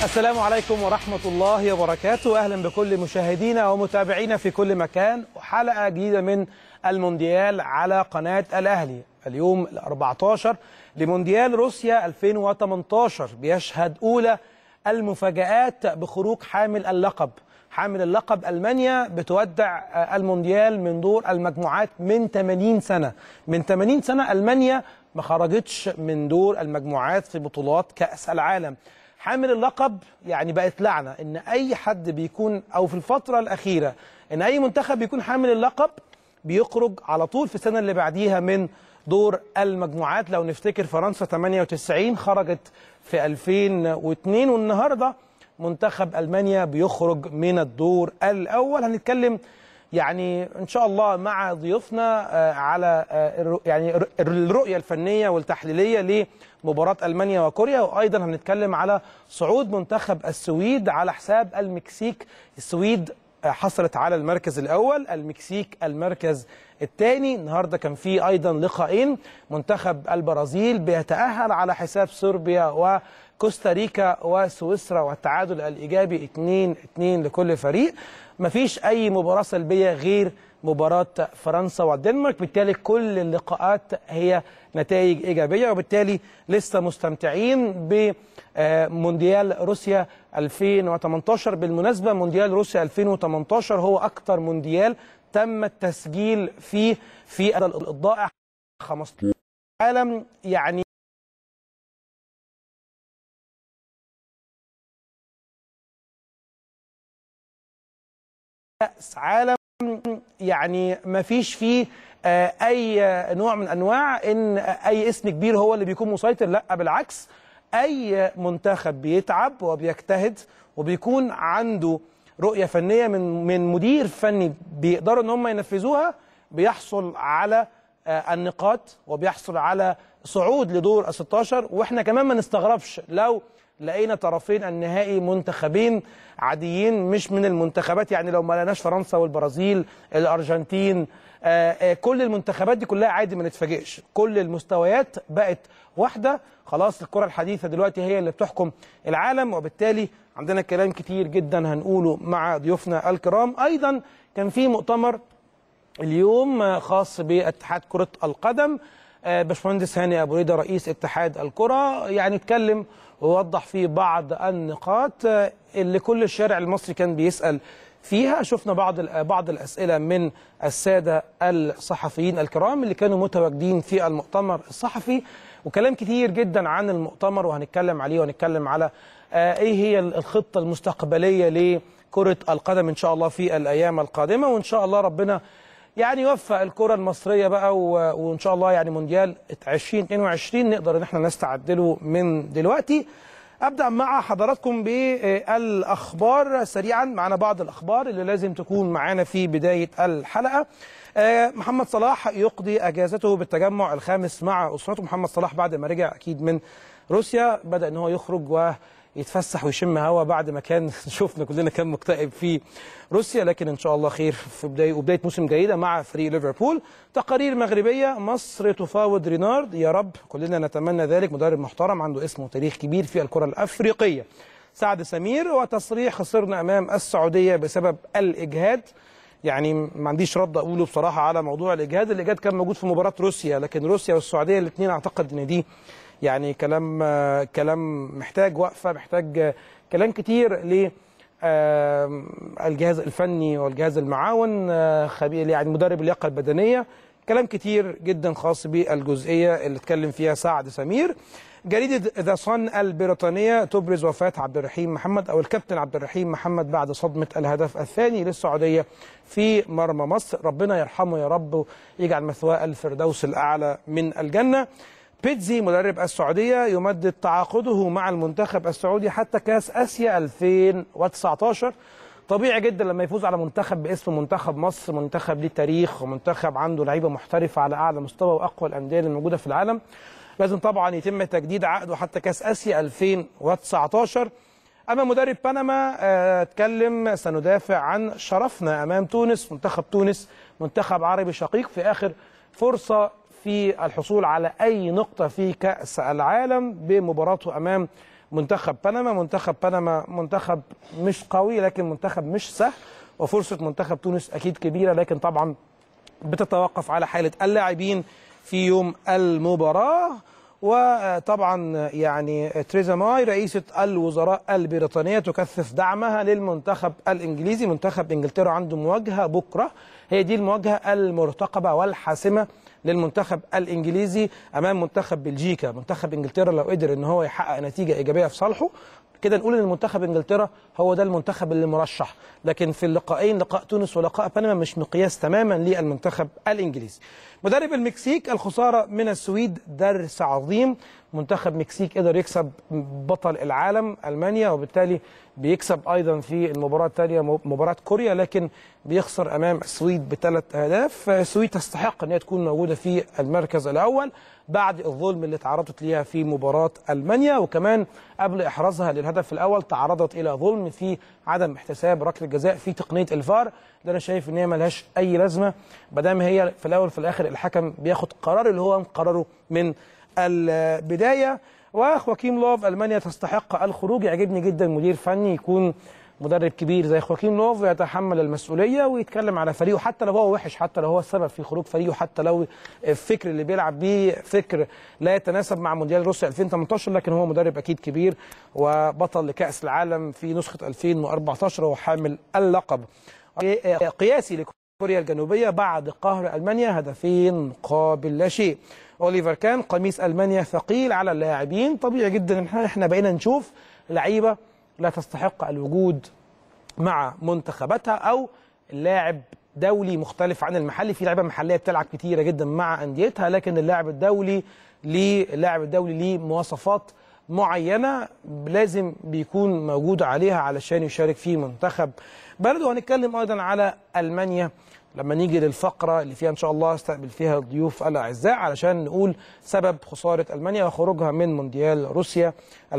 السلام عليكم ورحمة الله وبركاته أهلا بكل مشاهدينا ومتابعينا في كل مكان وحلقة جديدة من المونديال على قناة الأهلي اليوم ال 14 لمونديال روسيا 2018 بيشهد أولى المفاجآت بخروج حامل اللقب حامل اللقب ألمانيا بتودع المونديال من دور المجموعات من 80 سنة من 80 سنة ألمانيا ما خرجتش من دور المجموعات في بطولات كأس العالم حامل اللقب يعني بقت لعنه ان اي حد بيكون او في الفتره الاخيره ان اي منتخب بيكون حامل اللقب بيخرج على طول في السنه اللي بعديها من دور المجموعات لو نفتكر فرنسا 98 خرجت في 2002 والنهارده منتخب المانيا بيخرج من الدور الاول هنتكلم يعني ان شاء الله مع ضيوفنا على يعني الرؤيه الفنيه والتحليليه لمباراه المانيا وكوريا وايضا هنتكلم على صعود منتخب السويد على حساب المكسيك السويد حصلت على المركز الاول المكسيك المركز الثاني النهارده كان في ايضا لقاءين منتخب البرازيل بيتاهل على حساب صربيا وكوستاريكا وسويسرا والتعادل الايجابي 2 2 لكل فريق مفيش اي مباراه سلبيه غير مباراه فرنسا والدنمارك بالتالي كل اللقاءات هي نتائج ايجابيه وبالتالي لسه مستمتعين بمونديال روسيا 2018 بالمناسبه مونديال روسيا 2018 هو اكثر مونديال تم التسجيل فيه في الضائع 15 عالم يعني كأس عالم يعني ما فيش فيه اي نوع من انواع ان اي اسم كبير هو اللي بيكون مسيطر لا بالعكس اي منتخب بيتعب وبيجتهد وبيكون عنده رؤيه فنيه من من مدير فني بيقدروا ان هم ينفذوها بيحصل على النقاط وبيحصل على صعود لدور ال 16 واحنا كمان ما نستغربش لو لقينا طرفين النهائي منتخبين عاديين مش من المنتخبات يعني لو ما لقيناش فرنسا والبرازيل الارجنتين آآ آآ كل المنتخبات دي كلها عادي ما نتفاجئش كل المستويات بقت واحده خلاص الكره الحديثه دلوقتي هي اللي بتحكم العالم وبالتالي عندنا كلام كتير جدا هنقوله مع ضيوفنا الكرام ايضا كان في مؤتمر اليوم خاص باتحاد كره القدم باشمهندس هاني ابو ريده رئيس اتحاد الكره يعني اتكلم ووضح فيه بعض النقاط اللي كل الشارع المصري كان بيسال فيها شفنا بعض بعض الاسئله من الساده الصحفيين الكرام اللي كانوا متواجدين في المؤتمر الصحفي وكلام كتير جدا عن المؤتمر وهنتكلم عليه وهنتكلم على ايه هي الخطه المستقبليه لكره القدم ان شاء الله في الايام القادمه وان شاء الله ربنا يعني يوفق الكرة المصرية بقى وإن شاء الله يعني مونديال 2022 نقدر إن احنا نستعد له من دلوقتي. أبدأ مع حضراتكم بالأخبار سريعا معنا بعض الأخبار اللي لازم تكون معانا في بداية الحلقة. محمد صلاح يقضي أجازته بالتجمع الخامس مع أسرته محمد صلاح بعد ما رجع أكيد من روسيا بدأ إن هو يخرج و يتفسح ويشم هوا بعد ما كان شفنا كلنا كان مكتئب في روسيا لكن ان شاء الله خير في بدايه وبدايه موسم جيده مع فريق ليفربول تقارير مغربيه مصر تفاوض رينارد يا رب كلنا نتمنى ذلك مدرب محترم عنده اسم وتاريخ كبير في الكره الافريقيه سعد سمير وتصريح خسرنا امام السعوديه بسبب الاجهاد يعني ما عنديش رد اقوله بصراحه على موضوع الاجهاد الاجهاد كان موجود في مباراه روسيا لكن روسيا والسعوديه الاثنين اعتقد ان دي يعني كلام كلام محتاج وقفه محتاج كلام كتير ل الجهاز الفني والجهاز المعاون خبير يعني مدرب اللياقه البدنيه كلام كتير جدا خاص بالجزئيه اللي اتكلم فيها سعد سمير جريده ذا صن البريطانيه تبرز وفاه عبد الرحيم محمد او الكابتن عبد الرحيم محمد بعد صدمه الهدف الثاني للسعوديه في مرمى مصر ربنا يرحمه يا رب ويجعل مثواه الفردوس الاعلى من الجنه بيتزي مدرب السعودية يمدد تعاقده مع المنتخب السعودي حتى كاس آسيا 2019 طبيعي جدا لما يفوز على منتخب باسم منتخب مصر منتخب ليه تاريخ ومنتخب عنده لعيبة محترفة على أعلى مستوى وأقوى الأندية الموجودة في العالم لازم طبعا يتم تجديد عقده حتى كاس آسيا 2019 أما مدرب بنما اتكلم سندافع عن شرفنا أمام تونس منتخب تونس منتخب عربي شقيق في آخر فرصة في الحصول على أي نقطة في كأس العالم بمباراته أمام منتخب بنما منتخب بنما منتخب مش قوي لكن منتخب مش سهل وفرصه منتخب تونس اكيد كبيره لكن طبعا بتتوقف على حاله اللاعبين في يوم المباراه وطبعا يعني تريزا ماي رئيسة الوزراء البريطانية تكثف دعمها للمنتخب الإنجليزي منتخب إنجلترا عنده مواجهة بكرة هي دي المواجهة المرتقبة والحاسمة للمنتخب الإنجليزي أمام منتخب بلجيكا منتخب إنجلترا لو قدر إن هو يحقق نتيجة إيجابية في صالحه كده نقول ان المنتخب انجلترا هو ده المنتخب اللي مرشح لكن في اللقاءين لقاء تونس ولقاء بنما مش مقياس تماما للمنتخب الانجليزي مدرب المكسيك الخساره من السويد درس عظيم منتخب مكسيك قدر يكسب بطل العالم المانيا وبالتالي بيكسب ايضا في المباراه الثانيه مباراه كوريا لكن بيخسر امام السويد بثلاث اهداف السويد تستحق ان هي تكون موجوده في المركز الاول بعد الظلم اللي تعرضت ليها في مباراه المانيا وكمان قبل احرازها للهدف الاول تعرضت الى ظلم في عدم احتساب ركله جزاء في تقنيه الفار ده انا شايف ان هي ملهاش اي لازمه ما دام هي في الاول في الاخر الحكم بياخد قرار اللي هو قراره من البدايه وخواكيم لوف المانيا تستحق الخروج يعجبني جدا مدير فني يكون مدرب كبير زي خواكيم لوف يتحمل المسؤوليه ويتكلم على فريقه حتى لو هو وحش حتى لو هو السبب في خروج فريقه حتى لو الفكر اللي بيلعب بيه فكر لا يتناسب مع مونديال روسيا 2018 لكن هو مدرب اكيد كبير وبطل لكاس العالم في نسخه 2014 وحامل اللقب قياسي لكوريا الجنوبيه بعد قهر المانيا هدفين مقابل لا شيء اوليفر كان قميص المانيا ثقيل على اللاعبين طبيعي جدا ان احنا بقينا نشوف لعيبه لا تستحق الوجود مع منتخباتها او اللاعب دولي مختلف عن المحلي في لعيبه محليه بتلعب كتيره جدا مع انديتها لكن اللاعب الدولي ليه اللاعب الدولي ليه مواصفات معينه لازم بيكون موجود عليها علشان يشارك في منتخب بلده وهنتكلم ايضا على المانيا لما نيجي للفقرة اللي فيها إن شاء الله استقبل فيها الضيوف الأعزاء علشان نقول سبب خسارة ألمانيا وخروجها من مونديال روسيا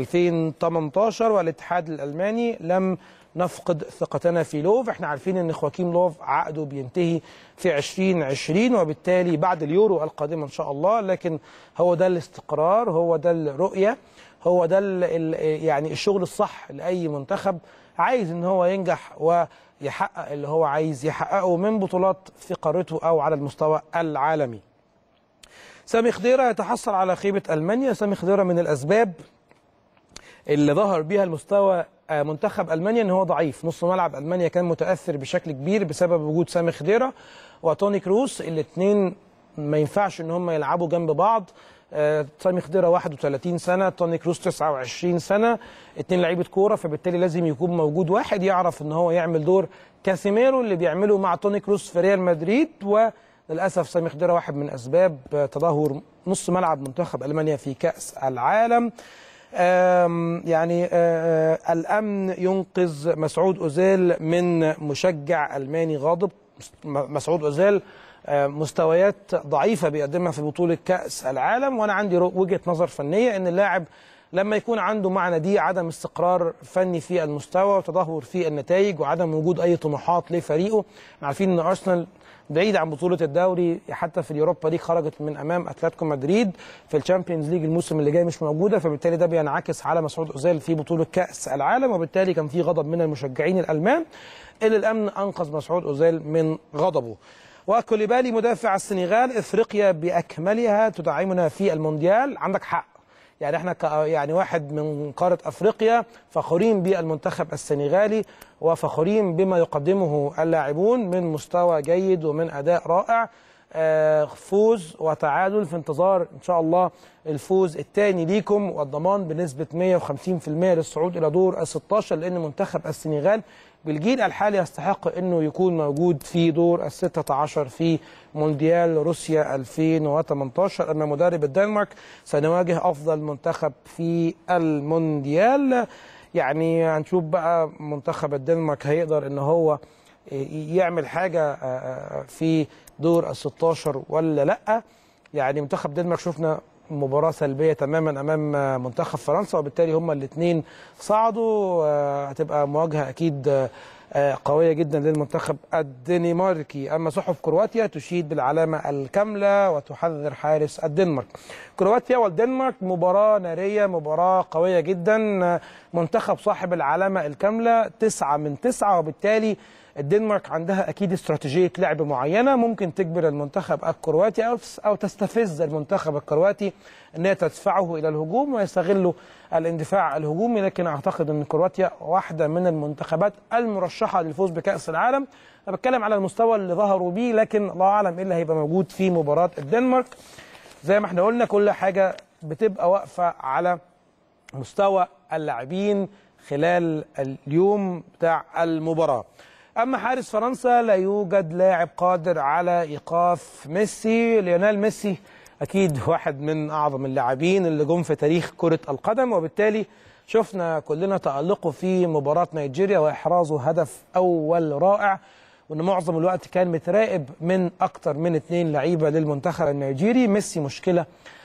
2018 والاتحاد الألماني لم نفقد ثقتنا في لوف احنا عارفين ان خواكيم لوف عقده بينتهي في 2020 وبالتالي بعد اليورو القادمة ان شاء الله لكن هو ده الاستقرار هو ده الرؤية هو ده يعني الشغل الصح لأي منتخب عايز ان هو ينجح ويحقق اللي هو عايز يحققه من بطولات في قارته او على المستوى العالمي. سامي خضيره يتحصل على خيبه المانيا، سامي خضيره من الاسباب اللي ظهر بيها المستوى منتخب المانيا ان هو ضعيف، نص ملعب المانيا كان متاثر بشكل كبير بسبب وجود سامي خضيره وتوني كروس الاثنين ما ينفعش ان هم يلعبوا جنب بعض آه، سامي خضيره 31 سنه توني كروس 29 سنه اتنين لعيبه كوره فبالتالي لازم يكون موجود واحد يعرف ان هو يعمل دور كاسيميرو اللي بيعمله مع توني كروس في ريال مدريد وللاسف سامي خضيره واحد من اسباب تدهور نص ملعب منتخب المانيا في كاس العالم آم، يعني آه، آه، الامن ينقذ مسعود اوزيل من مشجع الماني غاضب م- مسعود اوزيل آه، مستويات ضعيفه بيقدمها في بطوله كاس العالم وانا عندي رو- وجهه نظر فنيه ان اللاعب لما يكون عنده معنى دي عدم استقرار فني في المستوى وتدهور في النتائج وعدم وجود اي طموحات لفريقه احنا عارفين ان ارسنال بعيد عن بطوله الدوري حتى في اليوروبا ليج خرجت من امام اتلتيكو مدريد في الشامبيونز ليج الموسم اللي جاي مش موجوده فبالتالي ده بينعكس على مسعود اوزيل في بطوله كاس العالم وبالتالي كان في غضب من المشجعين الالمان اللي الامن انقذ مسعود اوزيل من غضبه وكوليبالي مدافع السنغال افريقيا باكملها تدعمنا في المونديال عندك حق يعني احنا ك يعني واحد من قاره افريقيا فخورين بالمنتخب السنغالي وفخورين بما يقدمه اللاعبون من مستوى جيد ومن اداء رائع آه، فوز وتعادل في انتظار ان شاء الله الفوز الثاني ليكم والضمان بنسبه 150% للصعود الى دور ال 16 لان منتخب السنغال بالجيل الحالي يستحق انه يكون موجود في دور ال 16 في مونديال روسيا 2018 اما مدرب الدنمارك سنواجه افضل منتخب في المونديال يعني هنشوف بقى منتخب الدنمارك هيقدر ان هو يعمل حاجه في دور ال 16 ولا لا يعني منتخب الدنمارك شفنا مباراة سلبية تماما أمام منتخب فرنسا وبالتالي هما الاثنين صعدوا آه، هتبقى مواجهة أكيد آه، آه، قويه جدا للمنتخب الدنماركي اما صحف كرواتيا تشيد بالعلامه الكامله وتحذر حارس الدنمارك كرواتيا والدنمارك مباراه ناريه مباراه قويه جدا آه، منتخب صاحب العلامه الكامله تسعة من تسعة وبالتالي الدنمارك عندها اكيد استراتيجيه لعب معينه ممكن تجبر المنتخب الكرواتي او او تستفز المنتخب الكرواتي ان هي تدفعه الى الهجوم ويستغلوا الاندفاع الهجومي لكن اعتقد ان كرواتيا واحده من المنتخبات المرشحه للفوز بكاس العالم انا بتكلم على المستوى اللي ظهروا بيه لكن الله اعلم ايه اللي هيبقى موجود في مباراه الدنمارك زي ما احنا قلنا كل حاجه بتبقى واقفه على مستوى اللاعبين خلال اليوم بتاع المباراه اما حارس فرنسا لا يوجد لاعب قادر على ايقاف ميسي ليونيل ميسي اكيد واحد من اعظم اللاعبين اللي جم في تاريخ كره القدم وبالتالي شفنا كلنا تالقه في مباراه نيجيريا واحرازه هدف اول رائع وان معظم الوقت كان متراقب من اكتر من اثنين لعيبه للمنتخب النيجيري ميسي مشكله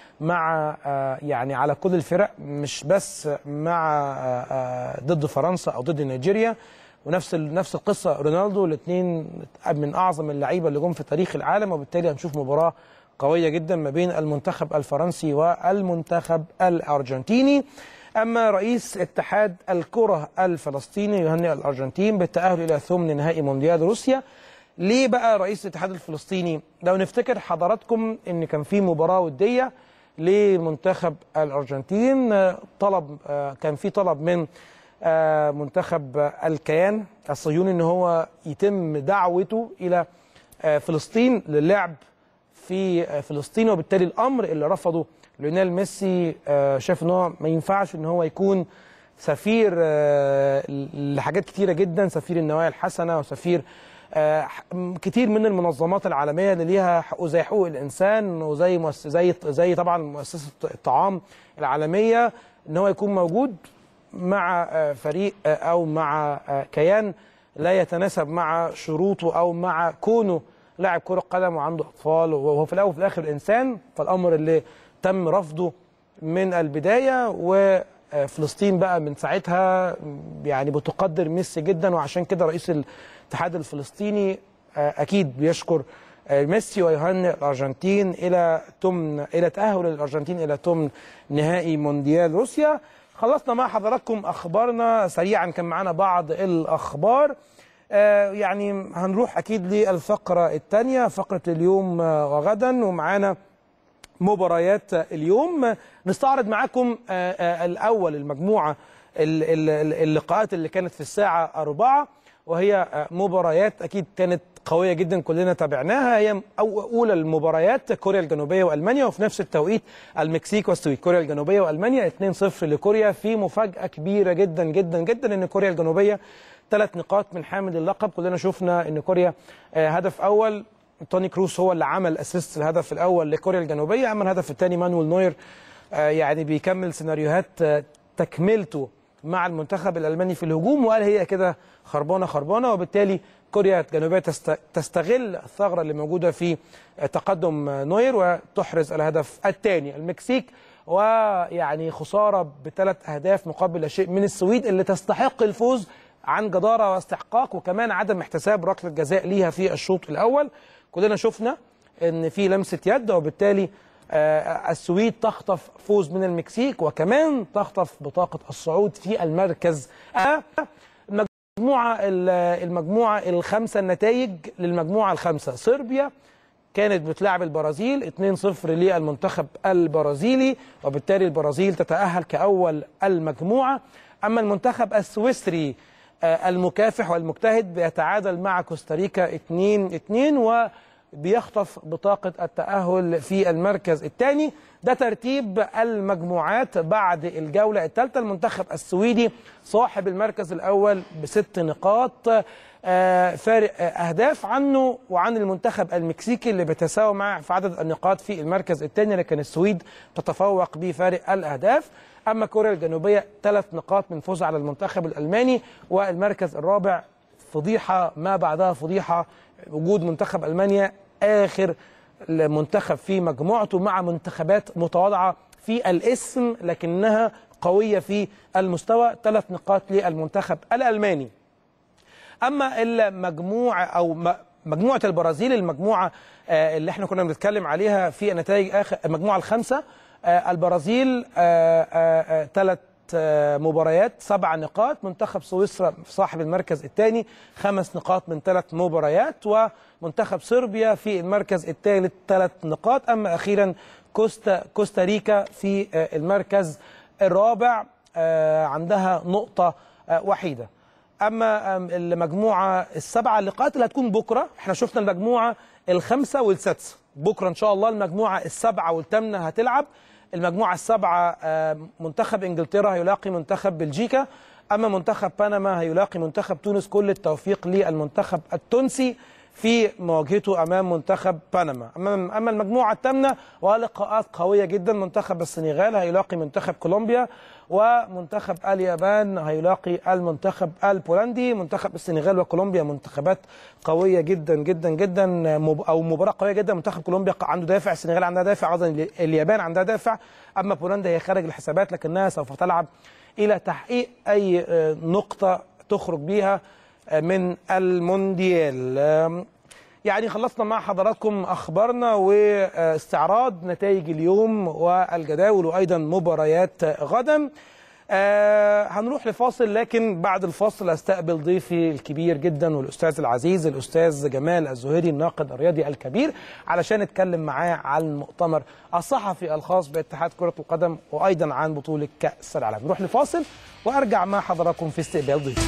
مع آه، يعني على كل الفرق مش بس مع آه، آه، ضد فرنسا او ضد نيجيريا ونفس ال- نفس القصه رونالدو الاثنين من اعظم اللعيبه اللي جم في تاريخ العالم وبالتالي هنشوف مباراه قويه جدا ما بين المنتخب الفرنسي والمنتخب الارجنتيني اما رئيس اتحاد الكره الفلسطيني يهنئ الارجنتين بالتاهل الى ثمن نهائي مونديال روسيا ليه بقى رئيس الاتحاد الفلسطيني لو نفتكر حضراتكم ان كان في مباراه وديه لمنتخب الارجنتين آه، طلب آه، كان في طلب من آه، منتخب آه، الكيان الصهيوني ان هو يتم دعوته الى آه، فلسطين للعب في آه، فلسطين وبالتالي الامر اللي رفضه ليونيل ميسي آه، شاف ان هو ما ينفعش ان هو يكون سفير آه، لحاجات كتيره جدا سفير النوايا الحسنه وسفير آه، ح- كتير من المنظمات العالميه اللي ليها حقوق زي حقوق الانسان وزي مؤس- زي زي طبعا مؤسسه الطعام العالميه ان هو يكون موجود مع آه، فريق آه، او مع آه، كيان لا يتناسب مع شروطه او مع كونه لاعب كره قدم وعنده اطفال وهو في الاول وفي الاخر انسان فالامر اللي تم رفضه من البدايه وفلسطين بقى من ساعتها يعني بتقدر ميسي جدا وعشان كده رئيس الاتحاد الفلسطيني آه، اكيد بيشكر آه، ميسي ويهنئ الارجنتين الى تمن الى تاهل الارجنتين الى تمن نهائي مونديال روسيا خلصنا مع حضراتكم اخبارنا سريعا كان معانا بعض الاخبار آه، يعني هنروح اكيد للفقره الثانيه فقره اليوم آه، وغدا ومعانا مباريات اليوم نستعرض معاكم آه، آه، الأول المجموعة ال- ال- ال- اللقاءات اللي كانت في الساعة أربعة وهي آه، مباريات أكيد كانت قوية جدا كلنا تابعناها هي أو- أولى المباريات كوريا الجنوبية وألمانيا وفي نفس التوقيت المكسيك والسويد كوريا الجنوبية وألمانيا 2-0 لكوريا في مفاجأة كبيرة جدا جدا جدا إن كوريا الجنوبية ثلاث نقاط من حامل اللقب كلنا شفنا إن كوريا آه، هدف أول توني كروس هو اللي عمل اسيست الهدف الاول لكوريا الجنوبيه اما الهدف الثاني مانويل نوير آه، يعني بيكمل سيناريوهات آه، تكملته مع المنتخب الالماني في الهجوم وقال هي كده خربانه خربانه وبالتالي كوريا الجنوبيه تست- تستغل الثغره اللي موجوده في آه، تقدم آه، نوير وتحرز الهدف الثاني المكسيك ويعني خساره بثلاث اهداف مقابل لا شيء من السويد اللي تستحق الفوز عن جداره واستحقاق وكمان عدم احتساب ركله جزاء ليها في الشوط الاول كلنا شفنا ان في لمسه يد وبالتالي آه، السويد تخطف فوز من المكسيك وكمان تخطف بطاقه الصعود في المركز آه، المجموعه المجموعه الخمسه النتائج للمجموعه الخمسه صربيا كانت بتلعب البرازيل 2-0 للمنتخب البرازيلي وبالتالي البرازيل تتأهل كأول المجموعة أما المنتخب السويسري آه، المكافح والمجتهد بيتعادل مع كوستاريكا 2-2 وبيخطف بطاقة التأهل في المركز الثاني ده ترتيب المجموعات بعد الجولة الثالثة المنتخب السويدي صاحب المركز الأول بست نقاط آه، فارق آه، أهداف عنه وعن المنتخب المكسيكي اللي بيتساوى معه في عدد النقاط في المركز الثاني لكن السويد تتفوق بفارق الأهداف أما كوريا الجنوبية ثلاث نقاط من فوز على المنتخب الألماني والمركز الرابع فضيحة ما بعدها فضيحة وجود منتخب ألمانيا آخر المنتخب في مجموعته مع منتخبات متواضعة في الاسم لكنها قوية في المستوى ثلاث نقاط للمنتخب الألماني اما المجموعه او م- مجموعه البرازيل المجموعه آه، اللي احنا كنا بنتكلم عليها في النتائج اخر المجموعه الخامسه آه، البرازيل ثلاث مباريات سبع نقاط منتخب سويسرا صاحب المركز الثاني خمس نقاط من ثلاث مباريات ومنتخب صربيا في المركز الثالث ثلاث نقاط اما اخيرا كوستا كوستاريكا في آه، المركز الرابع آه، عندها نقطه آه، وحيده اما أم، المجموعه السبعه اللقاءات اللي هتكون بكره احنا شفنا المجموعه الخامسه والسادسه بكره ان شاء الله المجموعه السبعه والثامنه هتلعب المجموعه السبعه آه، منتخب انجلترا هيلاقي منتخب بلجيكا اما منتخب بنما هيلاقي منتخب تونس كل التوفيق للمنتخب التونسي في مواجهته امام منتخب بنما اما اما المجموعه الثامنه ولقاءات قويه جدا منتخب السنغال هيلاقي منتخب كولومبيا ومنتخب اليابان هيلاقي المنتخب البولندي منتخب السنغال وكولومبيا منتخبات قويه جدا جدا جدا مب- او مباراه قويه جدا منتخب كولومبيا عنده دافع السنغال عندها دافع ايضا اليابان عندها دافع اما بولندا هي خارج الحسابات لكنها سوف تلعب الى تحقيق اي آه، نقطه تخرج بيها آه، من المونديال آم، يعني خلصنا مع حضراتكم اخبارنا واستعراض نتائج اليوم والجداول وايضا مباريات غدا آه هنروح لفاصل لكن بعد الفاصل استقبل ضيفي الكبير جدا والاستاذ العزيز الاستاذ جمال الزهيري الناقد الرياضي الكبير علشان نتكلم معاه عن المؤتمر الصحفي الخاص باتحاد كره القدم وايضا عن بطوله كاس العالم نروح لفاصل وارجع مع حضراتكم في استقبال ضيفي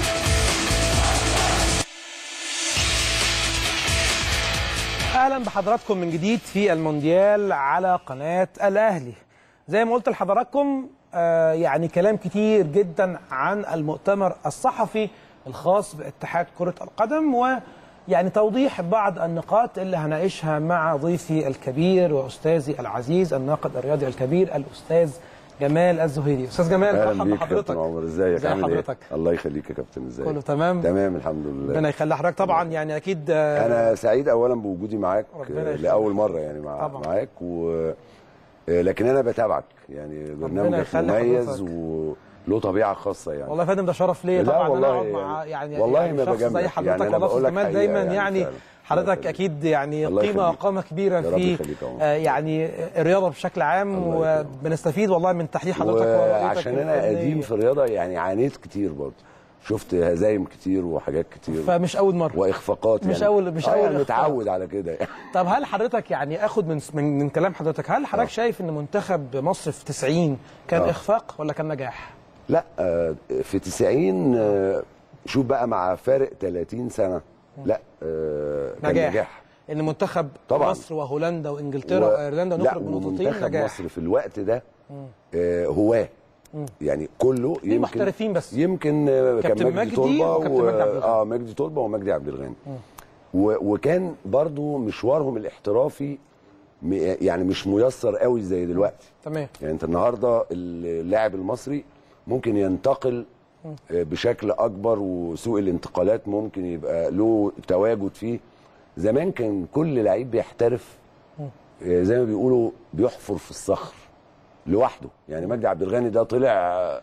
اهلا بحضراتكم من جديد في المونديال على قناه الاهلي زي ما قلت لحضراتكم آه يعني كلام كتير جدا عن المؤتمر الصحفي الخاص باتحاد كره القدم ويعني توضيح بعض النقاط اللي هناقشها مع ضيفي الكبير واستاذي العزيز الناقد الرياضي الكبير الاستاذ جمال الزهيري استاذ جمال اهلا مرحبا بيك يا بحضرتك كابتن عمر ازيك ازي عامل حضرتك ايه الله يخليك يا كابتن ازيك كله تمام تمام الحمد لله ربنا يخلي حضرتك طبعا يعني اكيد آه، انا سعيد اولا بوجودي معاك ربنا آه، يخليك. لاول مره يعني مع طبعا. معاك و آه، لكن انا بتابعك يعني برنامجك يخلي مميز حضرتك. وله طبيعه خاصه يعني والله يا فندم ده شرف ليا لا طبعا ان انا والله اقعد مع يعني والله يعني ما شخص بجاملك. زي حضرتك يعني أنا والله بقول استاذ لك جمال حقيقة دايما يعني يعني فعلا. حضرتك الله يخليك. اكيد يعني الله قيمه يخليك. وقامه كبيره يا رب في يخليك يا عمر. آه، يعني الرياضه بشكل عام الله يخليك. وبنستفيد والله من تحليل حضرتك ورؤيتك وعشان انا الفنية. قديم في الرياضه يعني عانيت كتير برضه شفت هزايم كتير وحاجات كتير فمش اول مره واخفاقات مش يعني أول- مش آه، أول يعني إخفاق. متعود على كده يعني طب هل حضرتك يعني اخد من من, من كلام حضرتك هل حضرتك شايف ان منتخب مصر في 90 كان آه. اخفاق ولا كان نجاح؟ لا آه، في 90 آه، شوف بقى مع فارق 30 سنه لا آه، كان نجاح. نجاح ان منتخب طبعاً. مصر وهولندا وانجلترا وايرلندا لا نخرج بنقطتين ومنتخب نجاح مصر في الوقت ده آه، هواه يعني كله مين محترفين بس؟ يمكن آه، كان كابتن مجدي مجدي طلبه وكابتن مجدي عبد الغني. اه مجدي طلبه ومجدي عبد الغني و- وكان برضو مشوارهم الاحترافي م- يعني مش ميسر قوي زي دلوقتي تمام يعني انت النهارده اللاعب المصري ممكن ينتقل آه، بشكل اكبر وسوق الانتقالات ممكن يبقى له تواجد فيه زمان كان كل لعيب بيحترف آه، زي ما بيقولوا بيحفر في الصخر لوحده يعني مجدي عبد الغني ده طلع آه،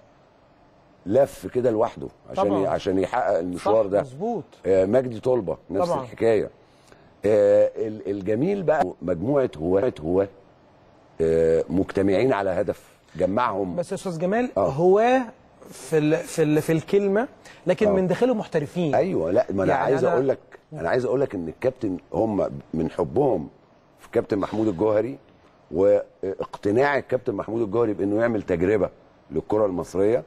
لف كده لوحده عشان طبعاً. عشان يحقق المشوار صح ده مظبوط آه، مجدي طلبه نفس طبعاً. الحكايه آه، ال- الجميل بقى مجموعه هواة هواة آه، مجتمعين على هدف جمعهم بس يا استاذ جمال آه. هو في ال في ال في الكلمه لكن آه. من داخلهم محترفين ايوه لا ما انا يعني عايز أنا- اقول لك انا عايز اقول لك ان الكابتن هم من حبهم في كابتن محمود الجوهري واقتناع الكابتن محمود الجوهري بانه يعمل تجربه للكره المصريه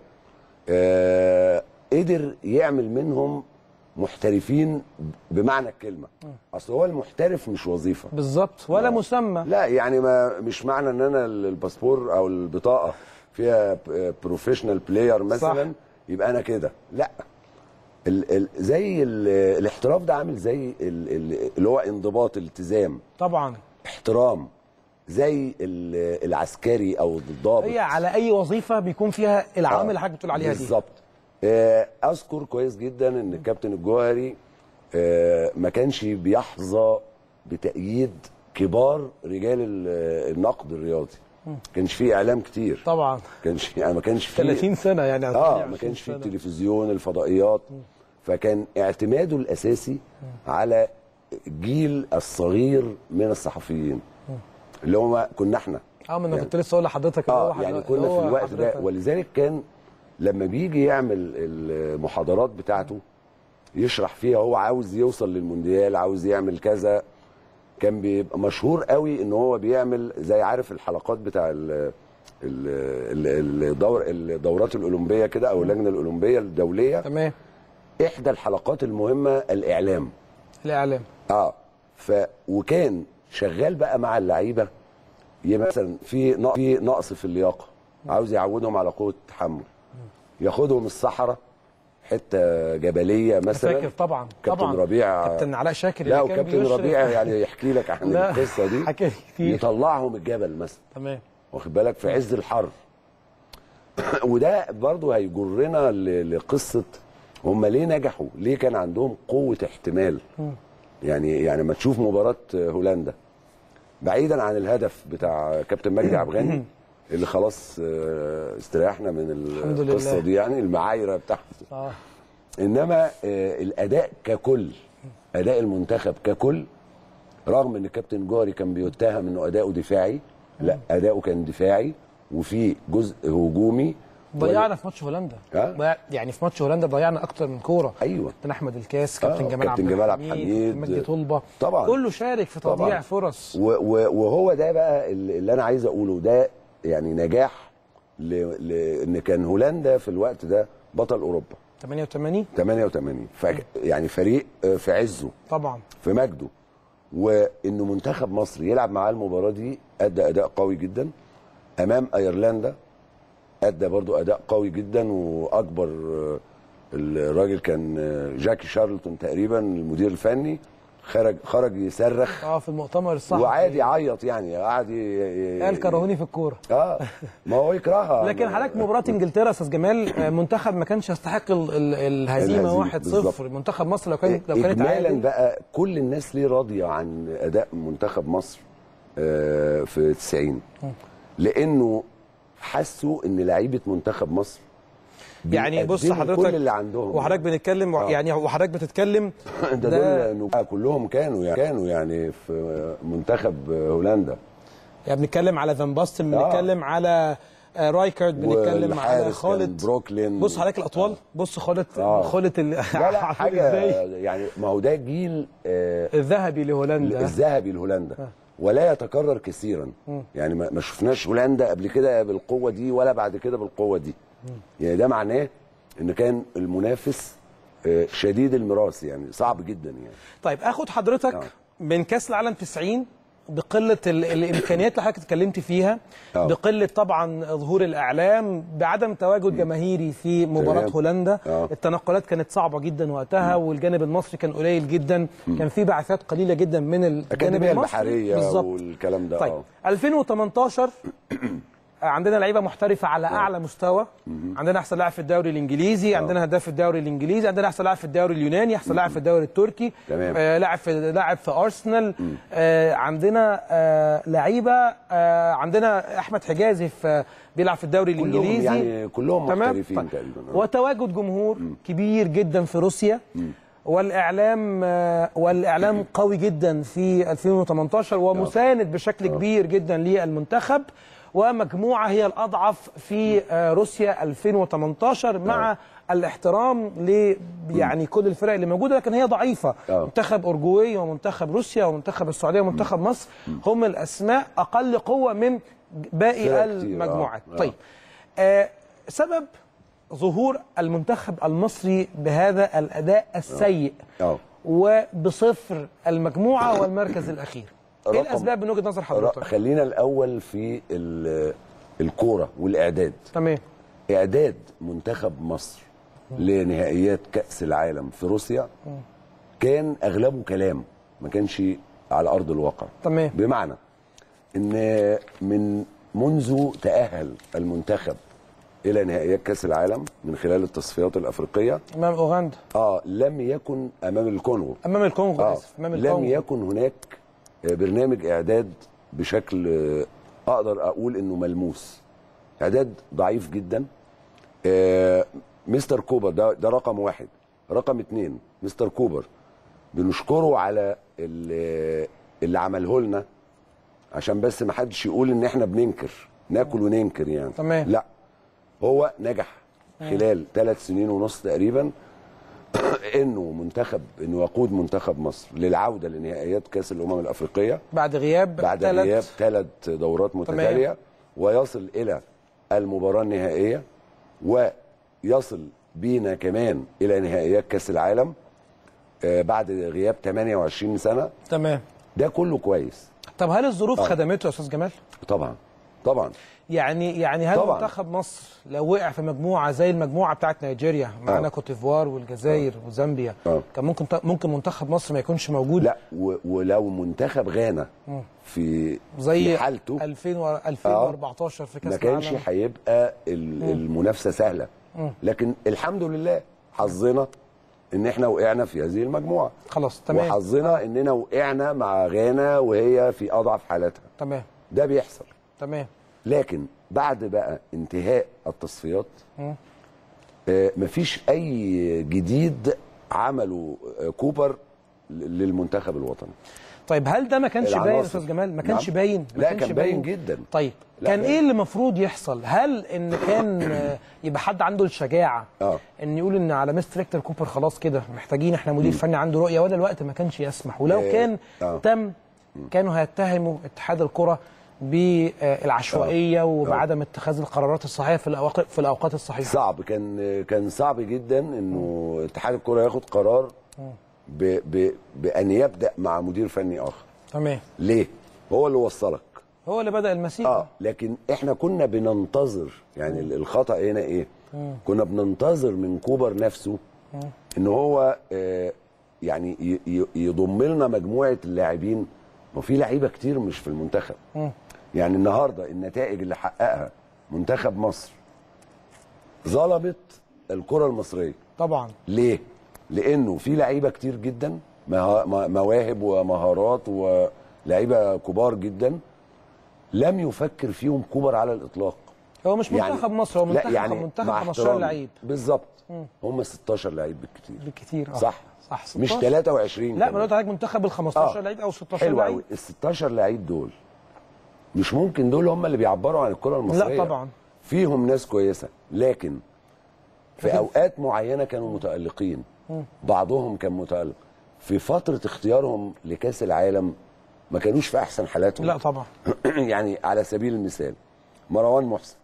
آه قدر يعمل منهم محترفين بمعنى الكلمه اصل هو المحترف مش وظيفه بالظبط ولا آه. مسمى لا يعني ما مش معنى ان انا الباسبور او البطاقه فيها بروفيشنال بلاير مثلا يبقى انا كده لا ال ال زي ال الاحتراف ده عامل زي ال ال اللي هو انضباط التزام طبعا احترام زي ال- العسكري او الضابط هي على اي وظيفه بيكون فيها العوامل اللي حضرتك بتقول عليها دي بالظبط آه، اذكر كويس جدا ان الكابتن الجوهري آه، ما كانش بيحظى بتأييد كبار رجال ال- النقد الرياضي كانش فيه اعلام كتير طبعا كانش يعني ما كانش فيه 30 سنه يعني اه ما كانش فيه التلفزيون الفضائيات فكان اعتماده الاساسي على الجيل الصغير من الصحفيين اللي هم كنا احنا اه ما انا يعني- كنت لسه اقول لحضرتك اللي هو اه حد- يعني اللي كنا هو في الوقت ده حضرتك. ولذلك كان لما بيجي يعمل المحاضرات بتاعته يشرح فيها هو عاوز يوصل للمونديال عاوز يعمل كذا كان بيبقى مشهور قوي ان هو بيعمل زي عارف الحلقات بتاع ال ال- ال- الدور الدورات الاولمبيه كده او اللجنه الاولمبيه الدوليه تمام احدى الحلقات المهمه الاعلام الاعلام اه ف وكان شغال بقى مع اللعيبه يبقى مثلا في نقص في نقص في اللياقه عاوز يعودهم على قوه التحمل ياخدهم الصحراء حته جبليه مثلا فاكر طبعا كابتن طبعا ربيع كابتن علاء شاكر لا اللي كان وكابتن بيشرف. ربيع يعني يحكي لك عن لا، القصه دي حكى لي كتير يطلعهم الجبل مثلا تمام واخد بالك في عز الحر وده برضه هيجرنا ل- لقصه هم ليه نجحوا ليه كان عندهم قوه احتمال يعني يعني ما تشوف مباراه هولندا بعيدا عن الهدف بتاع كابتن مجدي عبد الغني اللي خلاص آه، استريحنا من الحمد لله. القصه دي يعني المعايره بتاعته اه انما آه، الاداء ككل اداء المنتخب ككل رغم ان كابتن جوهري كان بيتهم انه اداؤه دفاعي لا اداؤه كان دفاعي وفي جزء هجومي ضيعنا في ماتش هولندا ها؟ ضيع يعني في ماتش هولندا ضيعنا اكتر من كوره ايوه كابتن احمد الكاس كابتن آه، جمال كابتن عبد جمال عبد الحميد الحميد. كابتن مجدي طلبه طبعا. كله شارك في تضييع طبعا. فرص و- و- وهو ده بقى اللي اللي انا عايز اقوله ده يعني نجاح ل- لان كان هولندا في الوقت ده بطل اوروبا 88 88 ف يعني فريق آه، في عزه طبعا في مجده وانه منتخب مصر يلعب معاه المباراه دي ادى اداء قوي جدا امام ايرلندا ادى برضو اداء قوي جدا واكبر آه، الراجل كان آه، جاكي شارلتون تقريبا المدير الفني خرج خرج يصرخ اه في المؤتمر الصحفي وقعد يعيط يعني قعد ي- ي- قال كرهوني في الكوره اه ما هو يكرهها لكن حضرتك مباراه انجلترا يا استاذ جمال آه، منتخب ما كانش يستحق ال- ال- الهزيمه الهزيمة، 1-0 بالظبط. منتخب مصر لو كان لو كانت اجمالا عادل بقى كل الناس ليه راضيه عن اداء منتخب مصر آه، في 90 لانه حسوا ان لعيبه منتخب مصر يعني بص بيقدموا حضرتك كل اللي عندهم وحضرتك بنتكلم آه. يعني وحضرتك بتتكلم ده, ده دول نجوم كلهم كانوا يعني كانوا يعني في منتخب هولندا يعني بنتكلم على فان باستن آه. بنتكلم على آه، رايكارد بنتكلم على والحارس كان خالد بروكلين بص حضرتك الاطوال بص خالد آه. خالد ال- لا لا عامل حاجه ازاي يعني ما هو ده جيل آه، الذهبي لهولندا الذهبي لهولندا ولا يتكرر كثيرا يعني ما ما شفناش هولندا قبل كده بالقوه دي ولا بعد كده بالقوه دي يعني ده معناه ان كان المنافس آه، شديد المراس يعني صعب جدا يعني طيب اخد حضرتك آه. من كاس العالم 90 بقله ال- الامكانيات اللي حضرتك اتكلمت فيها آه. بقله طبعا ظهور الاعلام بعدم تواجد جماهيري في مباراه تمام. هولندا آه. التنقلات كانت صعبه جدا وقتها والجانب المصري كان قليل جدا كان في بعثات قليله جدا من الجانب الاكاديميه المصري البحريه بالظبط والكلام ده طيب اه 2018 عندنا لعيبه محترفه على اعلى مستوى عندنا احسن لاعب في الدوري الانجليزي عندنا هداف في الدوري الانجليزي عندنا احسن لاعب في الدوري اليوناني احسن لاعب في الدوري التركي تمام. آه لاعب في لاعب في ارسنال آه عندنا آه لعيبه آه عندنا احمد حجازي في بيلعب في الدوري كلهم الانجليزي يعني كلهم تمام؟ محترفين طيب. تقريبا آه. وتواجد جمهور كبير جدا في روسيا والاعلام آه، والاعلام قوي جدا في 2018 ومساند بشكل كبير جدا للمنتخب ومجموعه هي الاضعف في آه، روسيا 2018 مع الاحترام ل يعني كل الفرق اللي موجوده لكن هي ضعيفه آه. منتخب اورجواي ومنتخب روسيا ومنتخب السعوديه ومنتخب مصر هم الاسماء اقل قوه من باقي فرق كتير، آه. المجموعات آه. طيب آه سبب ظهور المنتخب المصري بهذا الاداء السيء اه وبصفر المجموعه والمركز الاخير ايه رقم- الاسباب من وجهه نظر ر- حضرتك خلينا الاول في ال- الكوره والاعداد تمام اعداد منتخب مصر لنهائيات كاس العالم في روسيا كان اغلبه كلام ما كانش على ارض الواقع تمام بمعنى ان من منذ تاهل المنتخب الى نهائيات كاس العالم من خلال التصفيات الافريقيه امام اوغندا اه لم يكن امام الكونغو امام الكونغو آه اسف امام لم الكونغو يكن هناك برنامج اعداد بشكل آه، اقدر اقول انه ملموس اعداد ضعيف جدا آه، مستر كوبر ده ده رقم واحد رقم اتنين مستر كوبر بنشكره على اللي, اللي عمله لنا عشان بس ما حدش يقول ان احنا بننكر ناكل وننكر يعني تمام. لا هو نجح خلال ثلاث سنين ونص تقريبا انه منتخب انه يقود منتخب مصر للعوده لنهائيات كاس الامم الافريقيه بعد غياب بعد تلت- غياب ثلاث دورات متتاليه ويصل الى المباراه النهائيه ويصل بينا كمان الى نهائيات كاس العالم آه، بعد غياب 28 سنه تمام ده كله كويس طب هل الظروف آه. خدمته يا استاذ جمال؟ طبعا طبعا يعني يعني هل طبعاً. منتخب مصر لو وقع في مجموعه زي المجموعه بتاعت نيجيريا معانا آه. كوت ديفوار والجزائر وزامبيا آه. كان ممكن ممكن منتخب مصر ما يكونش موجود لا و- ولو منتخب غانا في زي في حالته 2000 و 2014 في كاس ما كانش العالم هيبقى ال- المنافسه سهله لكن الحمد لله حظنا ان احنا وقعنا في هذه المجموعه خلاص تمام وحظنا اننا وقعنا مع غانا وهي في اضعف حالاتها تمام ده بيحصل تمام لكن بعد بقى انتهاء التصفيات آه مفيش اي جديد عمله آه كوبر ل- للمنتخب الوطني طيب هل ده ما كانش باين يا العناصر. استاذ جمال ما كانش نعم. باين ما لا، كانش كان باين جدا. طيب لا، كان باين. ايه اللي المفروض يحصل هل ان كان آه، يبقى حد عنده الشجاعه آه. ان يقول ان على مستر هيكتور كوبر خلاص كده محتاجين احنا مدير فني عنده رؤيه ولا الوقت ما كانش يسمح ولو آه، كان آه. تم كانوا هيتهموا اتحاد الكره بالعشوائيه وبعدم اتخاذ القرارات الصحيحه في الاوقات في الاوقات الصحيحه صعب كان كان صعب جدا انه اتحاد الكره ياخد قرار ب ب بان يبدا مع مدير فني اخر تمام ليه هو اللي وصلك هو اللي بدا المسيره اه لكن احنا كنا بننتظر يعني ال- الخطا هنا ايه كنا بننتظر من كوبر نفسه ان هو آه يعني ي- ي- يضم لنا مجموعه اللاعبين ما في لعيبه كتير مش في المنتخب يعني النهارده النتائج اللي حققها منتخب مصر ظلمت الكره المصريه طبعا ليه؟ لانه في لعيبه كتير جدا مها- م- مواهب ومهارات ولعيبه كبار جدا لم يفكر فيهم كوبر على الاطلاق هو مش منتخب مصر هو لا، منتخب يعني منتخب مع 15 احترامي. لعيب بالظبط هم 16 لعيب بالكتير بالكتير اه صح صح مش 16. 23 لا كمان. ما أنا قلت عليك منتخب ال 15 آه. لعيب او 16 حلو لعيب قوي ال 16 لعيب دول مش ممكن دول هم اللي بيعبروا عن الكره المصريه طبعا. فيهم ناس كويسه لكن في اوقات معينه كانوا متالقين بعضهم كان متالق في فتره اختيارهم لكاس العالم ما كانوش في احسن حالاتهم لا طبعا يعني على سبيل المثال مروان محسن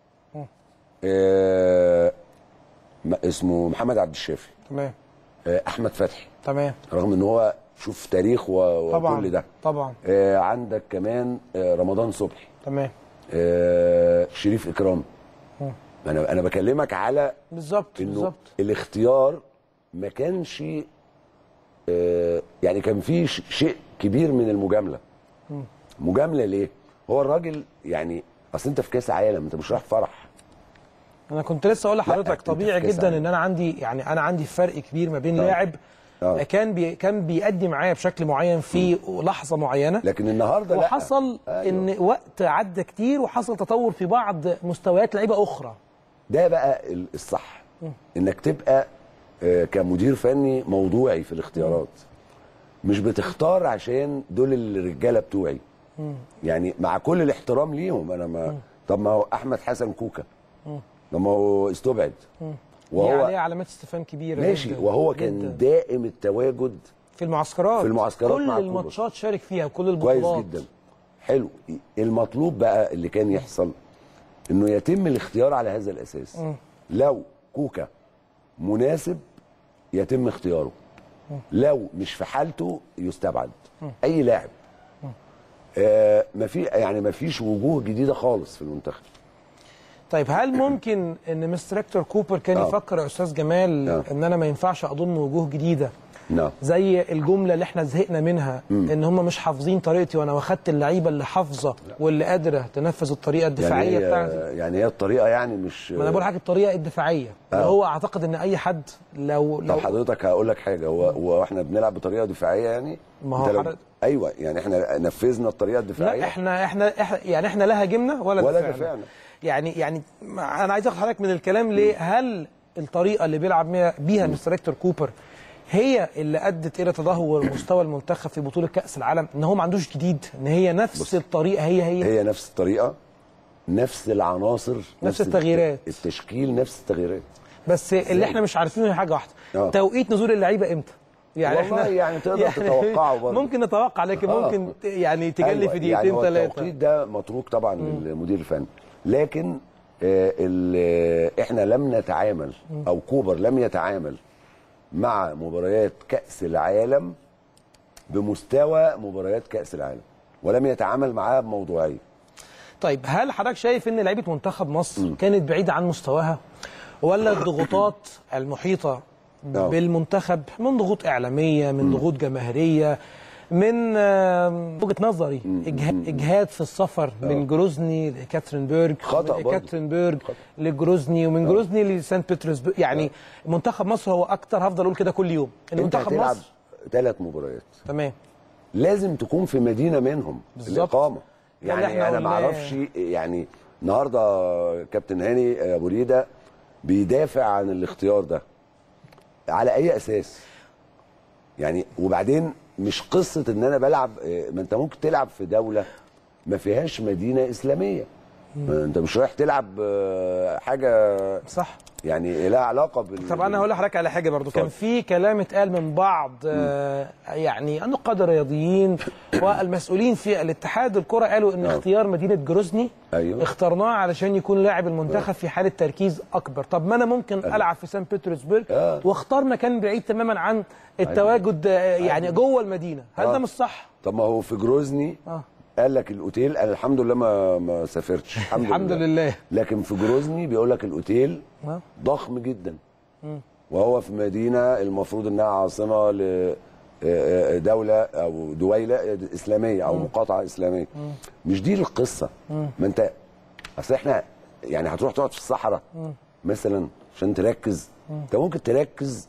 آه ما- اسمه محمد عبد الشافي تمام آه احمد فتحي تمام رغم ان هو شوف تاريخ و- طبعا وكل ده طبعا آه عندك كمان آه رمضان صبحي تمام آه شريف اكرام انا انا بكلمك على بالظبط انه بالظبط الاختيار ما كانش آه يعني كان في ش- شيء كبير من المجامله مجامله ليه هو الراجل يعني اصل انت في كاس عالم انت مش رايح فرح انا كنت لسه اقول لا، لحضرتك أنت طبيعي في كأس جدا عالم. ان انا عندي يعني انا عندي فرق كبير ما بين آه. لاعب آه. كان بي كان بيأدي معايا بشكل معين في لحظه معينه لكن النهارده لا وحصل أيوة. ان وقت عدى كتير وحصل تطور في بعض مستويات لعيبه اخرى ده بقى ال- الصح انك تبقى آه، كمدير فني موضوعي في الاختيارات مش بتختار عشان دول الرجاله بتوعي يعني مع كل الاحترام ليهم انا ما طب ما هو احمد حسن كوكا طب ما هو استبعد دي وهو عليه علامات استفهام كبيره ماشي جدا وهو جدا. كان دائم التواجد في المعسكرات في المعسكرات كل مع كوبر. الماتشات شارك فيها كل البطولات كويس جدا حلو المطلوب بقى اللي كان يحصل انه يتم الاختيار على هذا الاساس لو كوكا مناسب يتم اختياره لو مش في حالته يستبعد اي لاعب آه ما في يعني ما فيش وجوه جديده خالص في المنتخب طيب هل ممكن ان مستر هيكتور كوبر كان آه. يفكر يا استاذ جمال آه. ان انا ما ينفعش اضم وجوه جديده نعم زي الجمله اللي احنا زهقنا منها ان هم مش حافظين طريقتي وانا واخدت اللعيبه اللي حافظه واللي قادره تنفذ الطريقه يعني الدفاعيه هي بتاعتي يعني هي الطريقه يعني مش ما انا بقول حاجه الطريقه الدفاعيه اللي آه. هو اعتقد ان اي حد لو طب لو حضرتك هقول لك حاجه هو هو احنا بنلعب بطريقه دفاعيه يعني ما هو أنت لو- حضرتك- ايوه يعني احنا نفذنا الطريقه الدفاعيه لا احنا احنا, إحنا يعني احنا لا هاجمنا ولا, ولا دفعنا. دفعنا. يعني يعني ما- انا عايز اخد حضرتك من الكلام ليه هل الطريقه اللي بيلعب بيها- بيها مستر هيكتور كوبر هي اللي ادت الى تدهور مستوى المنتخب في بطوله كاس العالم ان هو ما عندوش جديد ان هي نفس بص. الطريقه هي هي هي نفس الطريقه نفس العناصر نفس التغييرات. التشكيل نفس التغييرات بس اللي احنا مش عارفينه هي حاجه واحده آه. توقيت نزول اللعيبه امتى والله يعني تقدر تتوقعه برضه. ممكن نتوقع لكن آه. ممكن ت- يعني تجلي أيوة، في يعني دقيقتين هو ثلاثه التوقيت ده متروك طبعا للمدير الفني لكن آه، ال- احنا لم نتعامل او كوبر لم يتعامل مع مباريات كاس العالم بمستوى مباريات كاس العالم ولم يتعامل معاها بموضوعيه طيب هل حضرتك شايف ان لعيبه منتخب مصر كانت بعيده عن مستواها ولا الضغوطات المحيطه آه. بالمنتخب من ضغوط اعلاميه من ضغوط جماهيريه من آه، وجهه نظري إجه- اجهاد في السفر من جروزني لكاترينبرج خطأ من برضه. كاترينبرج لجروزني ومن جروزني لسانت بطرسبرج يعني منتخب مصر هو اكتر هفضل اقول كده كل يوم ان انت منتخب هتلعب مصر ثلاث مباريات تمام لازم تكون في مدينه منهم بالظبط. الاقامه ده اللي يعني احنا انا ما قلناه. اعرفش يعني النهارده كابتن هاني ابو ريده بيدافع عن الاختيار ده على اي اساس يعني وبعدين مش قصه ان انا بلعب اه، ما انت ممكن تلعب في دوله ما فيهاش مدينه اسلاميه ما انت مش رايح تلعب اه، حاجه صح يعني لها علاقه بال طب انا هقول لحضرتك على حاجه برضو كان اتفضل. في كلام اتقال من بعض آه يعني النقاد الرياضيين والمسؤولين في الاتحاد الكره قالوا ان آه. اختيار مدينه جروزني أيوه. اخترناه علشان يكون لاعب المنتخب في حاله تركيز اكبر طب ما انا ممكن العب في سان بطرسبرج آه. واختار مكان بعيد تماما عن التواجد آه يعني جوه المدينه هل آه. ده مش صح طب ما هو في جروزني اه قال لك الاوتيل انا الحمد لله ما ما سافرتش الحمد, الحمد لله. لكن في جروزني بيقول لك الاوتيل آه. ضخم جدا وهو في مدينه المفروض انها عاصمه لدوله او دويله اسلاميه او مقاطعه اسلاميه مش دي القصه ما انت اصل احنا يعني هتروح تقعد في الصحراء مثلا عشان تركز انت ممكن تركز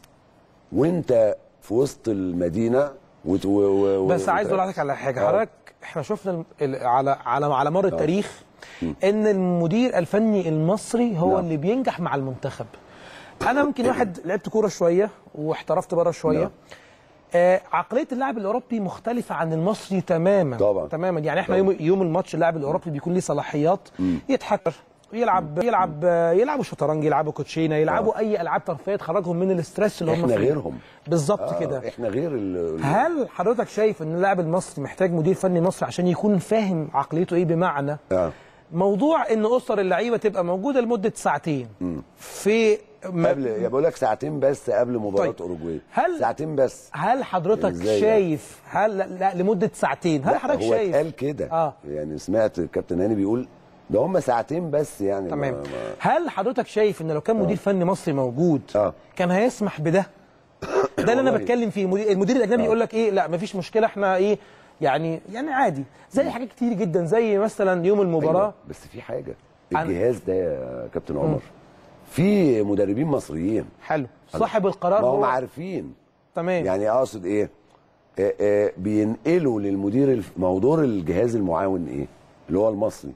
وانت في وسط المدينه وت... و... و... بس عايز اقول لحضرتك على حاجه حضرتك احنا شفنا ال- ال- على على على مر التاريخ ان المدير الفني المصري هو نعم. اللي بينجح مع المنتخب انا ممكن واحد لعبت كوره شويه واحترفت بره شويه نعم. آه عقليه اللاعب الاوروبي مختلفه عن المصري تماما طبعا. تماما يعني احنا طبعا. يوم يوم الماتش اللاعب الاوروبي بيكون ليه صلاحيات يتحكر يلعب يلعب يلعبوا شطرنج يلعبوا كوتشينه يلعبوا اي العاب ترفيهيه تخرجهم من الاسترس اللي هم احنا فيه غيرهم بالظبط آه، كده احنا غير ال... هل حضرتك شايف ان اللاعب المصري محتاج مدير فني مصري عشان يكون فاهم عقليته ايه بمعنى آه. موضوع ان اسر اللعيبه تبقى موجوده لمده ساعتين في م- قبل يا بقول لك ساعتين بس قبل مباراه طيب. اوروجواي هل- ساعتين بس هل حضرتك إزاي شايف هل لا, لا لمده ساعتين هل لا، حضرتك هو شايف اتقال كده اه يعني سمعت الكابتن هاني بيقول ده هم ساعتين بس يعني تمام ما ما هل حضرتك شايف ان لو كان مدير فني مصري موجود آه. كان هيسمح بده ده اللي انا والله. بتكلم فيه المدير, المدير الاجنبي يقول لك ايه لا مفيش مشكله احنا ايه يعني يعني عادي زي حاجات كتير جدا زي مثلا يوم المباراه أيوة. بس في حاجه عن- الجهاز ده يا كابتن عمر في مدربين مصريين حلو صاحب القرار ما هم هو عارفين تمام يعني اقصد ايه آه، آه، بينقلوا للمدير الف... ما هو دور الجهاز المعاون ايه اللي هو المصري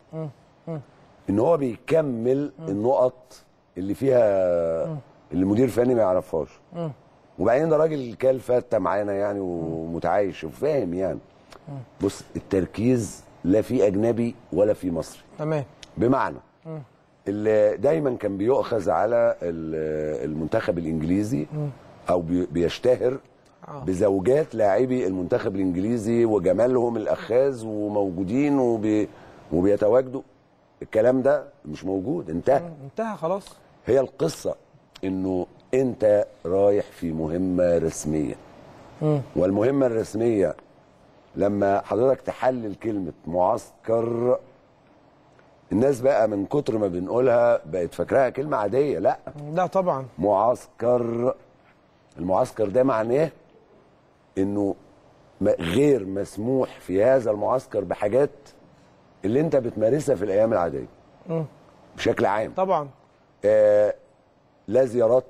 ان هو بيكمل النقط اللي فيها اللي المدير الفني ما يعرفهاش وبعدين ده راجل كال فته معانا يعني ومتعايش وفاهم يعني بص التركيز لا في اجنبي ولا في مصري تمام بمعنى اللي دايما كان بيؤخذ على ال- المنتخب الانجليزي او بي- بيشتهر آه. بزوجات لاعبي المنتخب الانجليزي وجمالهم الاخاذ وموجودين وبي وبيتواجدوا الكلام ده مش موجود انتهى انتهى خلاص هي القصه انه انت رايح في مهمه رسميه والمهمه الرسميه لما حضرتك تحلل كلمه معسكر الناس بقى من كتر ما بنقولها بقت فاكراها كلمه عاديه لا لا طبعا معسكر المعسكر ده معناه انه م- غير مسموح في هذا المعسكر بحاجات اللي انت بتمارسها في الايام العاديه بشكل عام طبعا آه لا زيارات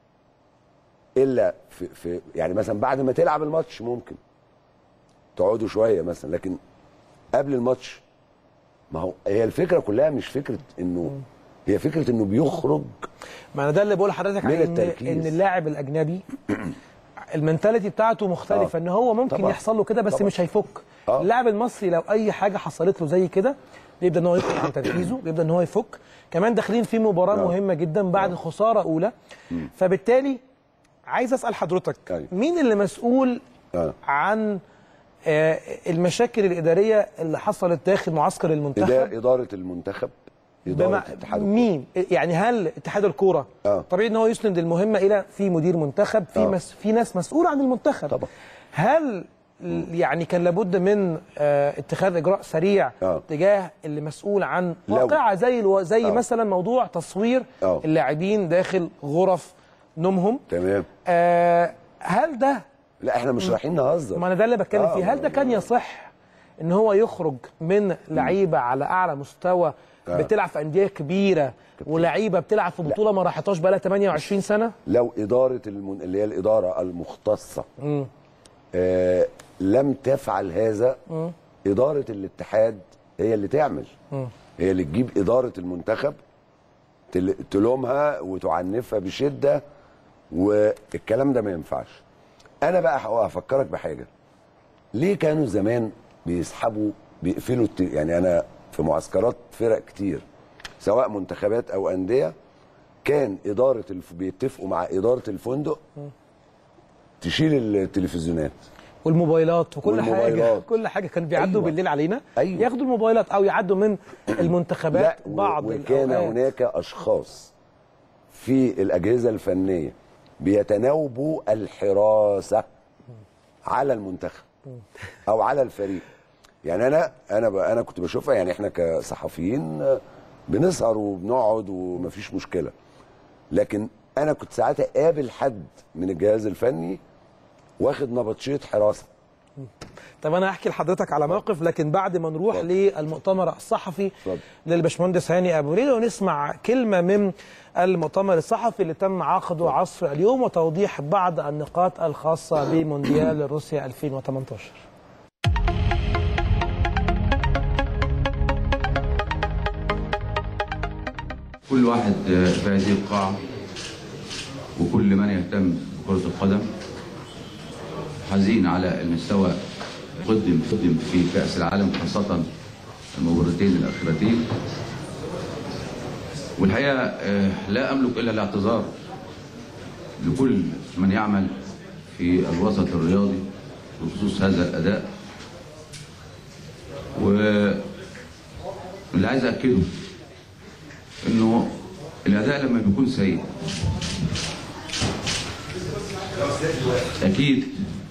الا في, في يعني مثلا بعد ما تلعب الماتش ممكن تقعدوا شويه مثلا لكن قبل الماتش ما هو هي الفكره كلها مش فكره انه هي فكره انه بيخرج ما انا ده اللي بقول لحضرتك من عليه ان التركيز. ان اللاعب الاجنبي المنتاليتي بتاعته مختلفه آه. ان هو ممكن طبعا. يحصل له كده بس طبعا. مش هيفك آه. اللاعب المصري لو اي حاجه حصلت له زي كده بيبدا ان هو يخرج عن تركيزه بيبدا ان هو يفك كمان داخلين في مباراه آه. مهمه جدا بعد خساره اولى فبالتالي عايز اسال حضرتك أيوة. مين اللي مسؤول آه. عن آه، المشاكل الاداريه اللي حصلت داخل معسكر المنتخب إدا- اداره المنتخب اداره بما اتحاد الكرة. مين يعني هل اتحاد الكوره آه. طبيعي ان هو يسند المهمه الى في مدير منتخب في آه. مس في ناس مسؤوله عن المنتخب طبعا. هل يعني كان لابد من آه اتخاذ اجراء سريع آه. تجاه اللي مسؤول عن لو. واقعه زي الو... زي آه. مثلا موضوع تصوير آه. اللاعبين داخل غرف نومهم تمام آه هل ده لا احنا مش رايحين نهزر ما انا ده اللي بتكلم آه، فيه هل ده كان يصح ان هو يخرج من لعيبه على اعلى مستوى آه. بتلعب في انديه كبيره ولعيبه بتلعب في بطوله ما راحتهاش بقى لها 28 سنه لو اداره المن... اللي هي الاداره المختصه آه لم تفعل هذا اداره الاتحاد هي اللي تعمل هي اللي تجيب اداره المنتخب تل... تلومها وتعنفها بشده والكلام ده ما ينفعش انا بقى هفكرك بحاجه ليه كانوا زمان بيسحبوا بيقفلوا الت... يعني انا في معسكرات فرق كتير سواء منتخبات او انديه كان اداره الف... بيتفقوا مع اداره الفندق تشيل التلفزيونات والموبايلات وكل حاجه والموبايلات. كل حاجه كانوا بيعدوا أيوة. بالليل علينا أيوة. ياخدوا الموبايلات او يعدوا من المنتخبات لا بعض و... وكان الأوقات. هناك اشخاص في الاجهزه الفنيه بيتناوبوا الحراسه على المنتخب او على الفريق يعني انا انا ب... انا كنت بشوفها يعني احنا كصحفيين آه، بنسهر وبنقعد ومفيش مشكله لكن انا كنت ساعات اقابل حد من الجهاز الفني واخد نبطشيه حراسه طب انا هحكي لحضرتك على موقف لكن بعد ما نروح اتفضل. للمؤتمر الصحفي اتفضل. للبشمهندس هاني ابو ريده ونسمع كلمه من المؤتمر الصحفي اللي تم عقده عصر اليوم وتوضيح بعض النقاط الخاصه بمونديال روسيا 2018 كل واحد في هذه القاعة وكل من يهتم بكرة القدم حزين على المستوى قدم قدم في كأس العالم خاصة المباراتين الأخيرتين والحقيقة آه، لا أملك إلا الاعتذار لكل من يعمل في الوسط الرياضي بخصوص هذا الأداء واللي عايز أكده انه الاداء لما بيكون سيء اكيد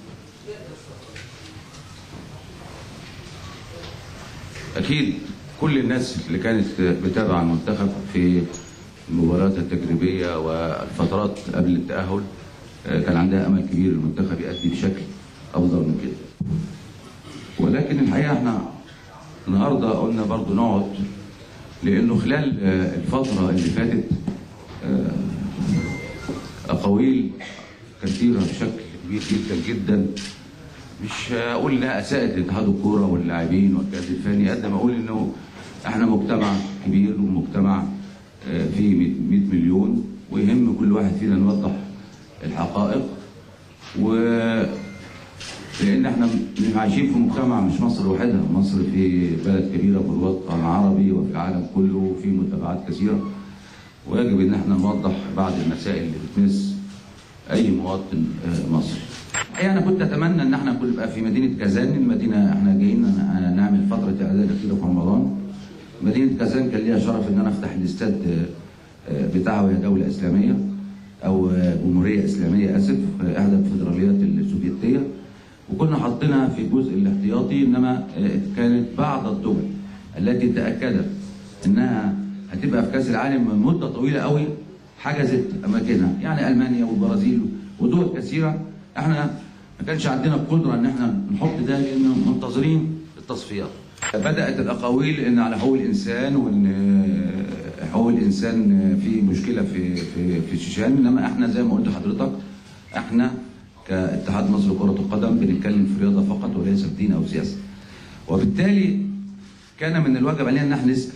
اكيد كل الناس اللي كانت بتابع المنتخب في المباريات التجريبيه والفترات قبل التاهل آه، كان عندها امل كبير المنتخب يأدي بشكل افضل من كده ولكن الحقيقه احنا النهارده قلنا برضو نقعد لانه خلال آه، الفتره اللي فاتت آه، اقاويل كثيره بشكل كبير جدا جدا مش هقول انها اساءت اتحاد الكوره واللاعبين والجهاز الفني قد ما اقول انه احنا مجتمع كبير ومجتمع آه، فيه 100 مليون ويهم كل واحد فينا نوضح الحقائق و لان احنا مش عايشين في مجتمع مش مصر وحدها مصر في بلد كبيره في الوطن العربي وفي العالم كله وفي متابعات كثيره ويجب ان احنا نوضح بعض المسائل اللي بتمس اي مواطن آه، مصري. الحقيقه انا كنت اتمنى ان احنا كنا نبقى في مدينه كازان المدينه احنا جايين ن- نعمل فتره اعداد كده في رمضان. مدينه كازان كان ليها شرف ان انا افتح الاستاد آه، آه، بتاعها وهي دوله اسلاميه او آه، جمهوريه اسلاميه اسف آه، احدى الفدراليات السوفيتيه وكنا حاطينها في الجزء الاحتياطي انما آه، كانت بعض الدول التي تاكدت انها هتبقى في كاس العالم من مده طويله قوي حجزت اماكنها يعني المانيا والبرازيل ودول كثيره احنا ما كانش عندنا القدره ان احنا نحط ده لان منتظرين التصفيات بدات الاقاويل ان على حقوق الانسان وان آه، حقوق الانسان آه، في مشكله في في في الشيشان انما احنا زي ما قلت لحضرتك احنا كاتحاد مصر لكره القدم بنتكلم في رياضه فقط وليس في دين او سياسه وبالتالي كان من الواجب علينا ان احنا نسال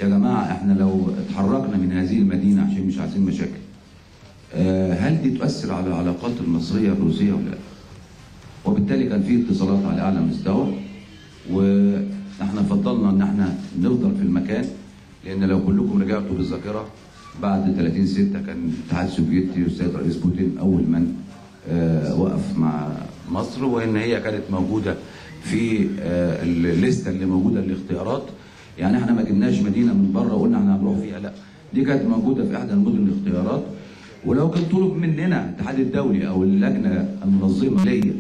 يا جماعه احنا لو اتحركنا من هذه المدينه عشان مش عايزين مشاكل آه، هل دي تؤثر على العلاقات المصريه الروسيه ولا لا؟ وبالتالي كان في اتصالات على اعلى مستوى واحنا فضلنا ان احنا نفضل في المكان لان لو كلكم رجعتوا بالذاكره بعد 30 6 كان الاتحاد السوفيتي والسيد رئيس بوتين اول من آه، وقف مع مصر وان هي كانت موجوده في آه، الليسته اللي موجوده الاختيارات يعني احنا ما جبناش مدينه من بره وقلنا احنا هنروح فيها لا دي كانت موجوده في احدى المدن الاختيارات ولو كان طلب مننا الاتحاد الدولي او اللجنه المنظمه ليا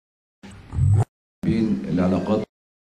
بين العلاقات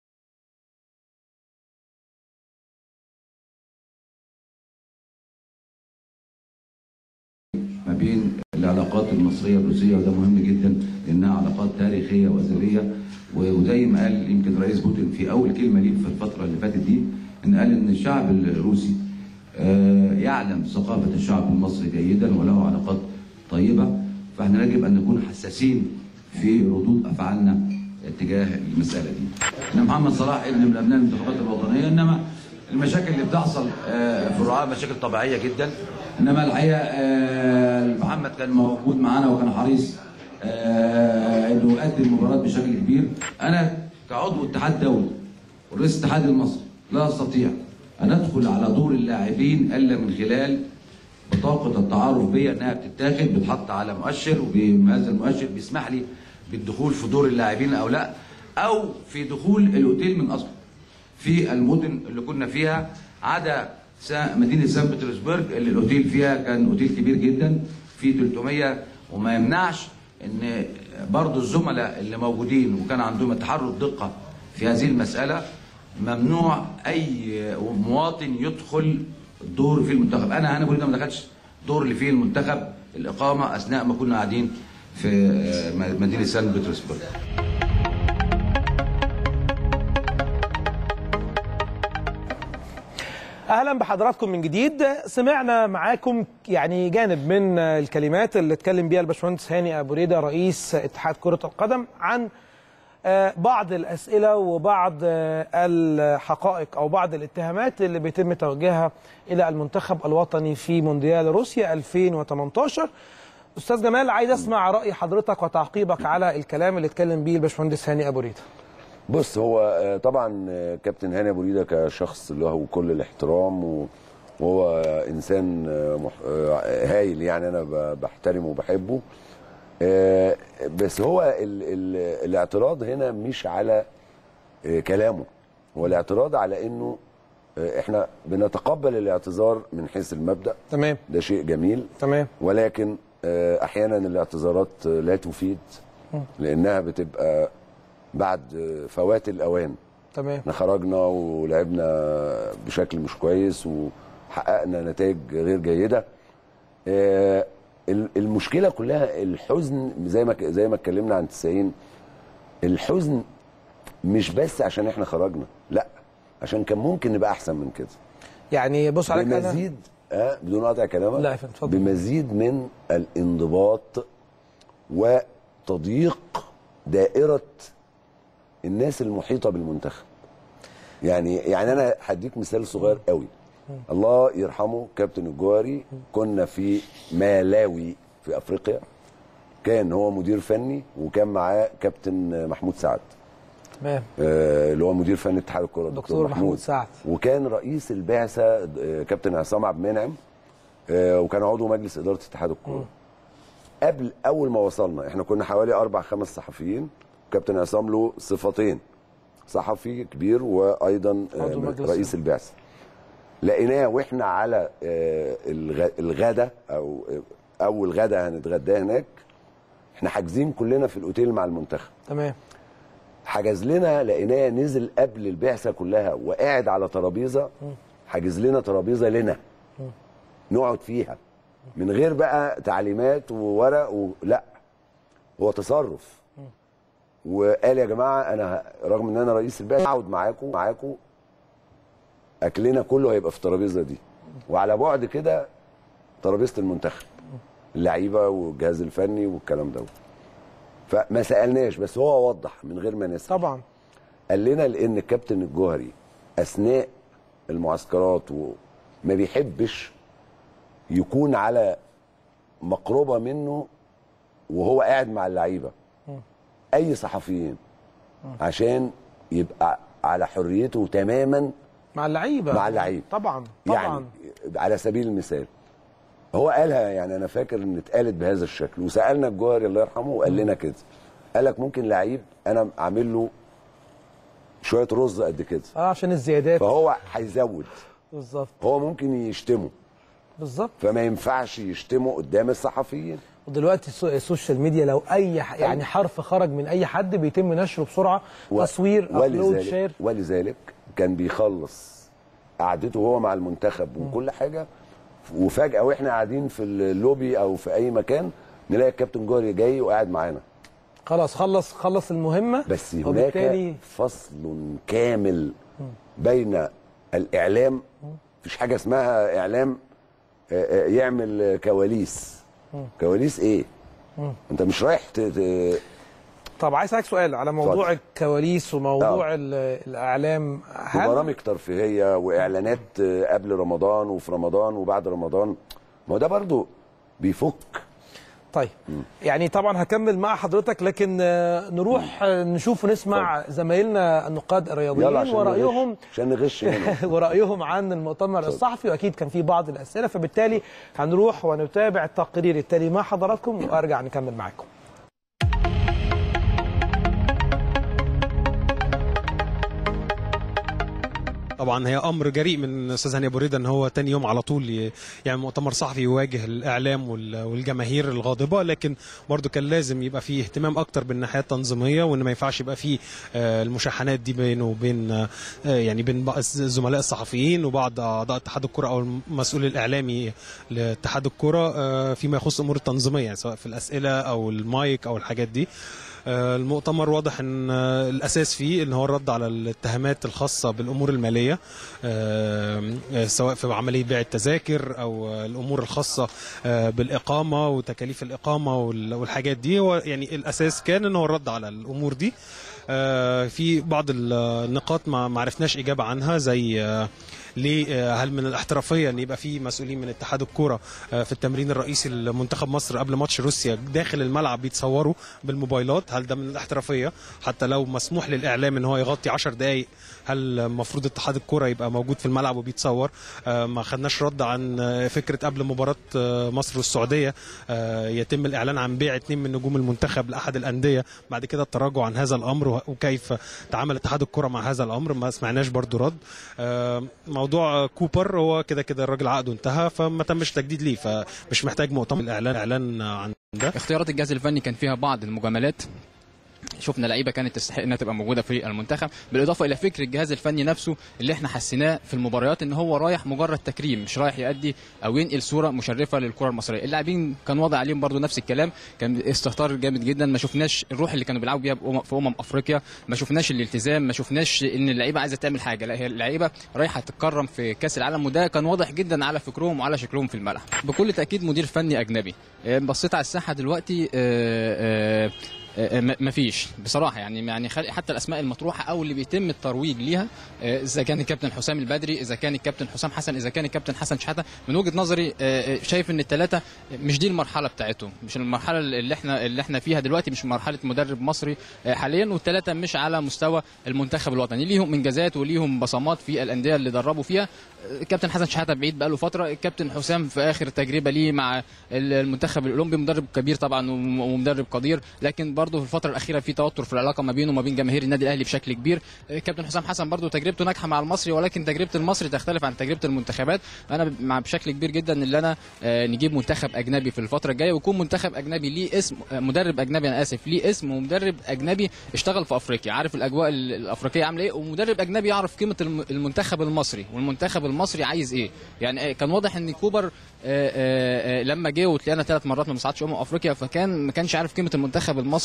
ما بين العلاقات المصريه الروسيه وده مهم جدا لانها علاقات تاريخيه وازليه وزي ما قال يمكن رئيس بوتين في اول كلمه ليه في الفتره اللي فاتت دي ان قال ان الشعب الروسي آه، يعلم ثقافه الشعب المصري جيدا وله علاقات طيبه فاحنا يجب ان نكون حساسين في ردود افعالنا تجاه المساله دي. ان محمد صلاح ابن من ابناء المنتخبات الوطنيه انما المشاكل اللي بتحصل آه، في الرعاة مشاكل طبيعيه جدا انما الحقيقه آه، محمد كان موجود معانا وكان حريص آه، انه يؤدي المباراه بشكل كبير انا كعضو اتحاد دولي ورئيس الاتحاد المصري لا استطيع ان ادخل على دور اللاعبين الا من خلال بطاقه التعارف بيا انها بتتاخد بتحط على مؤشر وهذا المؤشر بيسمح لي بالدخول في دور اللاعبين او لا او في دخول الاوتيل من اصله في المدن اللي كنا فيها عدا سا- مدينه سان بطرسبرج اللي الاوتيل فيها كان اوتيل كبير جدا في 300 وما يمنعش ان برضو الزملاء اللي موجودين وكان عندهم تحرك دقه في هذه المساله ممنوع اي مواطن يدخل دور في المنتخب انا انا بقول ما دخلش دور اللي فيه المنتخب الاقامه اثناء ما كنا قاعدين في آه، مدينه سان بطرسبرج اهلا بحضراتكم من جديد سمعنا معاكم يعني جانب من الكلمات اللي اتكلم بيها الباشمهندس هاني ابو ريده رئيس اتحاد كره القدم عن آه، بعض الاسئله وبعض آه، الحقائق او بعض الاتهامات اللي بيتم توجيهها الى المنتخب الوطني في مونديال روسيا 2018 استاذ جمال عايز اسمع راي حضرتك وتعقيبك على الكلام اللي اتكلم بيه الباشمهندس هاني ابو ريده بص هو آه، طبعا آه، كابتن هاني ابو ريده كشخص له كل الاحترام و- وهو انسان آه، مح- آه، هايل يعني انا ب- بحترمه وبحبه آه، بس هو ال ال الاعتراض هنا مش على آه، كلامه هو الاعتراض على انه آه، احنا بنتقبل الاعتذار من حيث المبدا تمام ده شيء جميل تمام ولكن آه، احيانا الاعتذارات آه، لا تفيد لانها بتبقى بعد آه، فوات الاوان تمام احنا خرجنا ولعبنا بشكل مش كويس وحققنا نتائج غير جيده آه، ال- المشكله كلها الحزن زي ما ك- زي ما اتكلمنا عن 90 الحزن مش بس عشان احنا خرجنا لا عشان كان ممكن نبقى احسن من كده يعني بص عليك انا بمزيد آه بدون قطع كلامك لا يا فندم، اتفضل. بمزيد من الانضباط وتضييق دائره الناس المحيطه بالمنتخب يعني يعني انا هديك مثال صغير قوي الله يرحمه كابتن الجوهري كنا في مالاوي في افريقيا كان هو مدير فني وكان معاه كابتن محمود سعد تمام آه، اللي هو مدير فني اتحاد الكره دكتور محمود سعد. وكان رئيس البعثه آه، كابتن عصام عبد المنعم آه، وكان عضو مجلس اداره اتحاد الكوره قبل اول ما وصلنا احنا كنا حوالي اربع خمس صحفيين كابتن عصام له صفتين صحفي كبير وايضا آه، عضو مجلس رئيس البعثه لقيناه واحنا على آه، الغ- الغدا او آه، اول غدا هنتغداه هناك احنا حاجزين كلنا في الاوتيل مع المنتخب تمام حجز لنا لقيناه نزل قبل البعثه كلها وقاعد على ترابيزه حاجز لنا ترابيزه لنا نقعد فيها من غير بقى تعليمات وورق و... لا هو تصرف وقال يا جماعه انا ه- رغم ان انا رئيس البعثه اقعد معاكم معاكم اكلنا كله هيبقى في الترابيزه دي وعلى بعد كده ترابيزه المنتخب اللعيبه والجهاز الفني والكلام ده فما سالناش بس هو وضح من غير ما نسال طبعا قال لنا لان الكابتن الجوهري اثناء المعسكرات وما بيحبش يكون على مقربه منه وهو قاعد مع اللعيبه اي صحفيين عشان يبقى على حريته تماما مع اللعيبه مع اللعيبة. طبعا طبعا يعني على سبيل المثال هو قالها يعني انا فاكر ان اتقالت بهذا الشكل وسالنا الجوهري الله يرحمه وقال لنا كده قال لك ممكن لعيب انا عامل له شويه رز قد كده اه عشان الزيادات فهو هيزود بالظبط هو ممكن يشتمه بالظبط فما ينفعش يشتمه قدام الصحفيين ودلوقتي السو- السوشيال ميديا لو اي ح- يعني حرف خرج من اي حد بيتم نشره بسرعه و- تصوير ابلود شير ولذلك ولذلك كان بيخلص قعدته هو مع المنتخب وكل حاجه وفجاه واحنا قاعدين في اللوبي او في اي مكان نلاقي الكابتن جوهري جاي وقاعد معانا خلاص خلص خلص المهمه بس هناك وبالتالي فصل كامل بين الاعلام مفيش حاجه اسمها اعلام آه، آه، يعمل كواليس كواليس ايه انت مش رايح ت- ت- طب عايز اسالك سؤال على موضوع اتفضل. الكواليس وموضوع ال- الاعلام هل وبرامج ترفيهيه واعلانات آه، قبل رمضان وفي رمضان وبعد رمضان ما هو ده برضو بيفك طيب يعني طبعا هكمل مع حضرتك لكن آه، نروح آه، نشوف ونسمع زمايلنا النقاد يلا الرياضيين عشان ورايهم نغش عشان نغش هنا ورايهم عن المؤتمر الصحفي واكيد كان في بعض الاسئله فبالتالي هنروح ونتابع التقرير التالي مع حضراتكم وارجع نكمل معاكم طبعا هي امر جريء من استاذ هاني ابو ريده ان هو تاني يوم على طول ي- يعمل مؤتمر صحفي يواجه الاعلام وال- والجماهير الغاضبه لكن برضو كان لازم يبقى فيه اهتمام اكتر بالناحيه التنظيميه وان ما ينفعش يبقى فيه آه، المشاحنات دي بينه وبين آه، يعني بين بعض الزملاء الصحفيين وبعض اعضاء اتحاد الكره او المسؤول الاعلامي لاتحاد الكره آه، فيما يخص الامور التنظيميه يعني سواء في الاسئله او المايك او الحاجات دي آه، المؤتمر واضح ان آه، الاساس فيه ان هو الرد على الاتهامات الخاصه بالامور الماليه آه، آه، سواء في عمليه بيع التذاكر او آه، الامور الخاصه آه، بالاقامه وتكاليف الاقامه وال- والحاجات دي هو يعني الاساس كان ان هو الرد على الامور دي آه، في بعض النقاط ما ما عرفناش اجابه عنها زي آه، ليه آه، هل من الاحترافيه ان يبقى في مسؤولين من اتحاد الكوره آه، في التمرين الرئيسي لمنتخب مصر قبل ماتش روسيا داخل الملعب بيتصوروا بالموبايلات هل ده من الاحترافيه حتى لو مسموح للاعلام ان هو يغطي 10 دقائق هل المفروض اتحاد الكوره يبقى موجود في الملعب وبيتصور آه، ما خدناش رد عن آه، فكره قبل مباراه آه، مصر والسعوديه آه، يتم الاعلان عن بيع اثنين من نجوم المنتخب لاحد الانديه بعد كده التراجع عن هذا الامر وه- وكيف تعامل اتحاد الكره مع هذا الامر ما سمعناش برضو رد آه، موضوع كوبر هو كده كده الراجل عقده انتهى فما تمش تجديد ليه فمش محتاج مؤتمر اعلان اعلان عن ده اختيارات الجهاز الفني كان فيها بعض المجاملات شفنا لعيبه كانت تستحق انها تبقى موجوده في المنتخب بالاضافه الى فكر الجهاز الفني نفسه اللي احنا حسيناه في المباريات ان هو رايح مجرد تكريم مش رايح يؤدي او ينقل صوره مشرفه للكره المصريه اللاعبين كان واضح عليهم برضو نفس الكلام كان استهتار جامد جدا ما شفناش الروح اللي كانوا بيلعبوا بيها بأمم- في امم افريقيا ما شفناش الالتزام ما شفناش ان اللعيبه عايزه تعمل حاجه لا هي اللعيبه رايحه تتكرم في كاس العالم وده كان واضح جدا على فكرهم وعلى شكلهم في الملعب بكل تاكيد مدير فني اجنبي آه، بصيت على الساحه دلوقتي آه، آه، آه، م- مفيش بصراحه يعني يعني خل- حتى الاسماء المطروحه او اللي بيتم الترويج ليها آه، اذا كان الكابتن حسام البدري اذا كان الكابتن حسام حسن اذا كان الكابتن حسن شحاته من وجهه نظري آه، آه، شايف ان الثلاثه مش دي المرحله بتاعتهم مش المرحله اللي احنا اللي احنا فيها دلوقتي مش مرحله مدرب مصري آه، حاليا والثلاثه مش على مستوى المنتخب الوطني ليهم انجازات وليهم بصمات في الانديه اللي دربوا فيها آه، الكابتن حسن شحاته بعيد بقاله فتره الكابتن حسام في اخر تجربه ليه مع المنتخب الاولمبي مدرب كبير طبعا وم- ومدرب قدير لكن برضه في الفتره الاخيره في توتر في العلاقه ما بينه وما بين جماهير النادي الاهلي بشكل كبير كابتن حسام حسن برضه تجربته ناجحه مع المصري ولكن تجربه المصري تختلف عن تجربه المنتخبات انا مع بشكل كبير جدا ان انا آه، نجيب منتخب اجنبي في الفتره الجايه ويكون منتخب اجنبي ليه اسم آه، مدرب اجنبي انا اسف ليه اسم ومدرب اجنبي اشتغل في افريقيا عارف الاجواء ال- الافريقيه عامله ايه ومدرب اجنبي يعرف قيمه الم- المنتخب المصري والمنتخب المصري عايز ايه يعني آه، كان واضح ان كوبر آه، آه، آه، لما جه وتلاقينا ثلاث مرات ما بنصعدش امم افريقيا فكان ما كانش عارف قيمه المنتخب المصري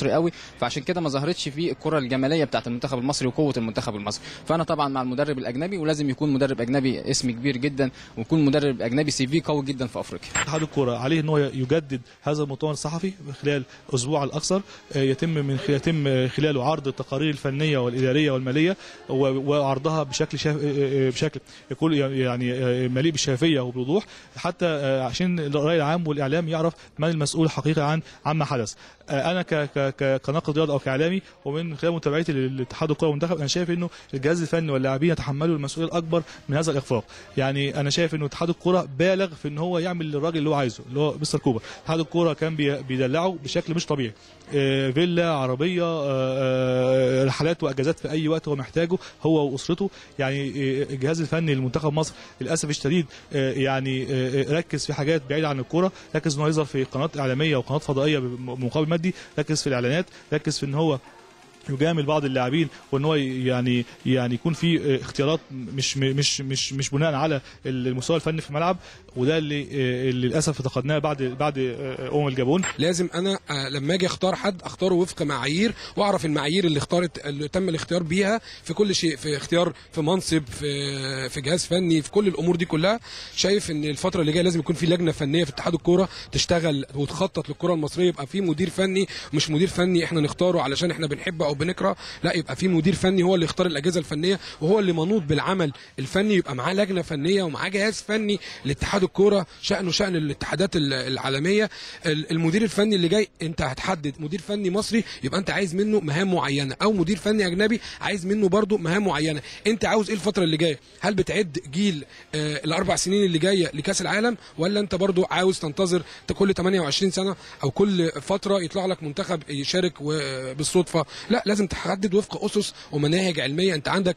المصري قوي فعشان كده ما ظهرتش فيه الكره الجماليه بتاعت المنتخب المصري وقوه المنتخب المصري فانا طبعا مع المدرب الاجنبي ولازم يكون مدرب اجنبي اسم كبير جدا ويكون مدرب اجنبي سي في قوي جدا في افريقيا اتحاد الكره عليه ان هو يجدد هذا المؤتمر الصحفي خلال اسبوع على الاكثر آه، يتم من يتم خلاله عرض التقارير الفنيه والاداريه والماليه و- وعرضها بشكل شاف... آه، آه، بشكل يكون يعني آه، مليء بالشفافيه وبالوضوح حتى آه، عشان الراي العام والاعلام يعرف من المسؤول الحقيقي عن عما حدث آه، انا ك... ك... ك... كناقد رياضه او كاعلامي ومن خلال متابعتي للاتحاد الكره والمنتخب انا شايف انه الجهاز الفني واللاعبين يتحملوا المسؤوليه الاكبر من هذا الاخفاق يعني انا شايف انه اتحاد الكره بالغ في ان هو يعمل للراجل اللي هو عايزه اللي هو مستر كوبر اتحاد الكره كان بي- بيدلعه بشكل مش طبيعي آه، فيلا عربيه آه، آه، رحلات واجازات في اي وقت هو محتاجه هو واسرته يعني آه، الجهاز الفني لمنتخب مصر للاسف الشديد آه، يعني آه، آه، ركز في حاجات بعيده عن الكوره ركز ان هو يظهر في قناه اعلاميه وقناه فضائيه بمقابل مادي ركز في الاعلانات ركز في ان هو يجامل بعض اللاعبين وان هو يعني يعني يكون في اختيارات مش مش مش مش بناء على المستوى الفني في الملعب وده اللي اللي للاسف افتقدناه بعد بعد امم الجابون لازم انا آه، لما اجي اختار حد اختاره وفق معايير واعرف المعايير اللي اختارت اللي تم الاختيار بيها في كل شيء في اختيار في منصب في في جهاز فني في كل الامور دي كلها شايف ان الفتره اللي جايه لازم يكون في لجنه فنيه في اتحاد الكوره تشتغل وتخطط للكره المصريه يبقى في مدير فني مش مدير فني احنا نختاره علشان احنا بنحبه او بنكره لا يبقى في مدير فني هو اللي يختار الاجهزه الفنيه وهو اللي منوط بالعمل الفني يبقى معاه لجنه فنيه ومعاه جهاز فني لاتحاد الكوره شانه شان الاتحادات ال- العالميه ال- المدير الفني اللي جاي انت هتحدد مدير فني مصري يبقى انت عايز منه مهام معينه او مدير فني اجنبي عايز منه برضه مهام معينه انت عاوز ايه الفتره اللي جايه هل بتعد جيل آه الاربع سنين اللي جايه لكاس العالم ولا انت برضه عاوز تنتظر ت- كل 28 سنه او كل فتره يطلع لك منتخب يشارك و- بالصدفه لا لازم تحدد وفق اسس ومناهج علميه انت عندك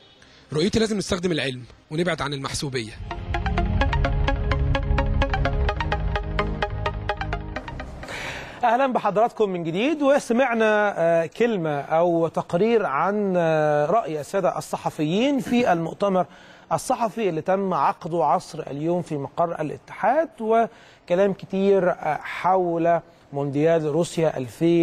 رؤيتي لازم نستخدم العلم ونبعد عن المحسوبيه اهلا بحضراتكم من جديد وسمعنا آه، كلمه او تقرير عن آه، راي الساده الصحفيين في المؤتمر الصحفي اللي تم عقده عصر اليوم في مقر الاتحاد وكلام كتير آه، حول مونديال روسيا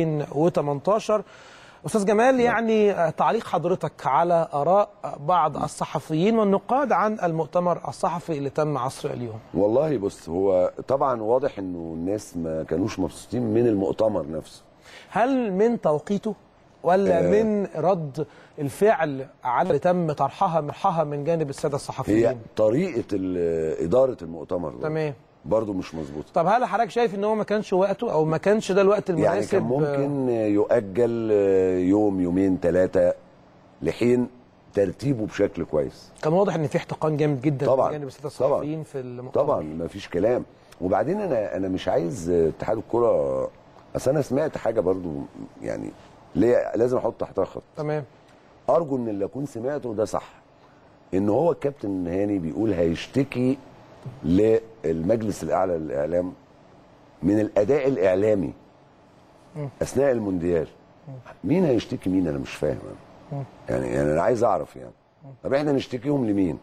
2018 استاذ جمال يعني آه، تعليق حضرتك على اراء بعض الصحفيين والنقاد عن المؤتمر الصحفي اللي تم عصر اليوم والله بص هو طبعا واضح انه الناس ما كانوش مبسوطين من المؤتمر نفسه هل من توقيته ولا آه. من رد الفعل على اللي تم طرحها مرحها من جانب الساده هي الصحفيين طريقه ال- اداره المؤتمر ده تمام برضه مش مظبوطه طب هل حضرتك شايف ان هو ما كانش وقته او ما كانش ده الوقت المناسب يعني كان ممكن يؤجل يوم يومين ثلاثه لحين ترتيبه بشكل كويس كان واضح ان في احتقان جامد جدا طبعاً. من جانب الساده طبعاً. الصحفيين في المؤتمر طبعا ما فيش كلام وبعدين انا انا مش عايز اتحاد الكره اصل انا سمعت حاجه برضو يعني ليه لازم احط تحتها خط تمام ارجو ان اللي اكون سمعته ده صح ان هو الكابتن هاني بيقول هيشتكي للمجلس الاعلى للاعلام من الاداء الاعلامي اثناء المونديال مين هيشتكي مين انا مش فاهم أنا. يعني يعني انا عايز اعرف يعني طب احنا نشتكيهم لمين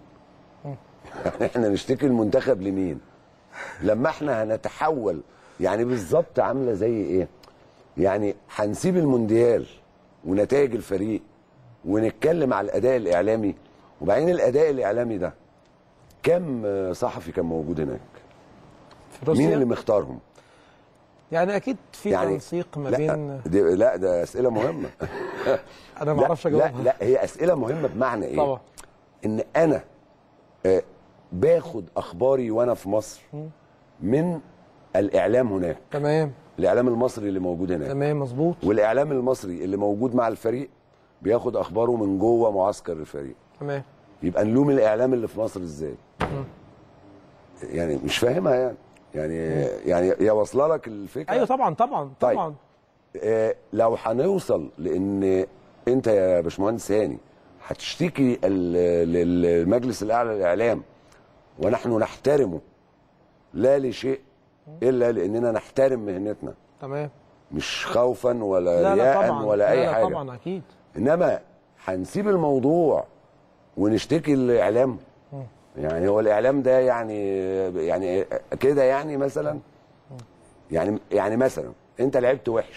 احنا نشتكي المنتخب لمين لما احنا هنتحول يعني بالظبط عامله زي ايه يعني هنسيب المونديال ونتائج الفريق ونتكلم على الاداء الاعلامي وبعدين الاداء الاعلامي ده كم صحفي كان موجود هناك في روسيا مين اللي مختارهم يعني اكيد في يعني تنسيق ما لا بين دي لا ده اسئله مهمه انا ما لا اعرفش لا اجاوبها لا هي اسئله مهمه بمعنى ايه طبعا ان انا آه، باخد اخباري وانا في مصر من الاعلام هناك تمام الاعلام المصري اللي موجود هناك تمام مظبوط والاعلام المصري اللي موجود مع الفريق بياخد اخباره من جوه معسكر الفريق تمام يبقى نلوم الاعلام اللي في مصر ازاي يعني مش فاهمها يعني يعني يعني هي واصله لك الفكره ايوه طبعا طبعا طيب. طبعا آه، لو هنوصل لان انت يا باشمهندس هاني هتشتكي ال- للمجلس الاعلى للاعلام ونحن نحترمه لا لشيء الا لاننا نحترم مهنتنا تمام مش خوفا ولا لا لا رياء طبعا ولا اي لا لا حاجه طبعا اكيد انما هنسيب الموضوع ونشتكي الاعلام يعني هو الاعلام ده يعني يعني كده يعني مثلا يعني يعني مثلا انت لعبت وحش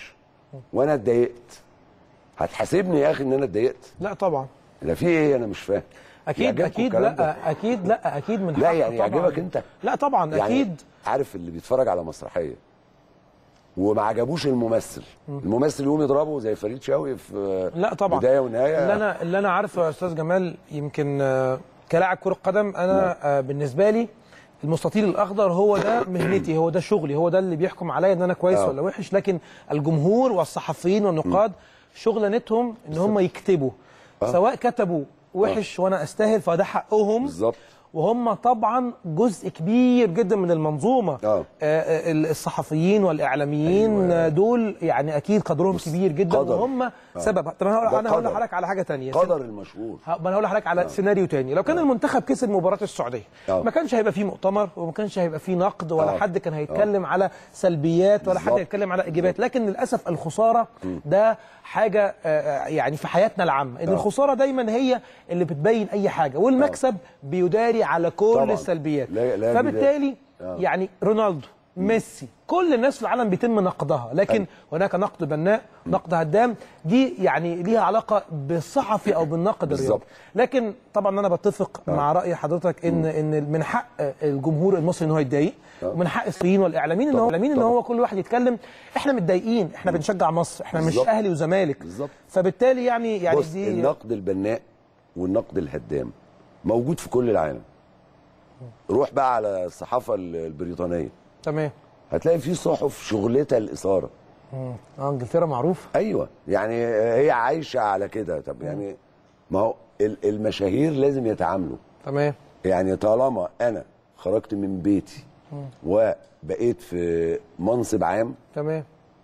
وانا اتضايقت هتحاسبني يا اخي ان انا اتضايقت لا طبعا لا في ايه انا مش فاهم اكيد يعجبكم اكيد الكلام ده؟ لا اكيد لا اكيد من لا حقه يعني طبعاً. يعجبك انت لا طبعا يعني اكيد عارف اللي بيتفرج على مسرحيه وما عجبوش الممثل الممثل يقوم يضربه زي فريد شوقي في لا طبعا بدايه ونهايه اللي انا اللي انا عارفه يا استاذ جمال يمكن آه، كلاعب كره قدم انا آه، بالنسبه لي المستطيل الاخضر هو ده مهنتي هو ده شغلي هو ده اللي بيحكم عليا ان انا كويس آه. ولا وحش لكن الجمهور والصحفيين والنقاد شغلانتهم ان هم يكتبوا سواء كتبوا وحش وانا استاهل فده حقهم بالظبط وهم طبعا جزء كبير جدا من المنظومه آه. آه، الصحفيين والاعلاميين أيوة. أيوة. دول يعني اكيد قدرهم كبير جدا قدر. وهم سبب طب انا هقول ده انا هقول قدر. لحضرتك على حاجه تانية قدر المشهور ه- ما انا هقول لحضرتك على سيناريو تاني لو كان المنتخب كسب مباراه السعوديه آه. ما كانش هيبقى فيه مؤتمر وما كانش هيبقى فيه نقد ولا آه. حد كان هيتكلم على سلبيات ولا حد بالظبط. هيتكلم على ايجابيات لكن للاسف الخساره ده حاجه آه، يعني في حياتنا العامه ان آه. الخساره دايما هي اللي بتبين اي حاجه والمكسب بيداري على كل طبعاً. السلبيات لا- لا فبالتالي آه. يعني رونالدو ميسي كل الناس في العالم بيتم نقدها لكن أيوة. هناك نقد بناء نقد هدام دي يعني ليها علاقه بالصحفي او بالناقد الرياضي بالظبط. لكن طبعا انا بتفق مع راي حضرتك ان ان من حق الجمهور المصري ان هو يتضايق ومن حق الصحفيين والاعلاميين ان هو الاعلاميين ان طبعاً. هو كل واحد يتكلم احنا متضايقين احنا بنشجع مصر احنا مش بالظبط. اهلي وزمالك بالظبط. فبالتالي يعني يعني بص دي النقد البناء والنقد الهدام موجود في كل العالم روح بقى على الصحافه ال- البريطانيه تمام هتلاقي في صحف شغلتها الاثاره اه انجلترا معروف ايوه يعني هي عايشه على كده طب يعني ما هو ال- المشاهير لازم يتعاملوا تمام يعني طالما انا خرجت من بيتي وبقيت في منصب عام تمام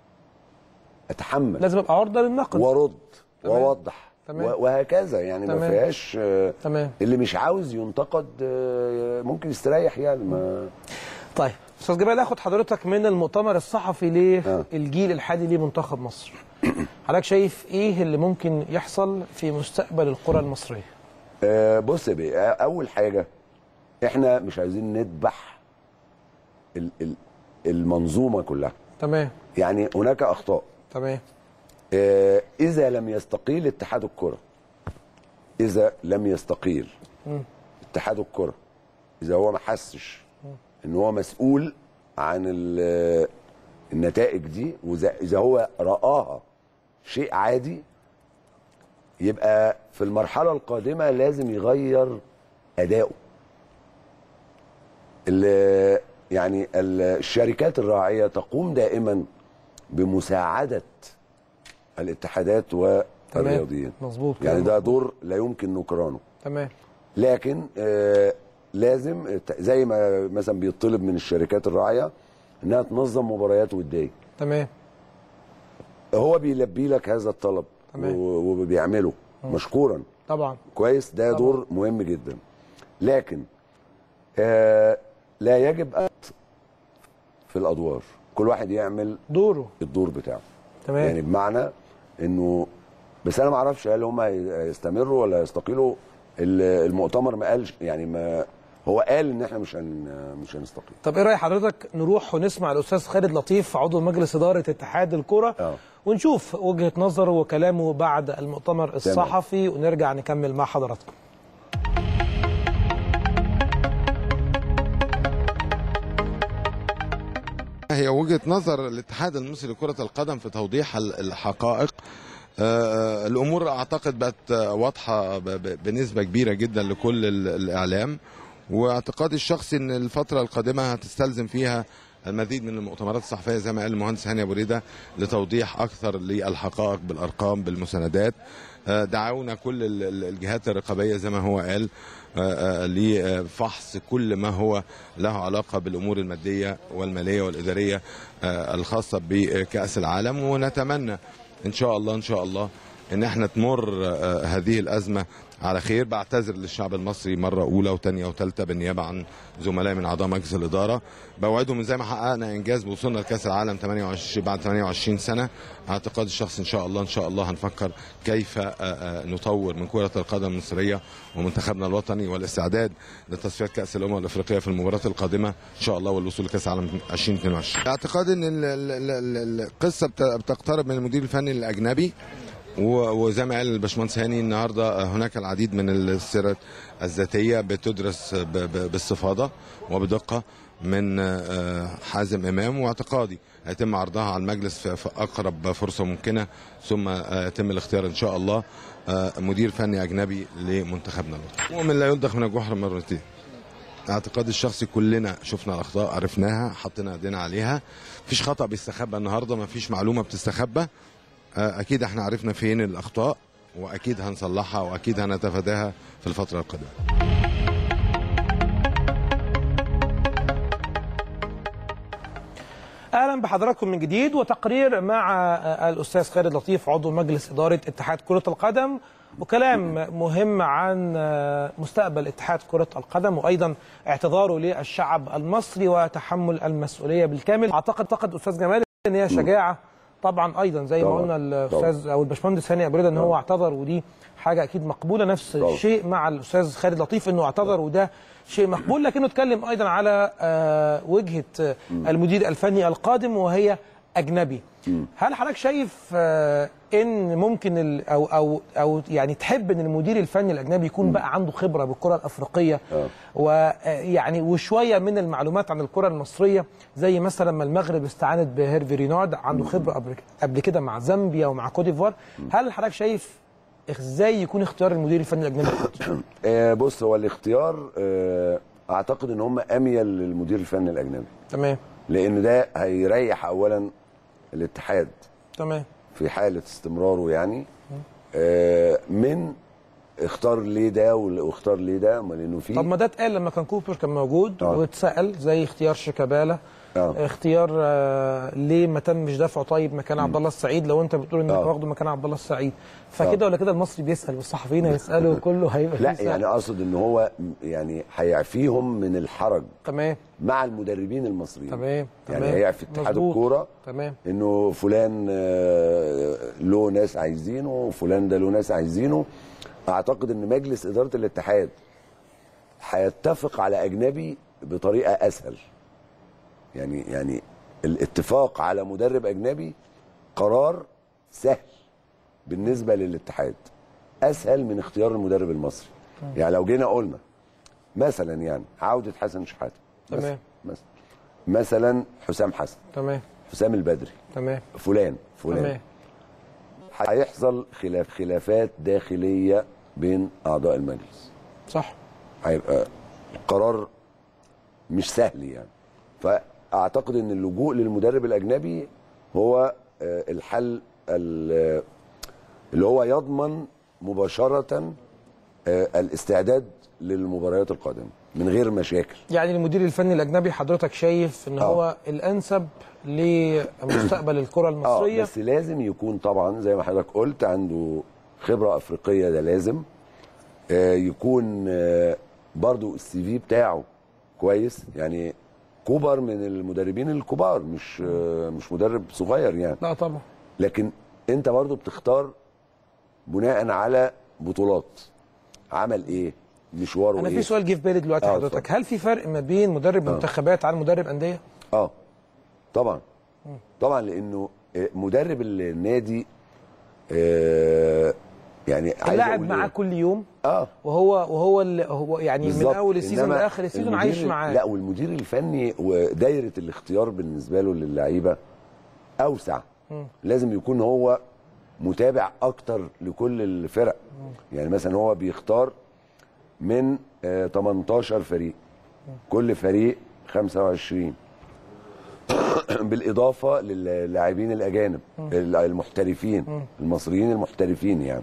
اتحمل لازم ابقى عرضه للنقد وارد تمام. واوضح تمام. و- وهكذا يعني ما تمام. فيهاش آه، تمام. اللي مش عاوز ينتقد آه، ممكن يستريح يعني ما طيب استاذ جمال اخد حضرتك من المؤتمر الصحفي آه. للجيل الحالي لمنتخب مصر حضرتك شايف ايه اللي ممكن يحصل في مستقبل الكره المصريه آه، بص يا بيه آه، اول حاجه احنا مش عايزين نذبح ال- ال- المنظومه كلها تمام يعني هناك اخطاء تمام آه، اذا لم يستقيل اتحاد الكره اذا لم يستقيل اتحاد الكره اذا هو ما حسش ان هو مسؤول عن ال- النتائج دي واذا إذا هو رآها شيء عادي يبقى في المرحله القادمه لازم يغير اداؤه ال- يعني الشركات الراعيه تقوم دائما بمساعده الاتحادات والرياضيين مظبوط يعني كلام ده مظبوط. دور لا يمكن نكرانه تمام لكن آه لازم الت- زي ما مثلا بيطلب من الشركات الراعيه انها تنظم مباريات وديه تمام هو بيلبي لك هذا الطلب تمام. و- وبيعمله مشكورا طبعا كويس ده طبعا. دور مهم جدا لكن آه لا يجب أن في الادوار كل واحد يعمل دوره الدور بتاعه تمام يعني بمعنى انه بس انا ما اعرفش هل هم هيستمروا ولا يستقيلوا ال- المؤتمر ما قالش يعني ما هو قال ان احنا مش هن مش هنستقيل طب ايه راي حضرتك نروح ونسمع الاستاذ خالد لطيف عضو مجلس اداره اتحاد الكره آه. ونشوف وجهه نظره وكلامه بعد المؤتمر الصحفي ونرجع نكمل مع حضراتكم هي وجهة نظر الاتحاد المصري لكرة القدم في توضيح ال- الحقائق آه، الأمور أعتقد بقت واضحة ب- ب- بنسبة كبيرة جدا لكل ال- الإعلام واعتقادي الشخصي أن الفترة القادمة هتستلزم فيها المزيد من المؤتمرات الصحفية زي ما قال المهندس هاني أبو ريدة لتوضيح أكثر للحقائق بالأرقام بالمساندات آه، دعونا كل ال- ال- الجهات الرقابية زي ما هو قال آه، آه، لفحص كل ما هو له علاقة بالأمور المادية والمالية والإدارية آه، الخاصة بكأس العالم ونتمنى إن شاء الله إن شاء الله ان احنا تمر آه، هذه الازمه على خير بعتذر للشعب المصري مره اولى وثانيه وثالثه بالنيابه عن زملائي من اعضاء مجلس الاداره بوعدهم إن زي ما حققنا انجاز وصلنا لكاس العالم 28 بعد 28 سنه اعتقاد الشخص ان شاء الله ان شاء الله هنفكر كيف آه، آه، نطور من كره القدم المصريه ومنتخبنا الوطني والاستعداد لتصفيات كاس الامم الافريقيه في المباراه القادمه ان شاء الله والوصول لكاس العالم 2022 اعتقاد ان ال- ال- ال- ال- القصه بت- بتقترب من المدير الفني الاجنبي و- وزي ما قال الباشمهندس هاني النهارده هناك العديد من السيرات الذاتيه بتدرس ب- ب- باستفاضه وبدقه من آه، حازم امام واعتقادي هيتم عرضها على المجلس في في اقرب فرصه ممكنه ثم آه، يتم الاختيار ان شاء الله آه، مدير فني اجنبي لمنتخبنا الوطني. مؤمن لا يلدغ من الجحر مرتين. اعتقادي الشخصي كلنا شفنا الاخطاء عرفناها حطينا ايدينا عليها مفيش خطا بيستخبى النهارده مفيش معلومه بتستخبى آه، اكيد احنا عرفنا فين الاخطاء واكيد هنصلحها واكيد هنتفاداها في الفتره القادمه اهلا بحضراتكم من جديد وتقرير مع الاستاذ خالد لطيف عضو مجلس اداره اتحاد كره القدم وكلام مهم عن مستقبل اتحاد كره القدم وايضا اعتذاره للشعب المصري وتحمل المسؤوليه بالكامل اعتقد اعتقد استاذ جمال ان هي شجاعه طبعا ايضا زي ما طبعاً. قلنا الاستاذ او الباشمهندس هاني ابو رضا ان هو اعتذر ودي حاجه اكيد مقبوله نفس طبعاً. الشيء مع الاستاذ خالد لطيف انه اعتذر وده شيء مقبول لكنه اتكلم ايضا على آه، وجهه آه، المدير الفني القادم وهي اجنبي هل حضرتك شايف آه، ان ممكن ال- او او او يعني تحب ان المدير الفني الاجنبي يكون بقى عنده خبره بالكره الافريقيه آه. ويعني وشويه من المعلومات عن الكره المصريه زي مثلا ما المغرب استعانت بهيرفي رينارد عنده خبره قبل- قبل كده مع زامبيا ومع كوت ديفوار هل حضرتك شايف ازاي يكون اختيار المدير الفني الاجنبي آه، بص هو الاختيار آه، اعتقد ان هم اميل للمدير الفني الاجنبي تمام لان ده هيريح اولا الاتحاد تمام في حاله استمراره يعني آه، من اختار ليه ده واختار ليه ده ما لانه في طب ما ده اتقال لما كان كوبر كان موجود آه. واتسال زي اختيار شيكابالا آه. اختيار آه ليه ما تمش دفعه طيب مكان عبد الله السعيد لو انت بتقول انك آه. واخده مكان عبد الله السعيد فكده ولا كده المصري بيسال والصحفيين هيسالوا كله هيبقى لا فيه سؤال. يعني اقصد ان هو يعني هيعفيهم من الحرج تمام مع المدربين المصريين تمام تمام يعني هيعفي اتحاد مظبوط. الكوره تمام انه فلان آه، له ناس عايزينه وفلان ده له ناس عايزينه اعتقد ان مجلس اداره الاتحاد هيتفق على اجنبي بطريقه اسهل يعني يعني الاتفاق على مدرب اجنبي قرار سهل بالنسبه للاتحاد اسهل من اختيار المدرب المصري يعني لو جينا قلنا مثلا يعني عوده حسن شحاته مثلاً- تمام. مثلا مثلا حسام حسن تمام حسام البدري تمام فلان فلان تمام هيحصل خلاف خلافات داخليه بين اعضاء المجلس صح هيبقى قرار مش سهل يعني فاعتقد ان اللجوء للمدرب الاجنبي هو آه، الحل ال- اللي هو يضمن مباشره آه، الاستعداد للمباريات القادمه من غير مشاكل يعني المدير الفني الاجنبي حضرتك شايف ان آه. هو الانسب لمستقبل الكره اه المصريه بس لازم يكون طبعا زي ما حضرتك قلت عنده خبره افريقيه ده لازم آه يكون آه برضو السي في بتاعه كويس يعني كوبر من المدربين الكبار مش آه مش مدرب صغير يعني لا طبعا لكن انت برضو بتختار بناء على بطولات عمل ايه مشواره انا ايه في سؤال جه في بالي دلوقتي آه، حضرتك اتفضل. هل في فرق ما بين مدرب منتخبات عن مدرب انديه اه طبعا طبعا لانه آه، مدرب النادي آه يعني عايز اللاعب أقول معاه إيه؟ كل يوم اه وهو وهو اللي هو يعني من بالظبط. اول السيزون إنما لاخر السيزون المدير- عايش معاه لا والمدير الفني ودايره الاختيار بالنسبه له للعيبه اوسع لازم يكون هو متابع اكتر لكل الفرق يعني مثلا هو بيختار من آه، 18 فريق كل فريق 25 بالاضافه للاعبين الاجانب المحترفين المصريين المحترفين يعني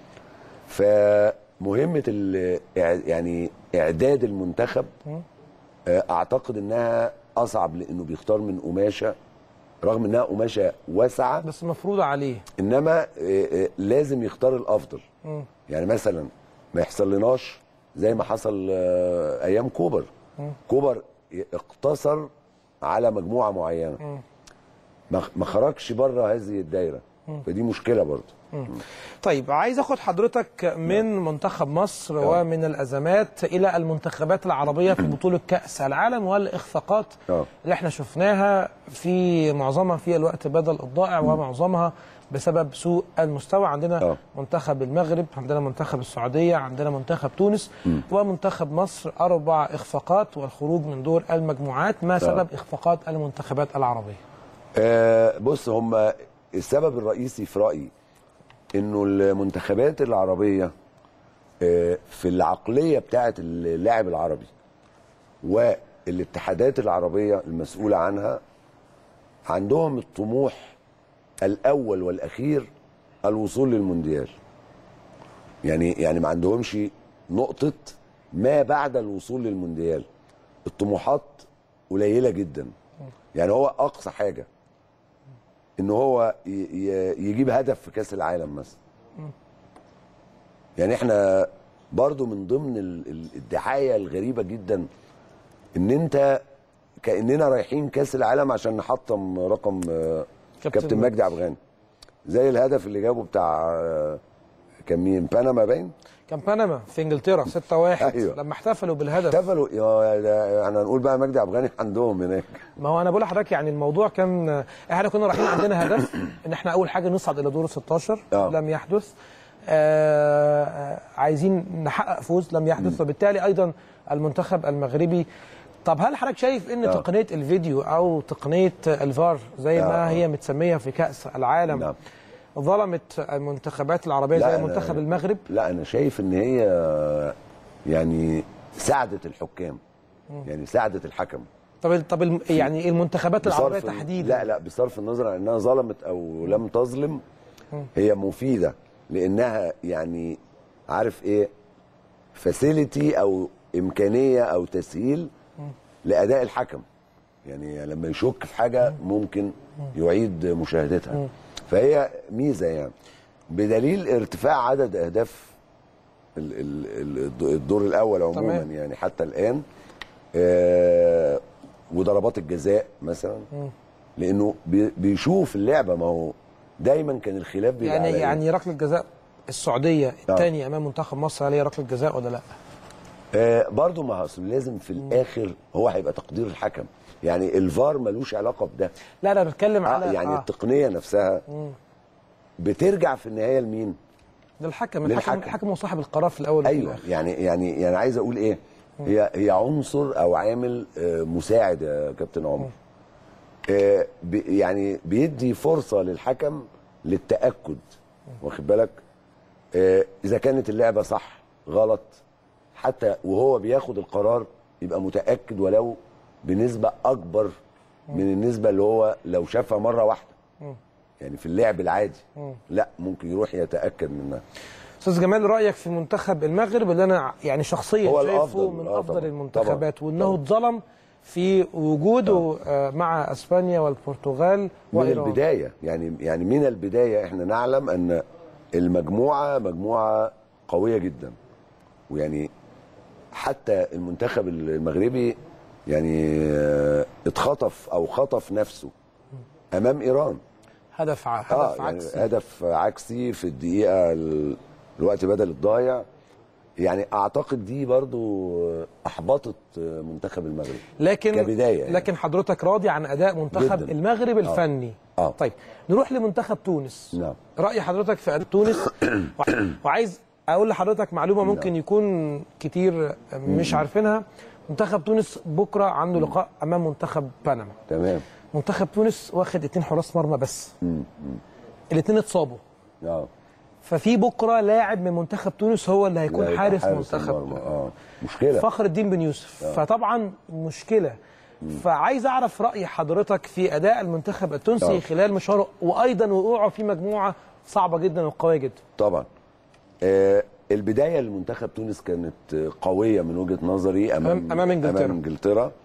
فمهمه ال- إع- يعني اعداد المنتخب آه، اعتقد انها اصعب لانه بيختار من قماشه رغم انها قماشه واسعه بس مفروضه عليه انما آه، آه، لازم يختار الافضل يعني مثلا ما يحصل لناش زي ما حصل آه، ايام كوبر كوبر ي- اقتصر على مجموعه معينه ما ما خرجش بره هذه الدايره فدي مشكله برضه طيب عايز اخد حضرتك من منتخب مصر ومن الازمات الى المنتخبات العربيه في بطوله كاس العالم والاخفاقات آه. اللي احنا شفناها في معظمها في الوقت بدل الضائع ومعظمها بسبب سوء المستوى عندنا آه. منتخب المغرب عندنا منتخب السعوديه عندنا منتخب تونس ومنتخب مصر اربع اخفاقات والخروج من دور المجموعات ما سبب اخفاقات المنتخبات العربيه آه، بص هم السبب الرئيسي في رايي انه المنتخبات العربيه آه، في العقليه بتاعه اللاعب العربي والاتحادات العربيه المسؤوله عنها عندهم الطموح الاول والاخير الوصول للمونديال يعني يعني ما عندهمش نقطه ما بعد الوصول للمونديال الطموحات قليله جدا يعني هو اقصى حاجه ان هو ي- ي- يجيب هدف في كاس العالم مثلا يعني احنا برضو من ضمن ال- ال- الدعايه الغريبه جدا ان انت كاننا رايحين كاس العالم عشان نحطم رقم آه، كابتن كابتن مجدي عبد الغني زي الهدف اللي جابه بتاع آه، كان مين بنما باين كان بنما في انجلترا 6-1 أيوة. لما احتفلوا بالهدف احتفلوا يا ده احنا هنقول بقى مجدي عبد الغني عندهم هناك ما هو انا بقول لحضرتك يعني الموضوع كان احنا كنا رايحين عندنا هدف ان احنا اول حاجه نصعد الى دور ال 16 آه. لم يحدث آه آه، عايزين نحقق فوز لم يحدث وبالتالي ايضا المنتخب المغربي طب هل حضرتك شايف ان آه. تقنيه الفيديو او تقنيه الفار زي آه، ما آه. هي متسميه في كاس العالم نعم. ظلمت المنتخبات العربيه لا، زي أنا- منتخب المغرب لا انا شايف ان هي يعني ساعدت الحكام يعني ساعدت الحكم طب طب الم- يعني المنتخبات العربيه بصرف- تحديدا لا لا بصرف النظر عن انها ظلمت او لم تظلم هي مفيده لانها يعني عارف ايه فاسيلتي او امكانيه او تسهيل لاداء الحكم يعني لما يشك في حاجه ممكن يعيد مشاهدتها فهي ميزه يعني بدليل ارتفاع عدد اهداف ال- ال- ال- الدور الاول عموما تمام. يعني حتى الان آه، وضربات الجزاء مثلا لانه بي- بيشوف اللعبه ما هو دايما كان الخلاف بيبقى يعني على إيه؟ يعني ركله جزاء السعوديه الثانيه امام منتخب مصر هل هي ركله جزاء ولا لا؟ آه برضه ما هو أصل لازم في الاخر هو هيبقى تقدير الحكم يعني الفار ملوش علاقه بده لا انا بتكلم آه على يعني آه. التقنيه نفسها بترجع في النهايه لمين للحكم الحكم للحكم. الحكم هو صاحب القرار في الاول وفي ايوه الاخر يعني يعني يعني عايز اقول ايه هي هي عنصر او عامل آه، مساعد يا كابتن عمر آه، بي- يعني بيدي فرصه للحكم للتاكد واخد بالك آه، اذا كانت اللعبه صح غلط حتى وهو بياخد القرار يبقى متاكد ولو بنسبه اكبر من النسبه اللي هو لو شافها مره واحده يعني في اللعب العادي لا ممكن يروح يتاكد منها استاذ جمال رايك في منتخب المغرب اللي انا يعني شخصيا هو شايفه الأفضل. من آه افضل طبعاً. المنتخبات طبعاً. وانه طبعاً. اتظلم في وجوده آه، مع اسبانيا والبرتغال من وايران البدايه يعني يعني من البدايه احنا نعلم ان المجموعه مجموعه قويه جدا ويعني حتى المنتخب المغربي يعني آه، اتخطف او خطف نفسه امام ايران هدف ع- هدف اه يعني عكسي هدف عكسي في الدقيقه ال- الوقت بدل الضايع يعني اعتقد دي برضو احبطت منتخب المغرب لكن كبداية يعني. لكن حضرتك راضي عن اداء منتخب جداً. المغرب الفني آه. طيب نروح لمنتخب تونس نعم. راي حضرتك في اداء تونس وع- وعايز اقول لحضرتك معلومه ممكن يكون كتير مش عارفينها منتخب تونس بكره عنده لقاء امام منتخب بنما تمام منتخب تونس واخد اتنين حراس مرمى بس الاثنين اتصابوا اه ففي بكره لاعب من منتخب تونس هو اللي هيكون لا، يبقى حارس, منتخب المرمى. اه مشكله فخر الدين بن يوسف فطبعا مشكله فعايز اعرف راي حضرتك في اداء المنتخب التونسي آه. خلال مشواره وايضا وقوعه في مجموعه صعبه جدا وقويه جدا طبعا آه البدايه لمنتخب تونس كانت آه، قويه من وجهه نظري امام أمام- أمام إنجلترا. امام انجلترا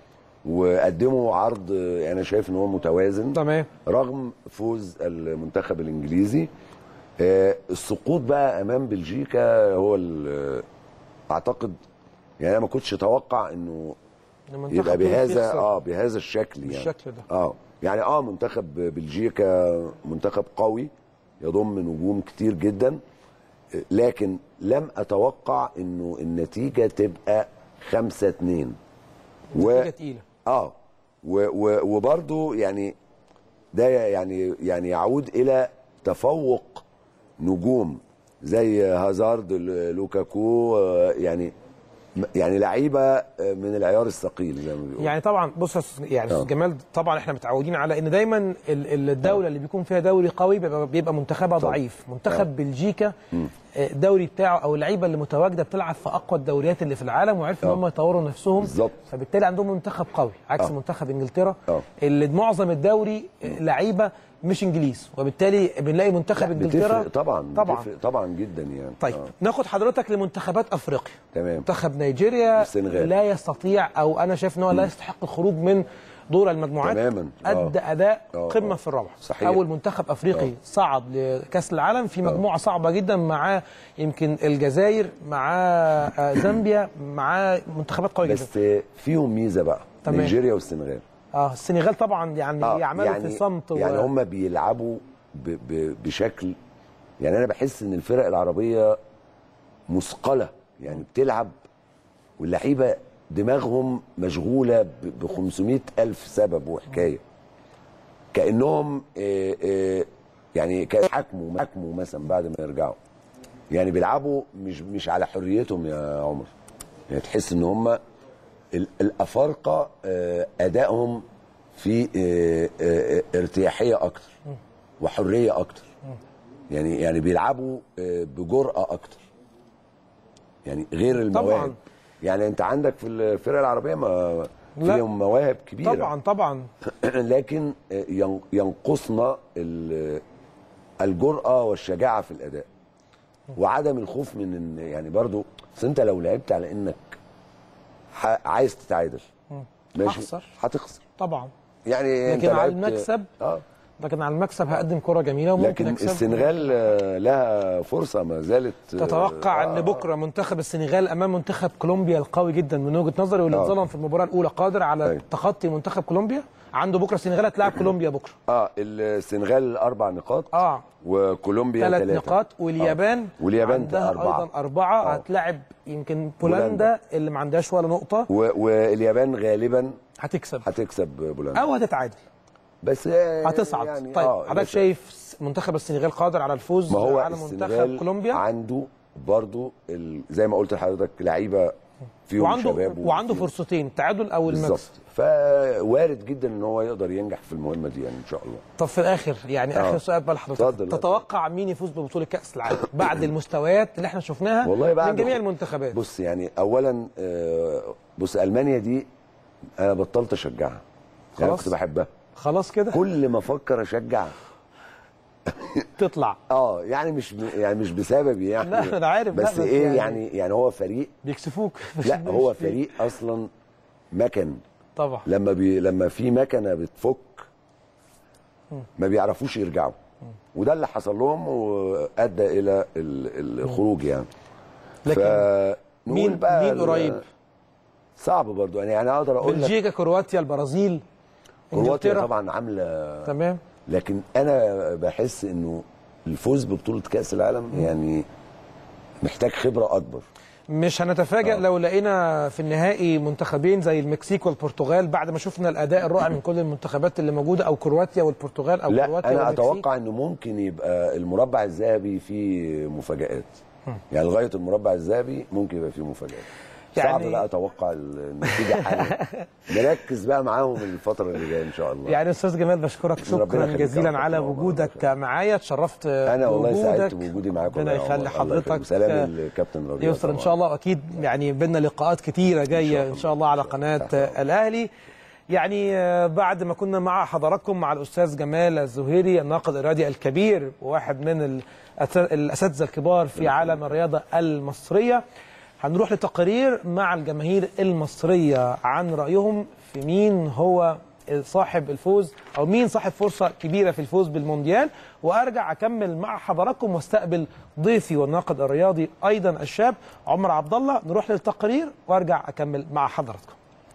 وقدموا عرض آه، انا شايف ان هو متوازن تمام رغم فوز المنتخب الانجليزي آه، السقوط بقى امام بلجيكا هو ال- اعتقد يعني انا ما كنتش اتوقع انه المنتخب يبقى بهذا يخسر. اه بهذا الشكل يعني بالشكل ده. اه يعني اه منتخب بلجيكا منتخب قوي يضم نجوم كتير جدا آه، لكن لم اتوقع انه النتيجه تبقى خمسة اتنين و... نتيجه تقيله اه و و وبرضو يعني ده يعني يعني يعود الى تفوق نجوم زي هازارد ل- لوكاكو آه، يعني يعني لعيبه آه، من العيار الثقيل زي ما بيقولوا يعني طبعا بص يا أستاذ- يعني آه. استاذ جمال طبعا احنا متعودين على ان دايما ال- ال- الدوله اللي بيكون فيها دوري قوي بيبقى, بيبقى منتخبها ضعيف منتخب بلجيكا آه، الدوري بتاعه او اللعيبه اللي متواجده بتلعب في اقوى الدوريات اللي في العالم وعرفوا ان آه. هم يطوروا نفسهم بالظبط. فبالتالي عندهم منتخب قوي عكس آه. منتخب انجلترا آه. اللي معظم الدوري آه، لعيبه مش انجليز وبالتالي بنلاقي منتخب لا، انجلترا بتفرق طبعا طبعا بتفرق طبعا جدا يعني طيب آه. ناخد حضرتك لمنتخبات افريقيا تمام منتخب نيجيريا والسنغال. لا يستطيع او انا شايف ان هو لا يستحق الخروج من دور المجموعات تماما. آه. ادى اداء آه، قمه آه. في الروعه صحيح. اول منتخب افريقي آه. صعد لكاس العالم في مجموعه صعبه جدا مع يمكن الجزائر مع آه، زامبيا مع منتخبات قويه جدا بس فيهم ميزه بقى تمام. نيجيريا والسنغال اه السنغال طبعا يعني آه، يعملوا في صمت و... يعني هم بيلعبوا ب ب بشكل يعني انا بحس ان الفرق العربيه مثقله يعني بتلعب واللعيبه دماغهم مشغوله ب 500 الف سبب وحكايه كانهم آه، آه، يعني كان حكموا حكموا مثلا بعد ما يرجعوا يعني بيلعبوا مش مش على حريتهم يا عمر يعني تحس ان هم ال- الافارقه آه، ادائهم في آه، آه، ارتياحيه اكتر وحريه اكتر يعني يعني بيلعبوا آه، بجرأه اكتر يعني غير المواهب طبعاً. يعني انت عندك في الفرق العربيه ما لا. فيهم مواهب كبيره طبعا طبعا لكن ين- ينقصنا ال- الجرأة والشجاعة في الأداء وعدم الخوف من إن يعني برضو أصل أنت لو لعبت على إنك ح- عايز تتعادل ماشي هخسر. هتخسر طبعا يعني أنت لكن على لعبت- المكسب اه لكن على المكسب هقدم كره جميله وممكن لكن اكسب السنغال آه، لها فرصة ما زالت آه، تتوقع آه، ان بكره منتخب السنغال امام منتخب كولومبيا القوي جدا من وجهه نظري واللي آه. اتظلم في المباراه الاولى قادر على أيوة. تخطي منتخب كولومبيا عنده بكره السنغال هتلاعب كولومبيا بكره اه السنغال أربع نقاط اه وكولومبيا ثلاث ثلاثة نقاط واليابان آه. واليابان عندها أربعة. ايضا اربعه آه. هتلاعب يمكن بولندا, بولندا. اللي ما عندهاش ولا نقطه و- واليابان غالبا هتكسب هتكسب بولندا او هتتعادل بس آه، هتصعد يعني طيب آه، حضرتك بس- شايف منتخب السنغال قادر على الفوز ما هو على منتخب السنغال كولومبيا عنده برضو ال... زي ما قلت لحضرتك لعيبه فيهم وعنده شباب وعنده وفيهم- فرصتين التعادل او المكسب بالظبط فوارد جدا ان هو يقدر ينجح في المهمه دي يعني ان شاء الله طب في الاخر يعني آه. اخر سؤال بقى لحضرتك اتفضل. تتوقع مين يفوز ببطوله كاس العالم بعد المستويات اللي احنا شفناها والله بعد من جميع خ- المنتخبات بص يعني اولا آه، بص المانيا دي انا بطلت اشجعها يعني أنا خلاص. كنت بحبها خلاص كده كل ما افكر اشجع تطلع اه يعني مش يعني مش بسببي يعني لا، أنا عارف، لا، بس, بس ايه يعني- يعني يعني هو فريق بيكسفوك لا هو فريق اصلا مكن طبعا لما بي لما في مكنه بتفك ما بيعرفوش يرجعوا وده اللي حصل لهم وادى الى ال- الخروج يعني لكن فنقول مين بقى مين ال- قريب صعب برضو يعني انا اقدر اقول لك بلجيكا كرواتيا البرازيل كرواتيا انجلترا طبعا عامله تمام لكن انا بحس انه الفوز ببطوله كاس العالم يعني محتاج خبره اكبر مش هنتفاجئ آه. لو لقينا في النهائي منتخبين زي المكسيك والبرتغال بعد ما شفنا الاداء الرائع من كل المنتخبات اللي موجوده او كرواتيا والبرتغال او لا كرواتيا انا والمكسيك اتوقع انه ممكن يبقى المربع الذهبي فيه مفاجات يعني لغايه المربع الذهبي ممكن يبقى فيه مفاجات يعني- صعب بقى اتوقع النتيجه حالا نركز بقى معاهم الفتره اللي جايه ان شاء الله يعني استاذ جمال بشكرك ربنا شكرا يخليك جزيلا يا على رب. الله وجودك يخليك. معايا اتشرفت انا والله بوجودك. سعدت بوجودي معاكم ربنا يا عمر. يخلي الله حضرتك يخليك. سلام للكابتن ربيع يسر ان طبعاً. شاء الله واكيد يعني بينا لقاءات كتيره جايه ان شاء الله على قناه الاهلي يعني آه، بعد ما كنا مع حضراتكم مع الاستاذ جمال الزهيري الناقد الرياضي الكبير وواحد من الأس- الاساتذه الكبار في عالم الرياضه المصريه هنروح لتقرير مع الجماهير المصريه عن رايهم في مين هو صاحب الفوز او مين صاحب فرصه كبيره في الفوز بالمونديال وارجع اكمل مع حضراتكم واستقبل ضيفي والناقد الرياضي ايضا الشاب عمر عبد الله نروح للتقرير وارجع اكمل مع حضراتكم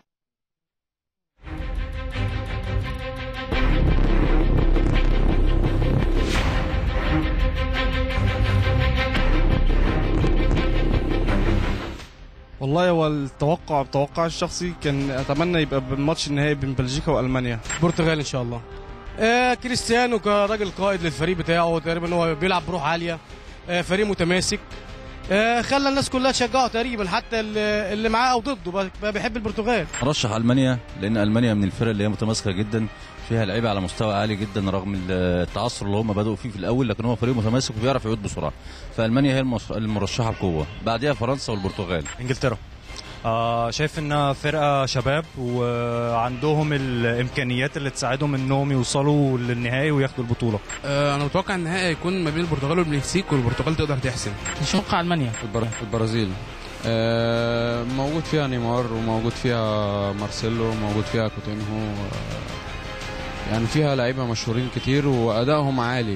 والله هو التوقع بتوقع الشخصي كان اتمنى يبقى بالماتش النهائي بين بلجيكا والمانيا البرتغال ان شاء الله آه كريستيانو كراجل قائد للفريق بتاعه تقريبا هو بيلعب بروح عاليه آه فريق متماسك آه خلى الناس كلها تشجعه تقريبا حتى اللي اللي معاه او ضده بقى بقى بيحب البرتغال رشح المانيا لان المانيا من الفرق اللي هي متماسكه جدا فيها لعيبه على مستوى عالي جدا رغم التعثر اللي هم بداوا فيه في الاول لكن هو فريق متماسك وبيعرف يعود بسرعه فالمانيا هي المش- المرشحه بقوه بعدها فرنسا والبرتغال انجلترا آه شايف انها فرقه شباب وعندهم الامكانيات اللي تساعدهم انهم يوصلوا للنهائي وياخدوا البطوله آه، انا متوقع النهائي هيكون ما بين البرتغال والمكسيك والبرتغال تقدر تحسم اتوقع المانيا البرازيل آه، موجود فيها نيمار وموجود فيها مارسيلو وموجود فيها كوتينهو آه، يعني فيها لعيبه مشهورين كتير وادائهم عالي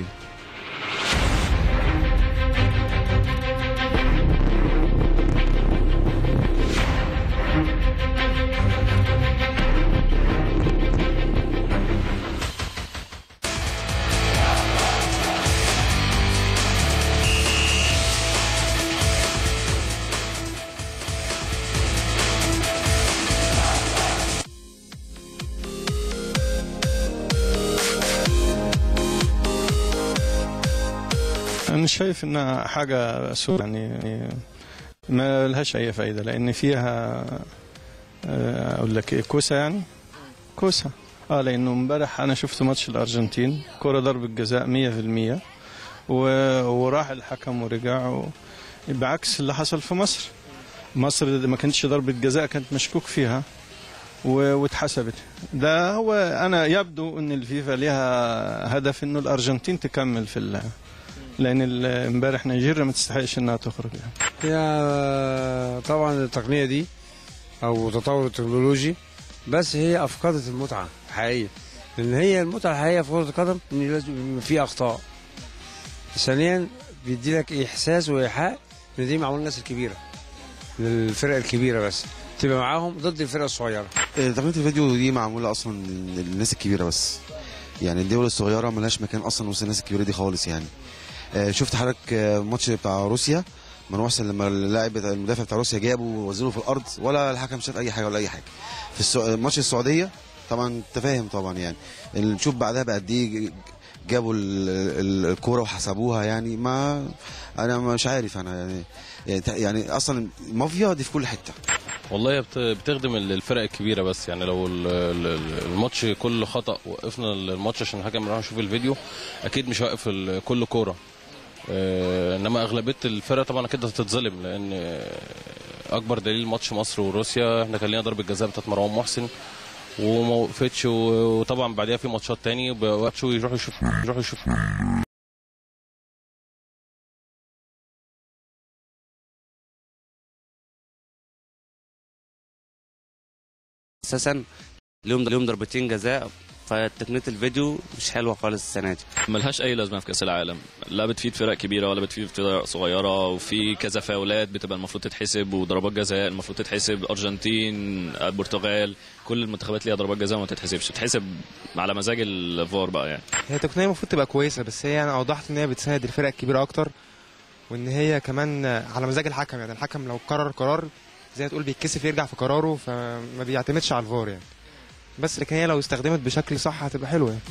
أنا شايف إنها حاجة سوء يعني ما لهاش أي فايدة لأن فيها آه، أقول لك إيه كوسة يعني كوسة اه لأنه امبارح أنا شفت ماتش الأرجنتين كرة ضربة جزاء 100% و... وراح الحكم ورجع و... بعكس اللي حصل في مصر مصر ما كانتش ضربة جزاء كانت مشكوك فيها و- واتحسبت ده هو انا يبدو ان الفيفا ليها هدف انه الارجنتين تكمل في ال- لان ال- امبارح نيجيريا ما تستحقش انها تخرج يعني. هي طبعا التقنية دي أو تطور التكنولوجي بس هي أفقدت المتعة الحقيقية لأن هي المتعة الحقيقية في كرة القدم إن لازم يبقى في أخطاء ثانيا بيدي لك إحساس وإيحاء إن دي معمول الناس الكبيرة للفرق الكبيرة بس تبقى معاهم ضد الفرق الصغيرة تقنيه الفيديو دي معموله اصلا للناس الكبيره بس يعني الدول الصغيره ملهاش مكان اصلا وسط الناس الكبيره دي خالص يعني آه، شفت حضرتك آه، الماتش بتاع روسيا مروان محسن لما اللاعب بتاع المدافع بتاع روسيا جابه ووزنه في الارض ولا الحكم شاف اي حاجه ولا اي حاجه في السو... ماتش السعوديه طبعا انت فاهم طبعا يعني اللي نشوف بعدها بقد ايه جابوا ال- ال- الكوره وحسبوها يعني ما انا مش عارف انا يعني يعني اصلا المافيا دي في كل حته والله هي بت- بتخدم ال- الفرق الكبيره بس يعني لو ال- ال- الماتش كل خطا وقفنا الماتش عشان الحكم يروح يشوف الفيديو اكيد مش هيوقف ال- كل كوره آه، انما اغلبيه الفرق طبعا كده هتتظلم لان آه، اكبر دليل ماتش مصر وروسيا احنا كان لنا ضربه جزاء بتاعت مروان محسن وما وقفتش و- وطبعا بعديها في ماتشات تاني بوقتش يروحوا يشوفوا يروحوا يشوفوا اساسا ليهم ليهم ضربتين جزاء فتقنيه الفيديو مش حلوه خالص السنه دي ملهاش اي لازمه في كاس العالم لا بتفيد فرق كبيره ولا بتفيد فرق صغيره وفي كذا فاولات بتبقى المفروض تتحسب وضربات جزاء المفروض تتحسب ارجنتين البرتغال كل المنتخبات ليها ضربات جزاء وما تتحسبش تتحسب على مزاج الفار بقى يعني هي تقنيه المفروض تبقى كويسه بس هي انا اوضحت ان هي بتساعد الفرق الكبيره اكتر وان هي كمان على مزاج الحكم يعني الحكم لو قرر قرار زي ما تقول بيتكسف يرجع في قراره فما بيعتمدش على الفار يعني بس لكن هي لو استخدمت بشكل صح هتبقى حلوه يعني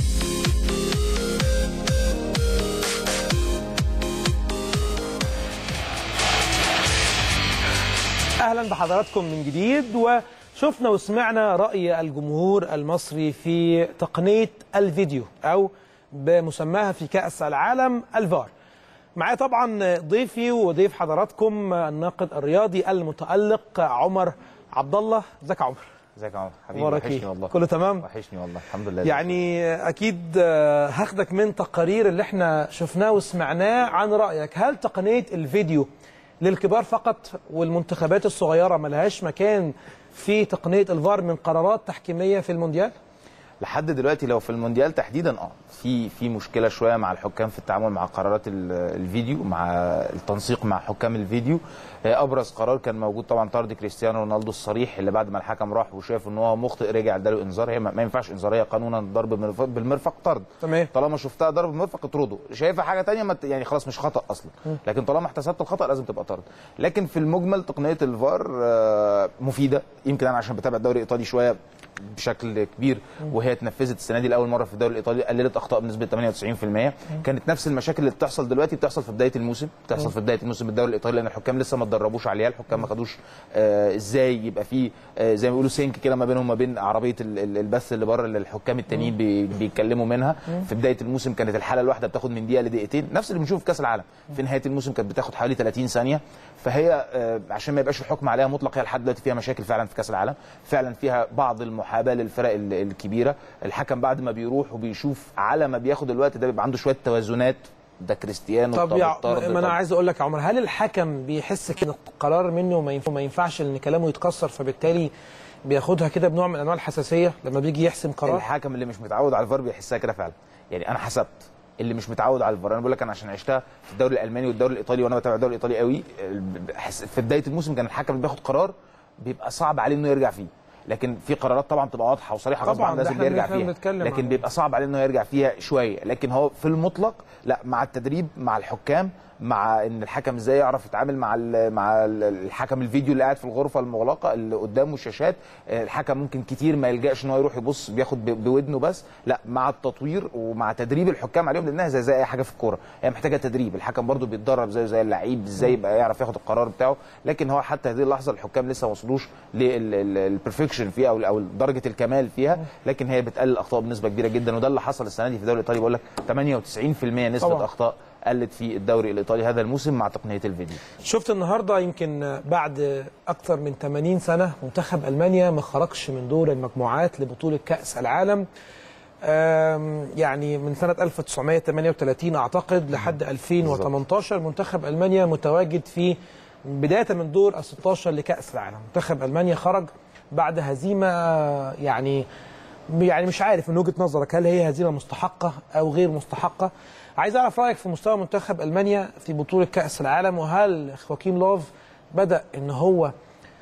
اهلا بحضراتكم من جديد وشفنا وسمعنا راي الجمهور المصري في تقنيه الفيديو او بمسماها في كاس العالم الفار معايا طبعا ضيفي وضيف حضراتكم الناقد الرياضي المتالق عمر عبد الله ازيك يا عمر ازيك يا عمر حبيبي أخبارك وحشني إيه؟ والله كله تمام؟ وحشني والله الحمد لله يعني اكيد آه، هاخدك من تقارير اللي احنا شفناه وسمعناه عن رايك هل تقنيه الفيديو للكبار فقط والمنتخبات الصغيره ملهاش مكان في تقنيه الفار من قرارات تحكيميه في المونديال لحد دلوقتي لو في المونديال تحديدا اه في في مشكله شويه مع الحكام في التعامل مع قرارات ال- الفيديو مع التنسيق مع حكام الفيديو آه، ابرز قرار كان موجود طبعا طرد كريستيانو رونالدو الصريح اللي بعد ما الحكم راح وشاف ان هو مخطئ رجع اداله انذار هي ما ما ينفعش انذار هي قانونا ضرب بالمرفق- بالمرفق طرد تمام طالما شفتها ضرب بالمرفق اطرده شايفها حاجه تانية ما ت- يعني خلاص مش خطا اصلا مم. لكن طالما احتسبت الخطا لازم تبقى طرد لكن في المجمل تقنيه الفار آه، مفيده يمكن انا عشان بتابع الدوري الايطالي شويه بشكل كبير وهي اتنفذت السنه دي لاول مره في الدوري الايطالي قللت اخطاء بنسبه 98% كانت نفس المشاكل اللي بتحصل دلوقتي بتحصل في بدايه الموسم بتحصل مم. في بدايه الموسم الدوري الايطالي لان الحكام لسه ما اتدربوش عليها الحكام ما خدوش آه ازاي يبقى في آه زي ما بيقولوا سينك كده ما بينهم وما بين عربيه ال- ال- البث اللي بره اللي الحكام التانيين بي بيتكلموا منها مم. في بدايه الموسم كانت الحاله الواحده بتاخد من دقيقه لدقيقتين نفس اللي بنشوفه في كاس العالم في نهايه الموسم كانت بتاخد حوالي 30 ثانيه فهي آه، عشان ما يبقاش الحكم عليها مطلق هي لحد دلوقتي فيها مشاكل فعلا في كاس العالم فعلا فيها بعض المحاباه للفرق ال- الكبيره الحكم بعد ما بيروح وبيشوف على ما بياخد الوقت ده بيبقى عنده شويه توازنات ده كريستيانو طب يا الطرد، ما انا طب- عايز اقول لك يا عمر هل الحكم بيحس كده قرار منه ما ينفع ما ينفعش ان كلامه يتكسر فبالتالي بياخدها كده بنوع من انواع الحساسيه لما بيجي يحسم قرار الحكم اللي مش متعود على الفار بيحسها كده فعلا يعني انا حسبت اللي مش متعود على الفار انا بقول لك انا عشان عشتها في الدوري الالماني والدوري الايطالي وانا بتابع الدوري الايطالي قوي حس- في بدايه الموسم كان الحكم اللي بياخد قرار بيبقى صعب عليه انه يرجع فيه لكن في قرارات طبعا بتبقى واضحه وصريحه غصب طبعاً، عنه ده لازم احنا يرجع بنتكلم- فيها بنتكلم لكن عن- بيبقى صعب عليه انه يرجع فيها شويه لكن هو في المطلق لا مع التدريب مع الحكام مع ان الحكم ازاي يعرف يتعامل مع ال مع ال- الحكم الفيديو اللي قاعد في الغرفه المغلقه اللي قدامه الشاشات آه، الحكم ممكن كتير ما يلجاش ان هو يروح يبص بياخد ب- بودنه بس لا مع التطوير ومع تدريب الحكام عليهم لانها زي زي اي حاجه في الكوره هي محتاجه تدريب الحكم برضو بيتدرب زي زي اللعيب ازاي يبقى يعرف ياخد القرار بتاعه لكن هو حتى هذه اللحظه الحكام لسه ما وصلوش للبرفكشن فيها او او درجه الكمال فيها لكن هي بتقلل الاخطاء بنسبه كبيره جدا وده اللي حصل السنه دي في الدوري الايطالي بقول لك 98% نسبه طبعاً. اخطاء قلت في الدوري الايطالي هذا الموسم مع تقنيه الفيديو شفت النهارده يمكن بعد اكثر من 80 سنه منتخب المانيا ما خرجش من دور المجموعات لبطوله كاس العالم آم، يعني من سنه 1938 اعتقد لحد 2018 منتخب المانيا متواجد في بدايه من دور ال 16 لكاس العالم منتخب المانيا خرج بعد هزيمه يعني يعني مش عارف من وجهه نظرك هل هي هزيمه مستحقه او غير مستحقه عايز اعرف رايك في مستوى منتخب المانيا في بطوله كاس العالم وهل خواكيم لوف بدا ان هو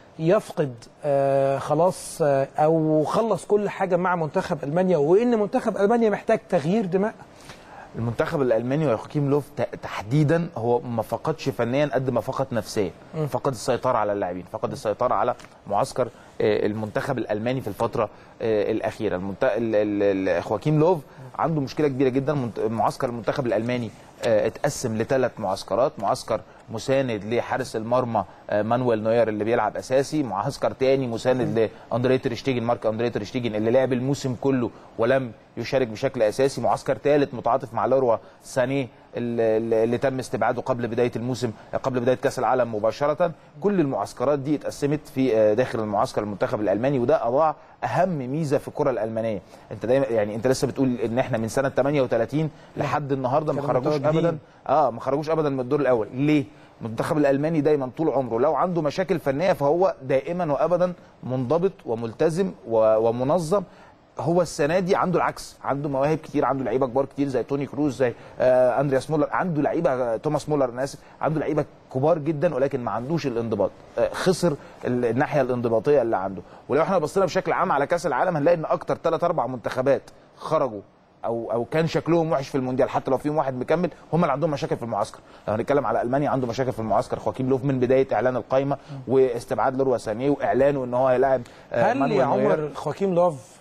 يفقد آه خلاص آه او خلص كل حاجه مع منتخب المانيا وان منتخب المانيا محتاج تغيير دماء المنتخب الالماني ويوخيم لوف ت- تحديدا هو ما فقدش فنيا قد ما فقد نفسيا مم. فقد السيطره على اللاعبين فقد السيطره على معسكر آه، المنتخب الالماني في الفتره آه، الاخيره المنت... ال- ال- ال- خواكيم لوف عنده مشكله كبيره جدا منت- معسكر المنتخب الالماني آه، اتقسم لثلاث معسكرات معسكر مساند لحارس المرمى آه، مانويل نوير اللي بيلعب اساسي معسكر تاني مساند لاندريه تريشتيجن مارك اندريه تريشتيجن اللي لعب الموسم كله ولم يشارك بشكل اساسي معسكر ثالث متعاطف مع لوروا سانيه اللي اللي تم استبعاده قبل بدايه الموسم قبل بدايه كاس العالم مباشره كل المعسكرات دي اتقسمت في آه، داخل المعسكر المنتخب الالماني وده اضاع اهم ميزه في الكره الالمانيه انت دايما يعني انت لسه بتقول ان احنا من سنه 38 لحد النهارده ما كانوا خرجوش متواجدين. ابدا اه ما خرجوش ابدا من الدور الاول ليه المنتخب الالماني دايما طول عمره لو عنده مشاكل فنيه فهو دائما وابدا منضبط وملتزم و- ومنظم هو السنه دي عنده العكس عنده مواهب كتير عنده لعيبه كبار كتير زي توني كروز زي آه اندرياس مولر عنده لعيبه آه، توماس مولر انا اسف عنده لعيبه كبار جدا ولكن ما عندوش الانضباط آه خسر ال- الناحيه الانضباطيه اللي عنده ولو احنا بصينا بشكل عام على كاس العالم هنلاقي ان اكتر ثلاث اربع منتخبات خرجوا او او كان شكلهم وحش في المونديال حتى لو فيهم واحد مكمل هم اللي عندهم مشاكل في المعسكر لو هنتكلم على المانيا عنده مشاكل في المعسكر خواكيم لوف من بدايه اعلان القائمه واستبعاد لوروا سانيه واعلانه ان هو هيلاعب آه، هل مانويل يا نوير. عمر خواكيم لوف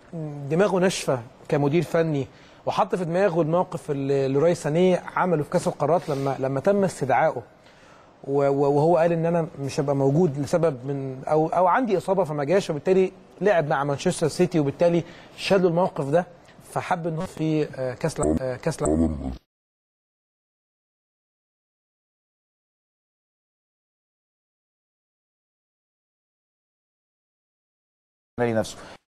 دماغه ناشفه كمدير فني وحط في دماغه الموقف اللي لوراي سانيه عمله في كاس القارات لما لما تم استدعائه و- و- وهو قال ان انا مش هبقى موجود لسبب من او او عندي اصابه فما جاش وبالتالي لعب مع مانشستر سيتي وبالتالي شال له الموقف ده فحب انه في آه، كاس الع- آه، كاس العالم النادي نفسه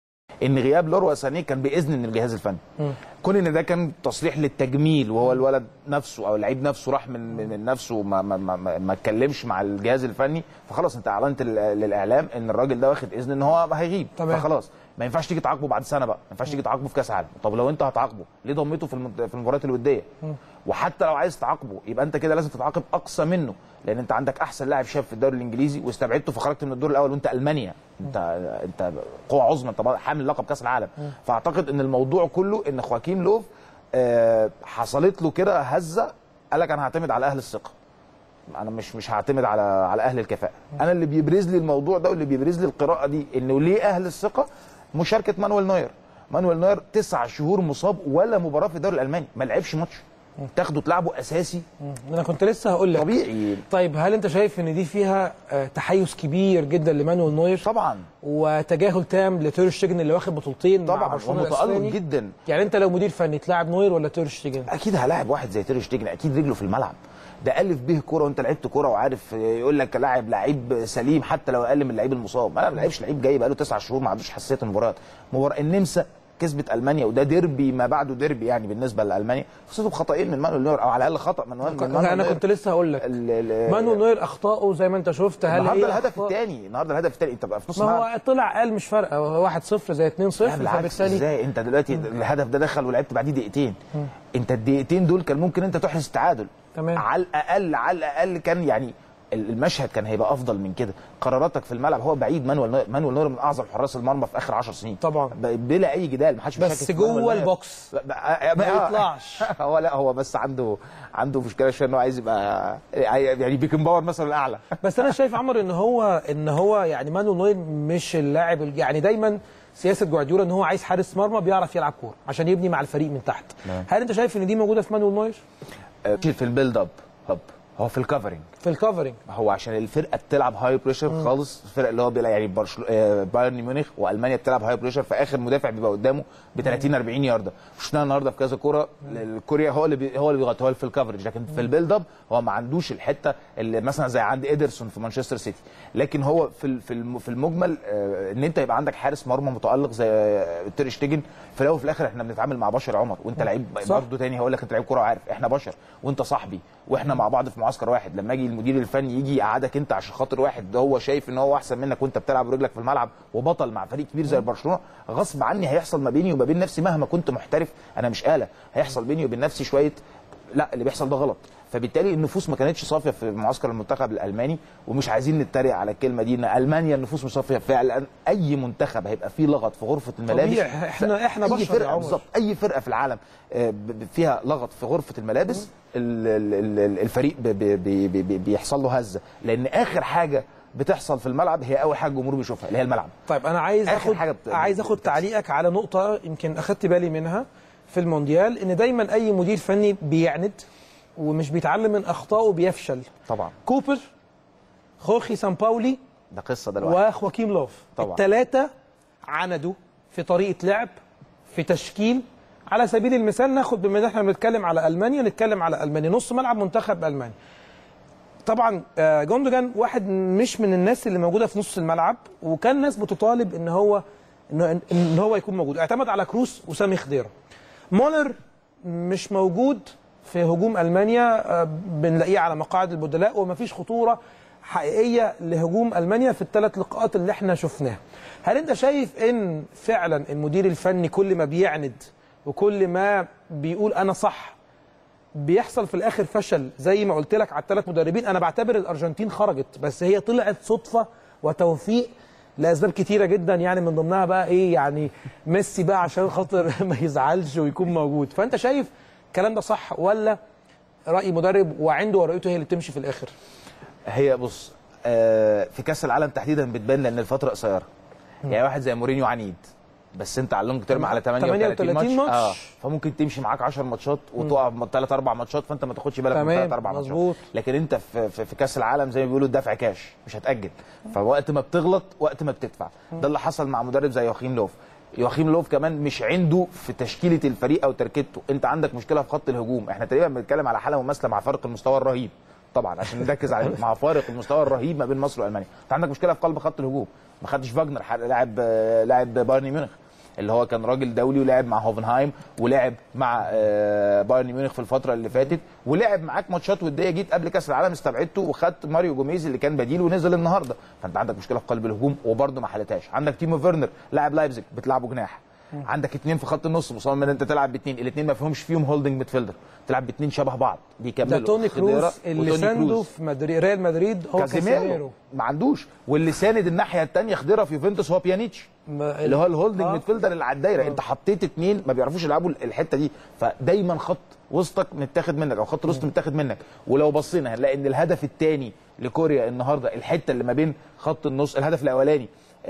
ان غياب لوروا سانيه كان باذن من الجهاز الفني كون ان ده كان تصريح للتجميل وهو الولد نفسه او اللعيب نفسه راح من من, من نفسه وما ما ما, ما, ما اتكلمش مع الجهاز الفني فخلاص انت اعلنت لل- للاعلام ان الراجل ده واخد اذن ان هو هيغيب تمام. فخلاص ما ينفعش تيجي تعاقبه بعد سنه بقى ما ينفعش تيجي تعاقبه في كاس عالم طب لو انت هتعاقبه ليه ضميته في المد- في المباريات الوديه وحتى لو عايز تعاقبه يبقى انت كده لازم تتعاقب اقصى منه لان انت عندك احسن لاعب شاب في الدوري الانجليزي واستبعدته فخرجت من الدور الاول وانت المانيا انت انت قوه عظمى انت حامل لقب كاس العالم فاعتقد ان الموضوع كله ان خواكيم لوف آه، حصلت له كده هزه قال لك انا هعتمد على اهل الثقه انا مش مش هعتمد على على اهل الكفاءه انا اللي بيبرز لي الموضوع ده واللي بيبرز لي القراءه دي انه ليه اهل الثقه مشاركه مانويل نوير مانويل نوير تسع شهور مصاب ولا مباراه في الدوري الالماني ما لعبش ماتش تاخده تلعبه اساسي انا كنت لسه هقول لك طبيعي طيب هل انت شايف ان دي فيها آه، تحيز كبير جدا لمانويل نوير طبعا وتجاهل تام لتير شتيجن اللي واخد بطولتين مع طبعا برشلونه ومتالق الأسباني؟ جدا يعني انت لو مدير فني تلاعب نوير ولا تير شتيجن اكيد هلاعب واحد زي تير شتيجن اكيد رجله في الملعب ده الف به كوره وانت لعبت كوره وعارف يقول لك لاعب لعيب سليم حتى لو اقل من اللعيب المصاب ما لعبش لعيب جاي بقاله تسع شهور ما عندوش حساسيه المباريات مباراه النمسا كسبت المانيا وده ديربي ما بعده ديربي يعني بالنسبه لالمانيا خسروا بخطأين من مانويل نوير او على الاقل خطا من مانويل من انا نوير. كنت لسه هقول لك مانويل نوير اخطائه زي ما انت شفت هل النهارده هي الهدف أخطاء؟ الثاني النهارده الهدف الثاني انت بقى في نص ما الملعب هو طلع قال مش فارقه هو 1-0 زي 2-0 لا بالعكس فبالتالي ازاي انت دلوقتي الهدف ده دخل ولعبت بعديه دقيقتين مم. انت الدقيقتين دول كان ممكن انت تحرز تعادل تمام على الاقل على الاقل كان يعني المشهد كان هيبقى افضل من كده قراراتك في الملعب هو بعيد مانويل نوير مانويل نوير من اعظم حراس المرمى في اخر 10 سنين طبعا بلا اي جدال ما حدش بس بيشكك في جوه مانويل نوير. البوكس ب- ما آه، يطلعش هو لا هو بس عنده عنده مشكله شويه ان هو عايز يبقى يعني بيكن باور مثلا الاعلى بس انا شايف عمر ان هو ان هو يعني مانويل نوير مش اللاعب ال- يعني دايما سياسه جوارديولا ان هو عايز حارس مرمى بيعرف يلعب كوره عشان يبني مع الفريق من تحت نعم. هل انت شايف ان دي موجوده في مانويل نوير آه، في البيلد اب هب هو في الكفرنج في الكفرنج هو عشان الفرقه بتلعب هاي بريشر خالص الفرق اللي هو بيلعب يعني برشلونه آه، بايرن ميونخ والمانيا بتلعب هاي بريشر فاخر مدافع بيبقى قدامه ب 30 40 يارده شفناها النهارده في كذا كوره الكوريا هو اللي بي هو اللي بيغطي هو في الكفرج لكن في البيلد اب هو ما عندوش الحته اللي مثلا زي عند ادرسون في مانشستر سيتي لكن هو في ال- في الم- في المجمل آه، ان انت يبقى عندك حارس مرمى متالق زي آه، تير شتيجن في الاول وفي الاخر احنا بنتعامل مع بشر يا عمر وانت لعيب صح. برضه تاني هقول لك انت لعيب كوره وعارف احنا بشر وانت صاحبي واحنا مع بعض في معسكر واحد لما يجي المدير الفني يجي يقعدك انت عشان خاطر واحد ده هو شايف ان هو احسن منك وانت بتلعب رجلك في الملعب وبطل مع فريق كبير زي برشلونه غصب عني هيحصل ما بيني وما بين نفسي مهما كنت محترف انا مش آلة هيحصل بيني وبين نفسي شويه لا اللي بيحصل ده غلط فبالتالي النفوس ما كانتش صافيه في معسكر المنتخب الالماني ومش عايزين نتريق على الكلمه دي ان المانيا النفوس مش صافيه فعلا اي منتخب هيبقى فيه لغط في غرفه الملابس طبيعي، احنا- احنا اي بشر يا فرقه عمر. بالظبط اي فرقه في العالم آه، ب- ب- فيها لغط في غرفه الملابس ال- ال- ال- الفريق ب- ب- ب- ب- بيحصل له هزه لان اخر حاجه بتحصل في الملعب هي اول حاجه الجمهور بيشوفها اللي هي الملعب طيب انا عايز آخر اخد حاجة بت- عايز اخد تعليقك على نقطه يمكن اخدت بالي منها في المونديال ان دايما اي مدير فني بيعند ومش بيتعلم من اخطائه بيفشل طبعا كوبر خورخي سامباولي ده قصه ده لوحده وخواكيم لوف طبعا. الثلاثه عندوا في طريقه لعب في تشكيل على سبيل المثال ناخد بما ان احنا بنتكلم على المانيا نتكلم على المانيا نص ملعب منتخب المانيا طبعا آه، جوندوجان واحد مش من الناس اللي موجوده في نص الملعب وكان ناس بتطالب ان هو ان ان هو يكون موجود اعتمد على كروس وسامي خضيره مولر مش موجود في هجوم المانيا آه، بنلاقيه على مقاعد البدلاء ومفيش خطوره حقيقيه لهجوم المانيا في الثلاث لقاءات اللي احنا شفناها هل انت شايف ان فعلا المدير الفني كل ما بيعند وكل ما بيقول انا صح بيحصل في الاخر فشل زي ما قلت لك على الثلاث مدربين انا بعتبر الارجنتين خرجت بس هي طلعت صدفه وتوفيق لاسباب كتيره جدا يعني من ضمنها بقى ايه يعني ميسي بقى عشان خاطر ما يزعلش ويكون موجود فانت شايف الكلام ده صح ولا راي مدرب وعنده ورقته هي اللي بتمشي في الاخر هي بص آه، في كاس العالم تحديدا بتبان لان الفتره قصيره يعني واحد زي مورينيو عنيد بس انت على اللونج تيرم على 38 38 ماتش, ماتش. اه فممكن تمشي معاك 10 ماتشات وتقع ثلاث اربع ماتشات فانت ما تاخدش بالك من تمام، ثلاث اربع ماتشات مظبوط. لكن انت في, في, في كاس العالم زي ما بيقولوا الدفع كاش مش هتاجل فوقت ما بتغلط وقت ما بتدفع ده اللي حصل مع مدرب زي يوخيم لوف يوخيم لوف كمان مش عنده في تشكيله الفريق او تركيبته انت عندك مشكله في خط الهجوم احنا تقريبا بنتكلم على حاله مماثله مع فرق المستوى الرهيب طبعا عشان نركز على مع فارق المستوى الرهيب ما بين مصر والمانيا انت عندك مشكله في قلب خط الهجوم ما خدش فاجنر ح- لاعب آه، لاعب بايرن ميونخ اللي هو كان راجل دولي ولعب مع هوفنهايم ولعب مع آه، بايرن ميونخ في الفتره اللي فاتت ولعب معاك ماتشات وديه جيت قبل كاس العالم استبعدته وخدت ماريو جوميز اللي كان بديل ونزل النهارده فانت عندك مشكله في قلب الهجوم وبرده ما حلتهاش عندك تيمو فيرنر لاعب لايبزيج بتلعبه جناح عندك اثنين في خط النص مصمم ان انت تلعب باثنين الاثنين ما فيهمش فيهم هولدنج ميدفيلدر تلعب باثنين شبه بعض بيكملوا ده توني خضيرة كروز اللي وتوني سانده كروز. في مدريد ريال مدريد هو كازيميرو كازيميرو ما عندوش واللي ساند الناحيه الثانيه خضيره في يوفنتوس هو بيانيتش ما- اللي هو الهولدنج آه. ميدفيلدر اللي على الدايره انت حطيت اثنين ما بيعرفوش يلعبوا الحته دي فدايما خط وسطك متاخد منك او خط الوسط متاخد منك ولو بصينا هنلاقي ان الهدف الثاني لكوريا النهارده الحته اللي ما بين خط النص الهدف الاولاني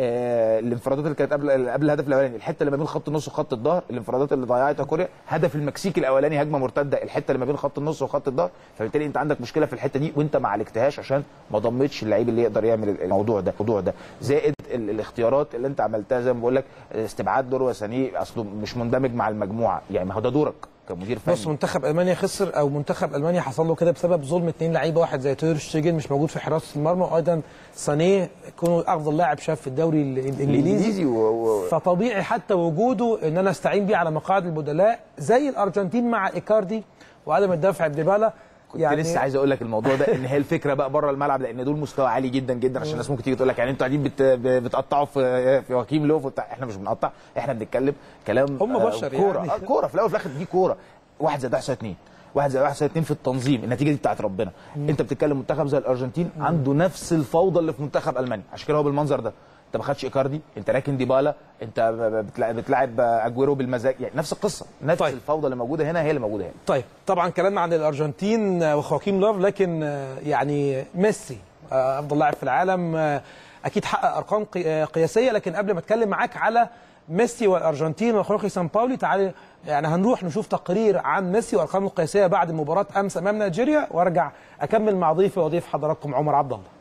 آه الانفرادات اللي كانت قبل قبل الهدف الاولاني الحته اللي ما بين خط النص وخط الظهر الانفرادات اللي ضيعتها كوريا هدف المكسيك الاولاني هجمه مرتده الحته اللي ما بين خط النص وخط الظهر فبالتالي انت عندك مشكله في الحته دي وانت ما عالجتهاش عشان ما ضمتش اللعيب اللي يقدر يعمل الموضوع ده الموضوع ده زائد ال- الاختيارات اللي انت عملتها زي ما بقول لك استبعاد دور وسنيه اصله مش مندمج مع المجموعه يعني ما هو ده دورك كمدير فني بص منتخب المانيا خسر او منتخب المانيا حصل له كده بسبب ظلم اثنين لعيبه واحد زي تير شتيجن مش موجود في حراسه المرمى وايضا سانيه يكونوا افضل لاعب شاب في الدوري ال- الانجليزي الانجليزي و... و... فطبيعي حتى وجوده ان انا استعين بيه على مقاعد البدلاء زي الارجنتين مع ايكاردي وعدم الدفع بديبالا كنت يعني لسه عايز اقول لك الموضوع ده ان هي الفكره بقى بره الملعب لان دول مستوى عالي جدا جدا عشان الناس ممكن تيجي تقول لك يعني انتوا قاعدين بت... بتقطعوا في في واكيم لوف وبتاع احنا مش بنقطع احنا بنتكلم كلام هم آه، بشر كوره يعني. آه، كوره في الاول وفي الاخر دي كوره واحد زائد واحد يساوي اثنين واحد زائد واحد يساوي اثنين في التنظيم النتيجه دي بتاعت ربنا انت بتتكلم منتخب زي الارجنتين عنده نفس الفوضى اللي في منتخب المانيا عشان كده هو بالمنظر ده انت ما خدش ايكاردي انت راكن ديبالا انت بتلعب, بتلعب اجويرو بالمزاج يعني نفس القصه نفس طيب. الفوضى اللي موجوده هنا هي اللي موجوده هنا طيب طبعا كلامنا عن الارجنتين آه، وخواكيم لوف لكن آه، يعني ميسي آه، افضل لاعب في العالم آه، اكيد حقق ارقام قي- آه، قياسيه لكن قبل ما اتكلم معاك على ميسي والارجنتين وخروخي سان باولي تعالى يعني هنروح نشوف تقرير عن ميسي وارقامه القياسيه بعد مباراه امس امام نيجيريا وارجع اكمل مع ضيفي وضيف حضراتكم عمر عبد الله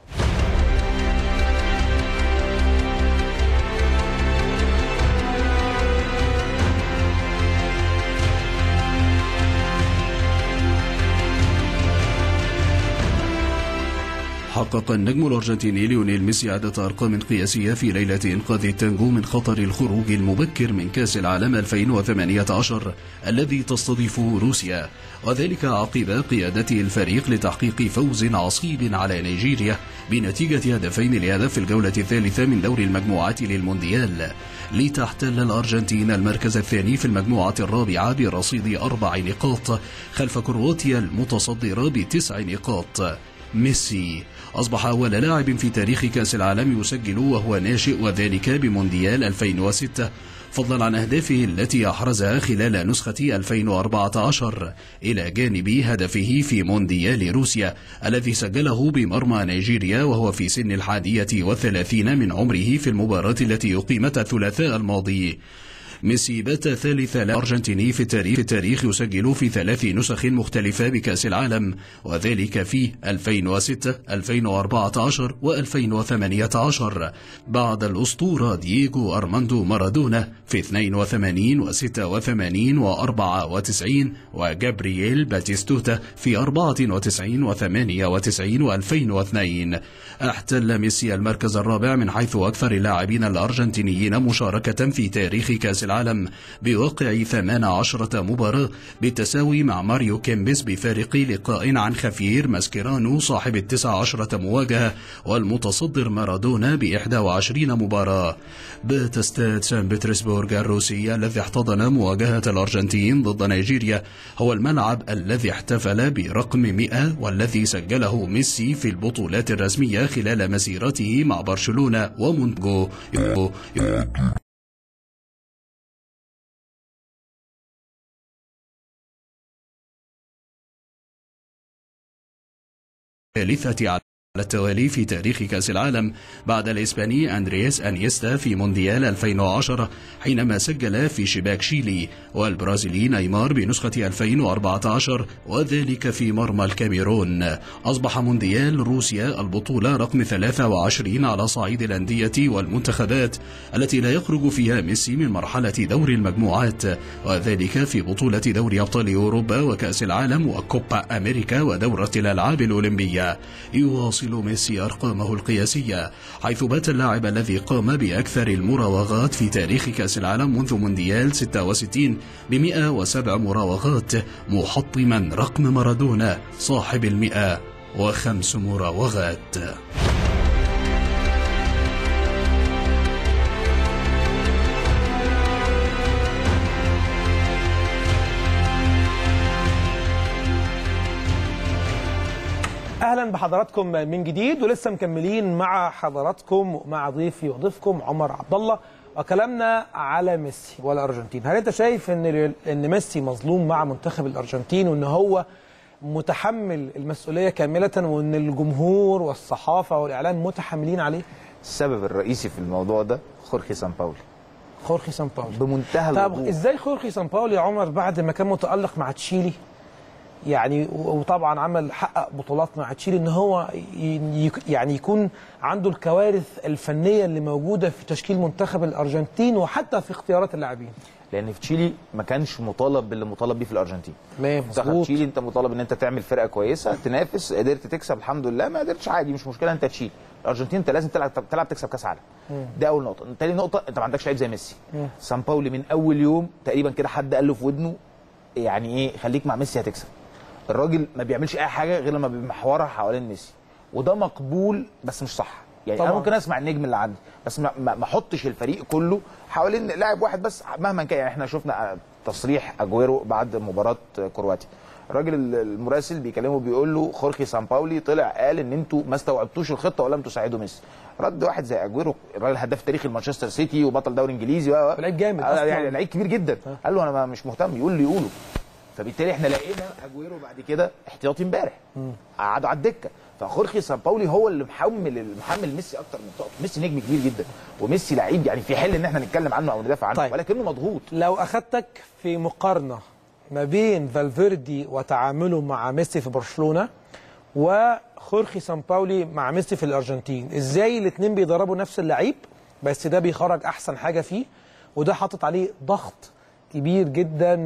حقق النجم الأرجنتيني ليونيل ميسي عدة أرقام قياسية في ليلة إنقاذ التانجو من خطر الخروج المبكر من كأس العالم 2018 الذي تستضيفه روسيا وذلك عقب قيادته الفريق لتحقيق فوز عصيب على نيجيريا بنتيجة هدفين لهدف في الجولة الثالثة من دور المجموعات للمونديال لتحتل الأرجنتين المركز الثاني في المجموعة الرابعة برصيد أربع نقاط خلف كرواتيا المتصدرة بتسع نقاط ميسي أصبح أول لاعب في تاريخ كأس العالم يسجل وهو ناشئ وذلك بمونديال 2006 فضلا عن أهدافه التي أحرزها خلال نسخة 2014 إلى جانب هدفه في مونديال روسيا الذي سجله بمرمى نيجيريا وهو في سن الحادية والثلاثين من عمره في المباراة التي أقيمت الثلاثاء الماضي ميسي بات ثالث الأرجنتيني في التاريخ, في التاريخ يسجل في ثلاث نسخ مختلفة بكأس العالم وذلك في 2006 2014 و2018 بعد الأسطورة دييغو أرماندو مارادونا في 82 و86 و94 وجابرييل باتيستوتا في 94 و98 و2002 احتل ميسي المركز الرابع من حيث أكثر اللاعبين الأرجنتينيين مشاركة في تاريخ كأس العالم بواقع 18 مباراة بالتساوي مع ماريو كيمبس بفارق لقاء عن خفير ماسكيرانو صاحب التسع عشرة مواجهة والمتصدر مارادونا ب 21 مباراة بات استاد سان بطرسبورغ الروسي الذي احتضن مواجهة الأرجنتين ضد نيجيريا هو الملعب الذي احتفل برقم 100 والذي سجله ميسي في البطولات الرسمية خلال مسيرته مع برشلونة ومونتجو الثالثة على التوالي في تاريخ كأس العالم بعد الإسباني أندرياس أنيستا في مونديال 2010 حينما سجل في شباك شيلي والبرازيلي نيمار بنسخة 2014 وذلك في مرمى الكاميرون أصبح مونديال روسيا البطولة رقم 23 على صعيد الأندية والمنتخبات التي لا يخرج فيها ميسي من مرحلة دور المجموعات وذلك في بطولة دوري أبطال أوروبا وكأس العالم وكوبا أمريكا ودورة الألعاب الأولمبية يواصل يواصل ميسي أرقامه القياسية حيث بات اللاعب الذي قام بأكثر المراوغات في تاريخ كأس العالم منذ مونديال 66 ب 107 مراوغات محطما رقم مارادونا صاحب المئة وخمس مراوغات اهلا بحضراتكم من جديد ولسه مكملين مع حضراتكم مع ضيفي وضيفكم عمر عبد الله وكلامنا على ميسي والارجنتين هل انت شايف ان ان ميسي مظلوم مع منتخب الارجنتين وان هو متحمل المسؤوليه كامله وان الجمهور والصحافه والاعلام متحملين عليه السبب الرئيسي في الموضوع ده خورخي سامباولي خورخي سامباولي بمنتهى طب الوضوح ازاي خورخي سامباولي يا عمر بعد ما كان متالق مع تشيلي يعني و- وطبعا عمل حقق بطولات مع تشيلي ان هو ي- ي- يعني يكون عنده الكوارث الفنيه اللي موجوده في تشكيل منتخب الارجنتين وحتى في اختيارات اللاعبين لان في تشيلي ما كانش مطالب باللي مطالب بيه في الارجنتين تمام منتخب مظبوط تشيلي انت مطالب ان انت تعمل فرقه كويسه تنافس قدرت تكسب الحمد لله ما قدرتش عادي مش مشكله انت تشيل الارجنتين انت لازم تلعب تلعب تكسب كاس عالم ده اول نقطه تاني نقطه انت ما عندكش لعيب زي ميسي سان باولي من اول يوم تقريبا كده حد قال له في ودنه يعني ايه خليك مع ميسي هتكسب الراجل ما بيعملش اي حاجه غير لما بيمحورها حوالين ميسي وده مقبول بس مش صح يعني طبعاً. انا ممكن اسمع النجم اللي عندي بس ما ما ما احطش الفريق كله حوالين لاعب واحد بس مهما كان يعني احنا شفنا تصريح اجويرو بعد مباراه كرواتيا الراجل المراسل بيكلمه بيقول له خورخي سامباولي طلع قال ان انتوا ما استوعبتوش الخطه ولم تساعدوا ميسي رد واحد زي اجويرو الراجل هداف تاريخي مانشستر سيتي وبطل دوري انجليزي و لعيب جامد آه، أصلاً. يعني لعيب كبير جدا قال له انا ما- مش مهتم يقول اللي يقوله فبالتالي احنا لقينا اجويرو بعد كده احتياطي امبارح قعدوا على الدكه فخورخي سامباولي هو اللي محمل محمل ميسي اكتر من طاقته ميسي نجم كبير جدا وميسي لعيب يعني في حل ان احنا نتكلم عنه او ندافع عنه طيب. ولكنه مضغوط لو اخدتك في مقارنه ما بين فالفيردي وتعامله مع ميسي في برشلونه وخورخي سامباولي مع ميسي في الارجنتين ازاي الاثنين بيدربوا نفس اللعيب بس ده بيخرج احسن حاجه فيه وده حاطط عليه ضغط كبير جدا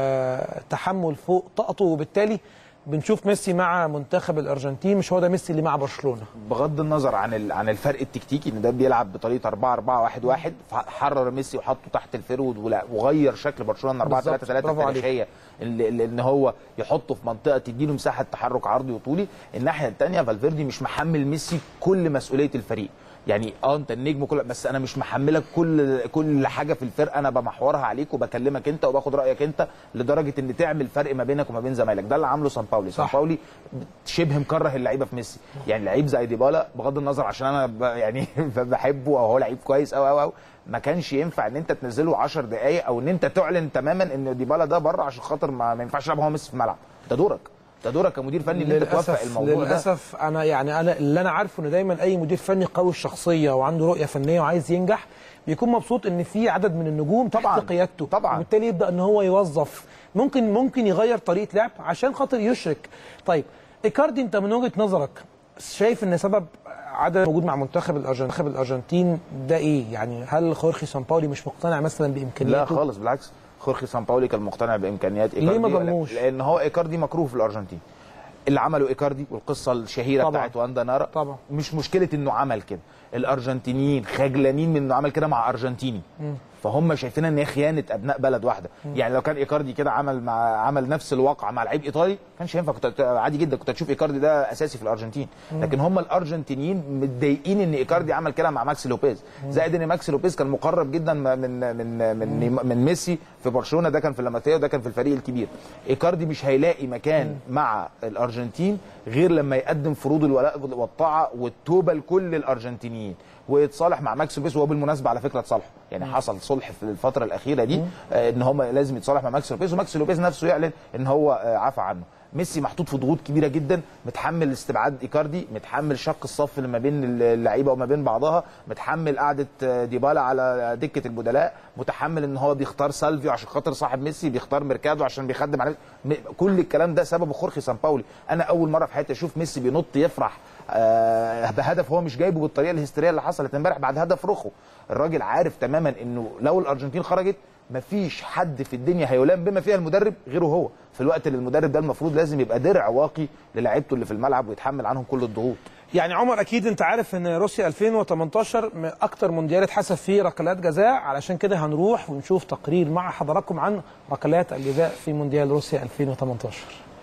وتحمل فوق طاقته وبالتالي بنشوف ميسي مع منتخب الارجنتين مش هو ده ميسي اللي مع برشلونه بغض النظر عن ال- عن الفرق التكتيكي ان ده بيلعب بطريقه 4 4 1 1 حرر ميسي وحطه تحت الفيرود ولا- وغير شكل برشلونه من 4 بالظبط. 3 3 برافو عليك. التاريخيه اللي- اللي- ان هو يحطه في منطقه تديله مساحه تحرك عرضي وطولي الناحيه الثانيه فالفيردي مش محمل ميسي كل مسؤوليه الفريق يعني اه انت النجم كل بس انا مش محملك كل كل حاجه في الفرقه انا بمحورها عليك وبكلمك انت وباخد رايك انت لدرجه ان تعمل فرق ما بينك وما بين زمايلك ده اللي عامله سان باولي سان باولي شبه مكره اللعيبه في ميسي يعني لعيب زي ديبالا بغض النظر عشان انا ب يعني بحبه او هو لعيب كويس او او او ما كانش ينفع ان انت تنزله 10 دقائق او ان انت تعلن تماما ان ديبالا ده بره عشان خاطر ما, ما ينفعش يلعب هو ميسي في الملعب ده دورك ده دورك كمدير فني ان انت توفق الموضوع ده للاسف انا يعني انا اللي انا عارفه ان دايما اي مدير فني قوي الشخصيه وعنده رؤيه فنيه وعايز ينجح بيكون مبسوط ان في عدد من النجوم طبعا تحت قيادته طبعا وبالتالي يبدا ان هو يوظف ممكن ممكن يغير طريقه لعب عشان خاطر يشرك طيب ايكاردي انت من وجهه نظرك شايف ان سبب عدد موجود مع منتخب الارجنتين منتخب الارجنتين ده ايه يعني هل خورخي سامباولي مش مقتنع مثلا بامكانياته لا خالص بالعكس خورخي سامباولي كان مقتنع بامكانيات ليه ما إيكاردي ضموش؟ لان هو ايكاردي مكروه في الارجنتين اللي عمله ايكاردي والقصه الشهيره طبعاً. بتاعت واندا نارا طبعا مش مشكله انه عمل كده الارجنتينيين خجلانين من انه عمل كده مع ارجنتيني فهم شايفين ان هي خيانه ابناء بلد واحده مم. يعني لو كان ايكاردي كده عمل مع عمل نفس الواقع مع لعيب ايطالي كانش ينفع كنت عادي جدا كنت هتشوف ايكاردي ده اساسي في الارجنتين مم. لكن هم الارجنتينيين متضايقين ان ايكاردي عمل كده مع ماكس لوبيز زائد ان ماكس لوبيز كان مقرب جدا من من من من ميسي في برشلونه ده كان في لاماتيا وده كان في الفريق الكبير ايكاردي مش هيلاقي مكان مع الارجنتين غير لما يقدم فروض الولاء والطاعه والتوبه لكل الارجنتينيين ويتصالح مع ماكس لوبيز وهو بالمناسبه على فكره اتصالحوا يعني حصل صلح في الفتره الاخيره دي آه، ان هم لازم يتصالح مع ماكس لوبيز وماكس لوبيز نفسه يعلن ان هو آه، عفى عنه ميسي محطوط في ضغوط كبيره جدا متحمل استبعاد ايكاردي متحمل شق الصف اللي ما بين اللعيبه وما بين بعضها متحمل قعده آه، ديبالا على دكه البدلاء متحمل ان هو بيختار سالفيو عشان خاطر صاحب ميسي بيختار ميركادو عشان بيخدم على م- كل الكلام ده سببه خورخي سامباولي انا اول مره في حياتي اشوف ميسي بينط يفرح آه، بهدف هو مش جايبه بالطريقه الهستيريه اللي حصلت امبارح بعد هدف روخو الراجل عارف تماما انه لو الارجنتين خرجت مفيش حد في الدنيا هيلام بما فيها المدرب غيره هو في الوقت اللي المدرب ده المفروض لازم يبقى درع واقي للاعيبته اللي في الملعب ويتحمل عنهم كل الضغوط يعني عمر اكيد انت عارف ان روسيا 2018 من اكتر مونديال اتحسب فيه ركلات جزاء علشان كده هنروح ونشوف تقرير مع حضراتكم عن ركلات الجزاء في مونديال روسيا 2018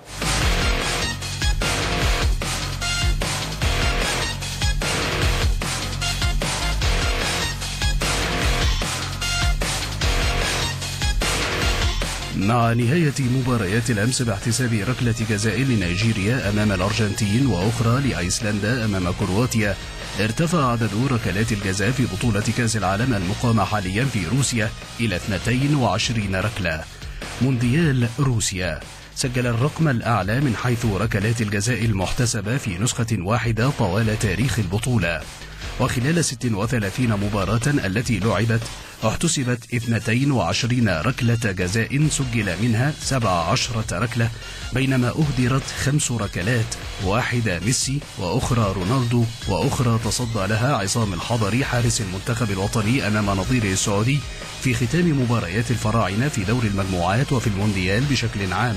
مع نهاية مباريات الأمس باحتساب ركلة جزاء لنيجيريا أمام الأرجنتين وأخرى لأيسلندا أمام كرواتيا ارتفع عدد ركلات الجزاء في بطولة كأس العالم المقامة حاليا في روسيا إلى 22 ركلة مونديال روسيا سجل الرقم الأعلى من حيث ركلات الجزاء المحتسبة في نسخة واحدة طوال تاريخ البطولة وخلال 36 مباراة التي لعبت احتسبت 22 ركلة جزاء سجل منها 17 ركلة بينما أهدرت خمس ركلات واحدة ميسي وأخرى رونالدو وأخرى تصدى لها عصام الحضري حارس المنتخب الوطني أمام نظيره السعودي في ختام مباريات الفراعنة في دور المجموعات وفي المونديال بشكل عام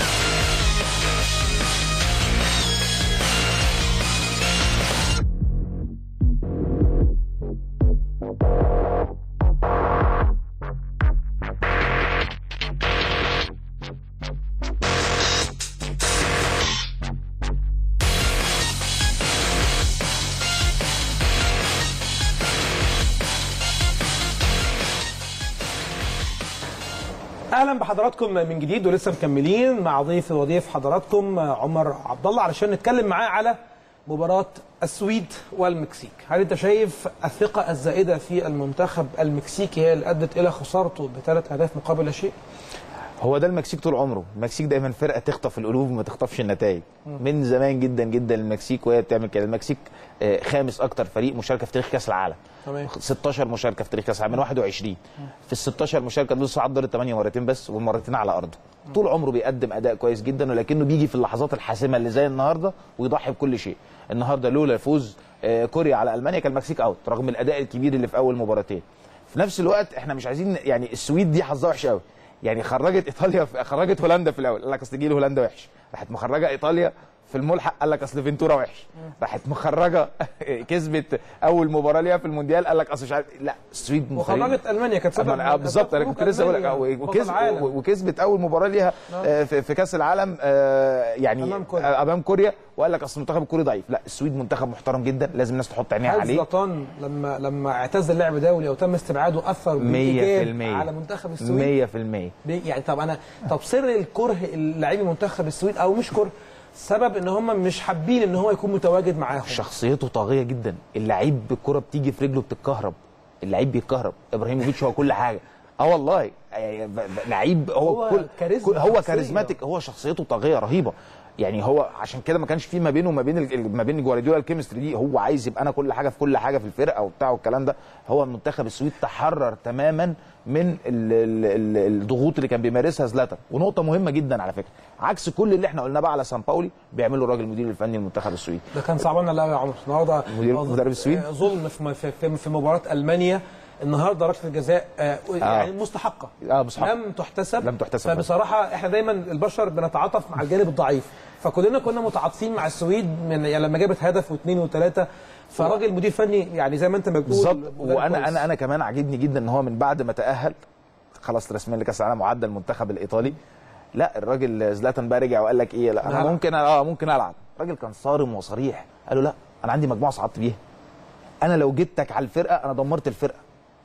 اهلا بحضراتكم من جديد ولسه مكملين مع ضيف وضيف حضراتكم عمر عبد الله علشان نتكلم معاه على مباراه السويد والمكسيك هل انت شايف الثقه الزائده في المنتخب المكسيكي هي اللي ادت الى خسارته بثلاث اهداف مقابل لا شيء هو ده المكسيك طول عمره المكسيك دايما فرقه تخطف القلوب وما تخطفش النتائج من زمان جدا جدا المكسيك وهي بتعمل كده المكسيك آه، خامس اكتر فريق مشاركه في تاريخ كاس العالم تمام 16 مشاركه في تاريخ كاس العالم من 21 في ال 16 مشاركه دول صعد دور الثمانيه مرتين بس والمرتين على ارضه طول عمره بيقدم اداء كويس جدا ولكنه بيجي في اللحظات الحاسمه اللي زي النهارده ويضحي بكل شيء النهارده لولا فوز آه، كوريا على المانيا كان المكسيك اوت رغم الاداء الكبير اللي في اول مباراتين في نفس الوقت احنا مش عايزين يعني السويد دي حظها وحش قوي يعني خرجت ايطاليا في خرجت هولندا في الاول قال لك اصل جيل هولندا وحش راحت مخرجه ايطاليا في الملحق قال لك اصل فينتورا وحش راحت مخرجه كسبت اول مباراه ليها في المونديال قال لك اصل مش عارف لا السويد مخرجة. وخرجت المانيا كانت سبب آه، بالظبط انا كنت لسه اقول لك آه، وكسب وكسبت اول مباراه ليها آه، في في كاس العالم آه، يعني أمام كوريا. آه، امام كوريا وقال لك اصل المنتخب الكوري ضعيف لا السويد منتخب محترم جدا لازم الناس تحط عينيها هل عليه زلاتان لما لما اعتزل اللعب دولي او تم استبعاده اثر 100% بالايجاب على منتخب السويد 100% بي- يعني طب انا طب سر الكره اللاعبي منتخب السويد او مش كره سبب ان هم مش حابين ان هو يكون متواجد معاهم شخصيته طاغيه جدا اللعيب بالكره بتيجي في رجله بتتكهرب اللعيب بيتكهرب ابراهيموفيتش هو كل حاجه اه والله يعني ب- ب- لعيب هو, هو كل كاريزما كل- هو شخصية. كاريزماتيك هو شخصيته طاغيه رهيبه يعني هو عشان كده ما كانش في ما بينه وما بين ال- ما بين جوارديولا الكيمستري دي هو عايز يبقى انا كل حاجه في كل حاجه في الفرقه وبتاع والكلام ده هو المنتخب السويد تحرر تماما من ال ال ال الضغوط اللي كان بيمارسها زلاتان ونقطه مهمه جدا على فكره عكس كل اللي احنا قلناه بقى على سان باولي بيعمله الراجل المدير الفني للمنتخب السويدي ده كان صعبان لا يا عمر النهارده مدير- مدرب السويد؟ آه، ظلم في في- في, في مباراه المانيا النهارده ركله الجزاء آه يعني مستحقه اه مستحق. لم تحتسب لم تحتسب. فبصراحه احنا دايما البشر بنتعاطف مع الجانب الضعيف فكلنا كنا متعاطفين مع السويد من يعني لما جابت هدف واثنين وثلاثه فراجل مدير فني يعني زي ما انت ما بتقول بالظبط مدرب وانا كويس. انا انا كمان عاجبني جدا ان هو من بعد ما تاهل خلاص رسميا لكاس العالم وعدى المنتخب الايطالي لا الراجل زلاتان بقى رجع وقال لك ايه لا انا نلعب. ممكن اه ممكن العب الراجل كان صارم وصريح قال له لا انا عندي مجموعه صعدت بيها انا لو جبتك على الفرقه انا دمرت الفرقه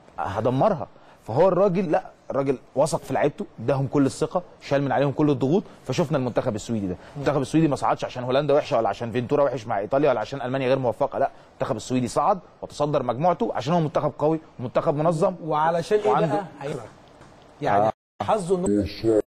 هدمرها فهو الراجل لا الراجل وثق في لعيبته اداهم كل الثقه شال من عليهم كل الضغوط فشفنا المنتخب السويدي ده المنتخب السويدي ما صعدش عشان هولندا وحشه ولا عشان فينتورا وحش مع ايطاليا ولا عشان المانيا غير موفقه لا المنتخب السويدي صعد وتصدر مجموعته عشان هو منتخب قوي ومنتخب منظم وعلشان ايه وعنده- بقى هيبقى يعني حظه انه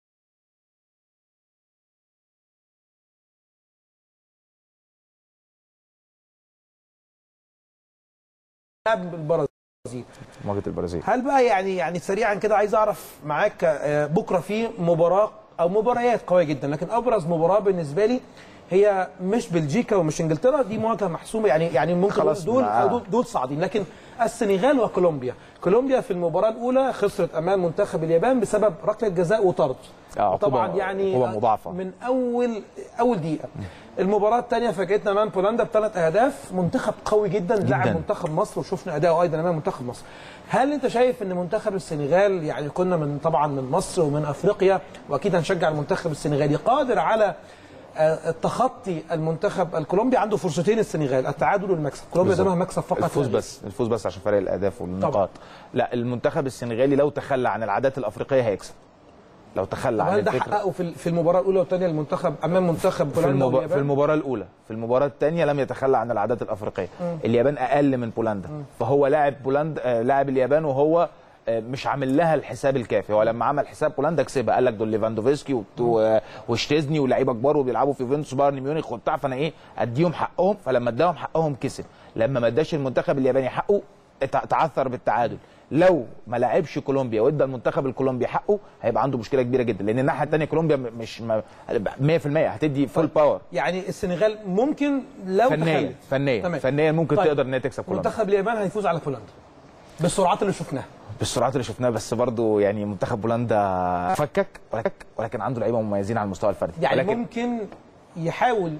لعب بالبرازيل مواجهه البرازيل هل بقى يعني يعني سريعا كده عايز اعرف معاك آه، بكره في مباراه او مباريات قويه جدا لكن ابرز مباراه بالنسبه لي هي مش بلجيكا ومش انجلترا دي مواجهه محسومه يعني يعني ممكن خلاص دول ما- دول, دول صاعدين لكن السنغال وكولومبيا كولومبيا في المباراه الاولى خسرت امام منتخب اليابان بسبب ركله جزاء وطرد آه، طبعا عقوبة- يعني عقوبة مضاعفة. من اول اول دقيقه المباراه الثانيه فاجئتنا امام بولندا بثلاث اهداف منتخب قوي جدا لعب منتخب مصر وشفنا اداؤه ايضا امام منتخب مصر هل انت شايف ان منتخب السنغال يعني كنا من طبعا من مصر ومن افريقيا واكيد هنشجع المنتخب السنغالي قادر على آه، التخطي المنتخب الكولومبي عنده فرصتين السنغال التعادل والمكسب كولومبيا بالظبط. قدامها مكسب فقط الفوز لا غير. بس الفوز بس عشان فرق الاهداف والنقاط لا المنتخب السنغالي لو تخلى عن العادات الافريقيه هيكسب لو تخلى طب عن هل ده الفكره حققه في في المباراه الاولى والثانيه المنتخب امام منتخب في, بولندا المب... في واليابان المباراه الاولى في المباراه الثانيه لم يتخلى عن العادات الافريقيه مم. اليابان اقل من بولندا فهو لاعب بولندا آه، لاعب اليابان وهو آه، مش عامل لها الحساب الكافي هو لما عمل حساب بولندا كسبها قال لك دول ليفاندوفسكي وبت- و- وشتيزني ولاعيبه كبار وبيلعبوا في فينتوس بايرن ميونخ وبتاع فانا ايه اديهم حقهم فلما اداهم حقهم كسب لما ما اداش المنتخب الياباني حقه اتع- تعثر بالتعادل لو ما لعبش كولومبيا وادى المنتخب الكولومبي حقه هيبقى عنده مشكله كبيره جدا لان الناحيه الثانيه كولومبيا م- مش ما- 100% هتدي فول باور يعني السنغال ممكن لو فنيا تخلت. فنيا تمام. فنيا ممكن طيب. تقدر ان هي تكسب كولومبيا منتخب اليابان هيفوز على بولندا بالسرعات اللي شفناها بالسرعات اللي شفناها بس برضو يعني منتخب بولندا فكك ولكن ولكن عنده لعيبه مميزين على المستوى الفردي يعني ولكن ممكن يحاول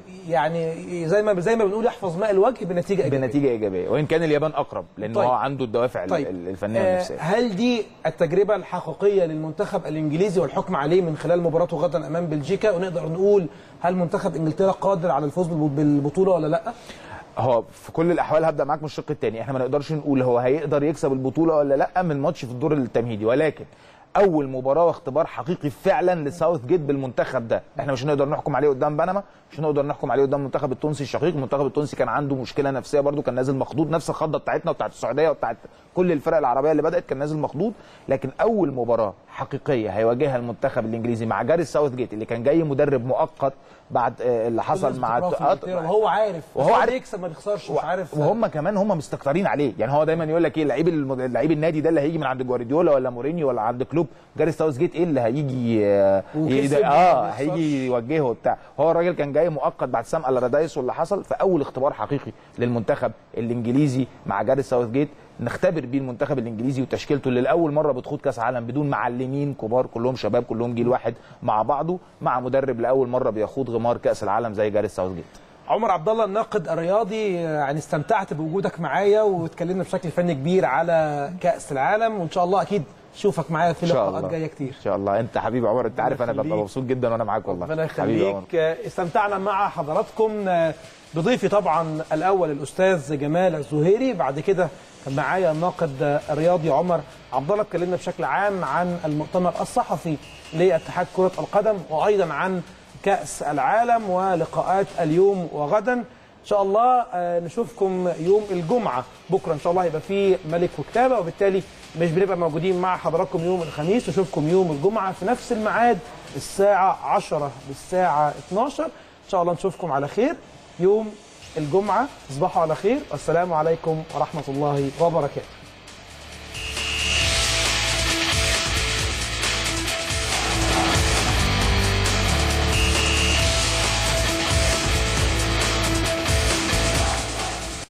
يعني زي ما زي ما بنقول يحفظ ماء الوجه بنتيجه ايجابيه بنتيجه ايجابيه وان كان اليابان اقرب لان طيب. هو عنده الدوافع طيب. طيب. الفنيه آه، والنفسيه هل دي التجربه الحقيقيه للمنتخب الانجليزي والحكم عليه من خلال مباراته غدا امام بلجيكا ونقدر نقول هل منتخب انجلترا قادر على الفوز بالب- بالبطوله ولا لا؟ هو في كل الاحوال هبدا معاك من الشق الثاني احنا ما نقدرش نقول هو هيقدر يكسب البطوله ولا لا من ماتش في الدور التمهيدي ولكن اول مباراه واختبار حقيقي فعلا لساوث جيت بالمنتخب ده احنا مش هنقدر نحكم عليه قدام بنما مش هنقدر نحكم عليه قدام المنتخب التونسي الشقيق المنتخب التونسي كان عنده مشكله نفسيه برده كان نازل مخضوض نفس الخضه بتاعتنا وبتاعت السعوديه وبتاعت كل الفرق العربيه اللي بدات كان نازل مخضوض لكن اول مباراه حقيقيه هيواجهها المنتخب الانجليزي مع جاري ساوث جيت اللي كان جاي مدرب مؤقت بعد آه، اللي حصل مع استقرار في إنجلترا وهو عارف وهو وهو عارف- يكسب ما يخسرش مش عارف وهم كمان هم مستكترين عليه يعني هو دايما يقول لك ايه لعيب المد- لعيب النادي ده اللي هيجي من عند جوارديولا ولا مورينيو ولا عند كلوب جاري ساوث جيت ايه اللي هيجي آه، وكسب يد- وما اه بيخسرش. هيجي يوجهه وبتاع هو الراجل كان جاي مؤقت بعد سام الرادايس واللي حصل فاول اختبار حقيقي للمنتخب الانجليزي مع جاري ساوث جيت نختبر بيه المنتخب الانجليزي وتشكيلته اللي لاول مره بتخوض كاس عالم بدون معلمين كبار كلهم شباب كلهم جيل واحد مع بعضه مع مدرب لاول مره بيخوض غمار كاس العالم زي جاري ساوث جيت عمر عبد الله الناقد الرياضي يعني استمتعت بوجودك معايا واتكلمنا بشكل فني كبير على كاس العالم وان شاء الله اكيد اشوفك معايا في ان شاء لقاءات الله جايه كتير ان شاء الله انت حبيبي عمر انت عارف انا ببقى يخليك. مبسوط جدا وانا معاك والله ربنا حبيبي يا عمر. يخليك آه، استمتعنا مع حضراتكم آه، بضيفي طبعا الاول الاستاذ جمال الزهيري بعد كده كان معايا الناقد آه، الرياضي عمر عبد الله اتكلمنا بشكل عام عن المؤتمر الصحفي لاتحاد كره القدم وايضا عن كاس العالم ولقاءات اليوم وغدا ان شاء الله آه، نشوفكم يوم الجمعه بكره ان شاء الله هيبقى فيه ملك وكتابه وبالتالي مش بنبقى موجودين مع حضراتكم يوم الخميس نشوفكم يوم الجمعه في نفس الميعاد الساعه 10 بالساعه 12 ان شاء الله نشوفكم على خير يوم الجمعه تصبحوا على خير والسلام عليكم ورحمه الله وبركاته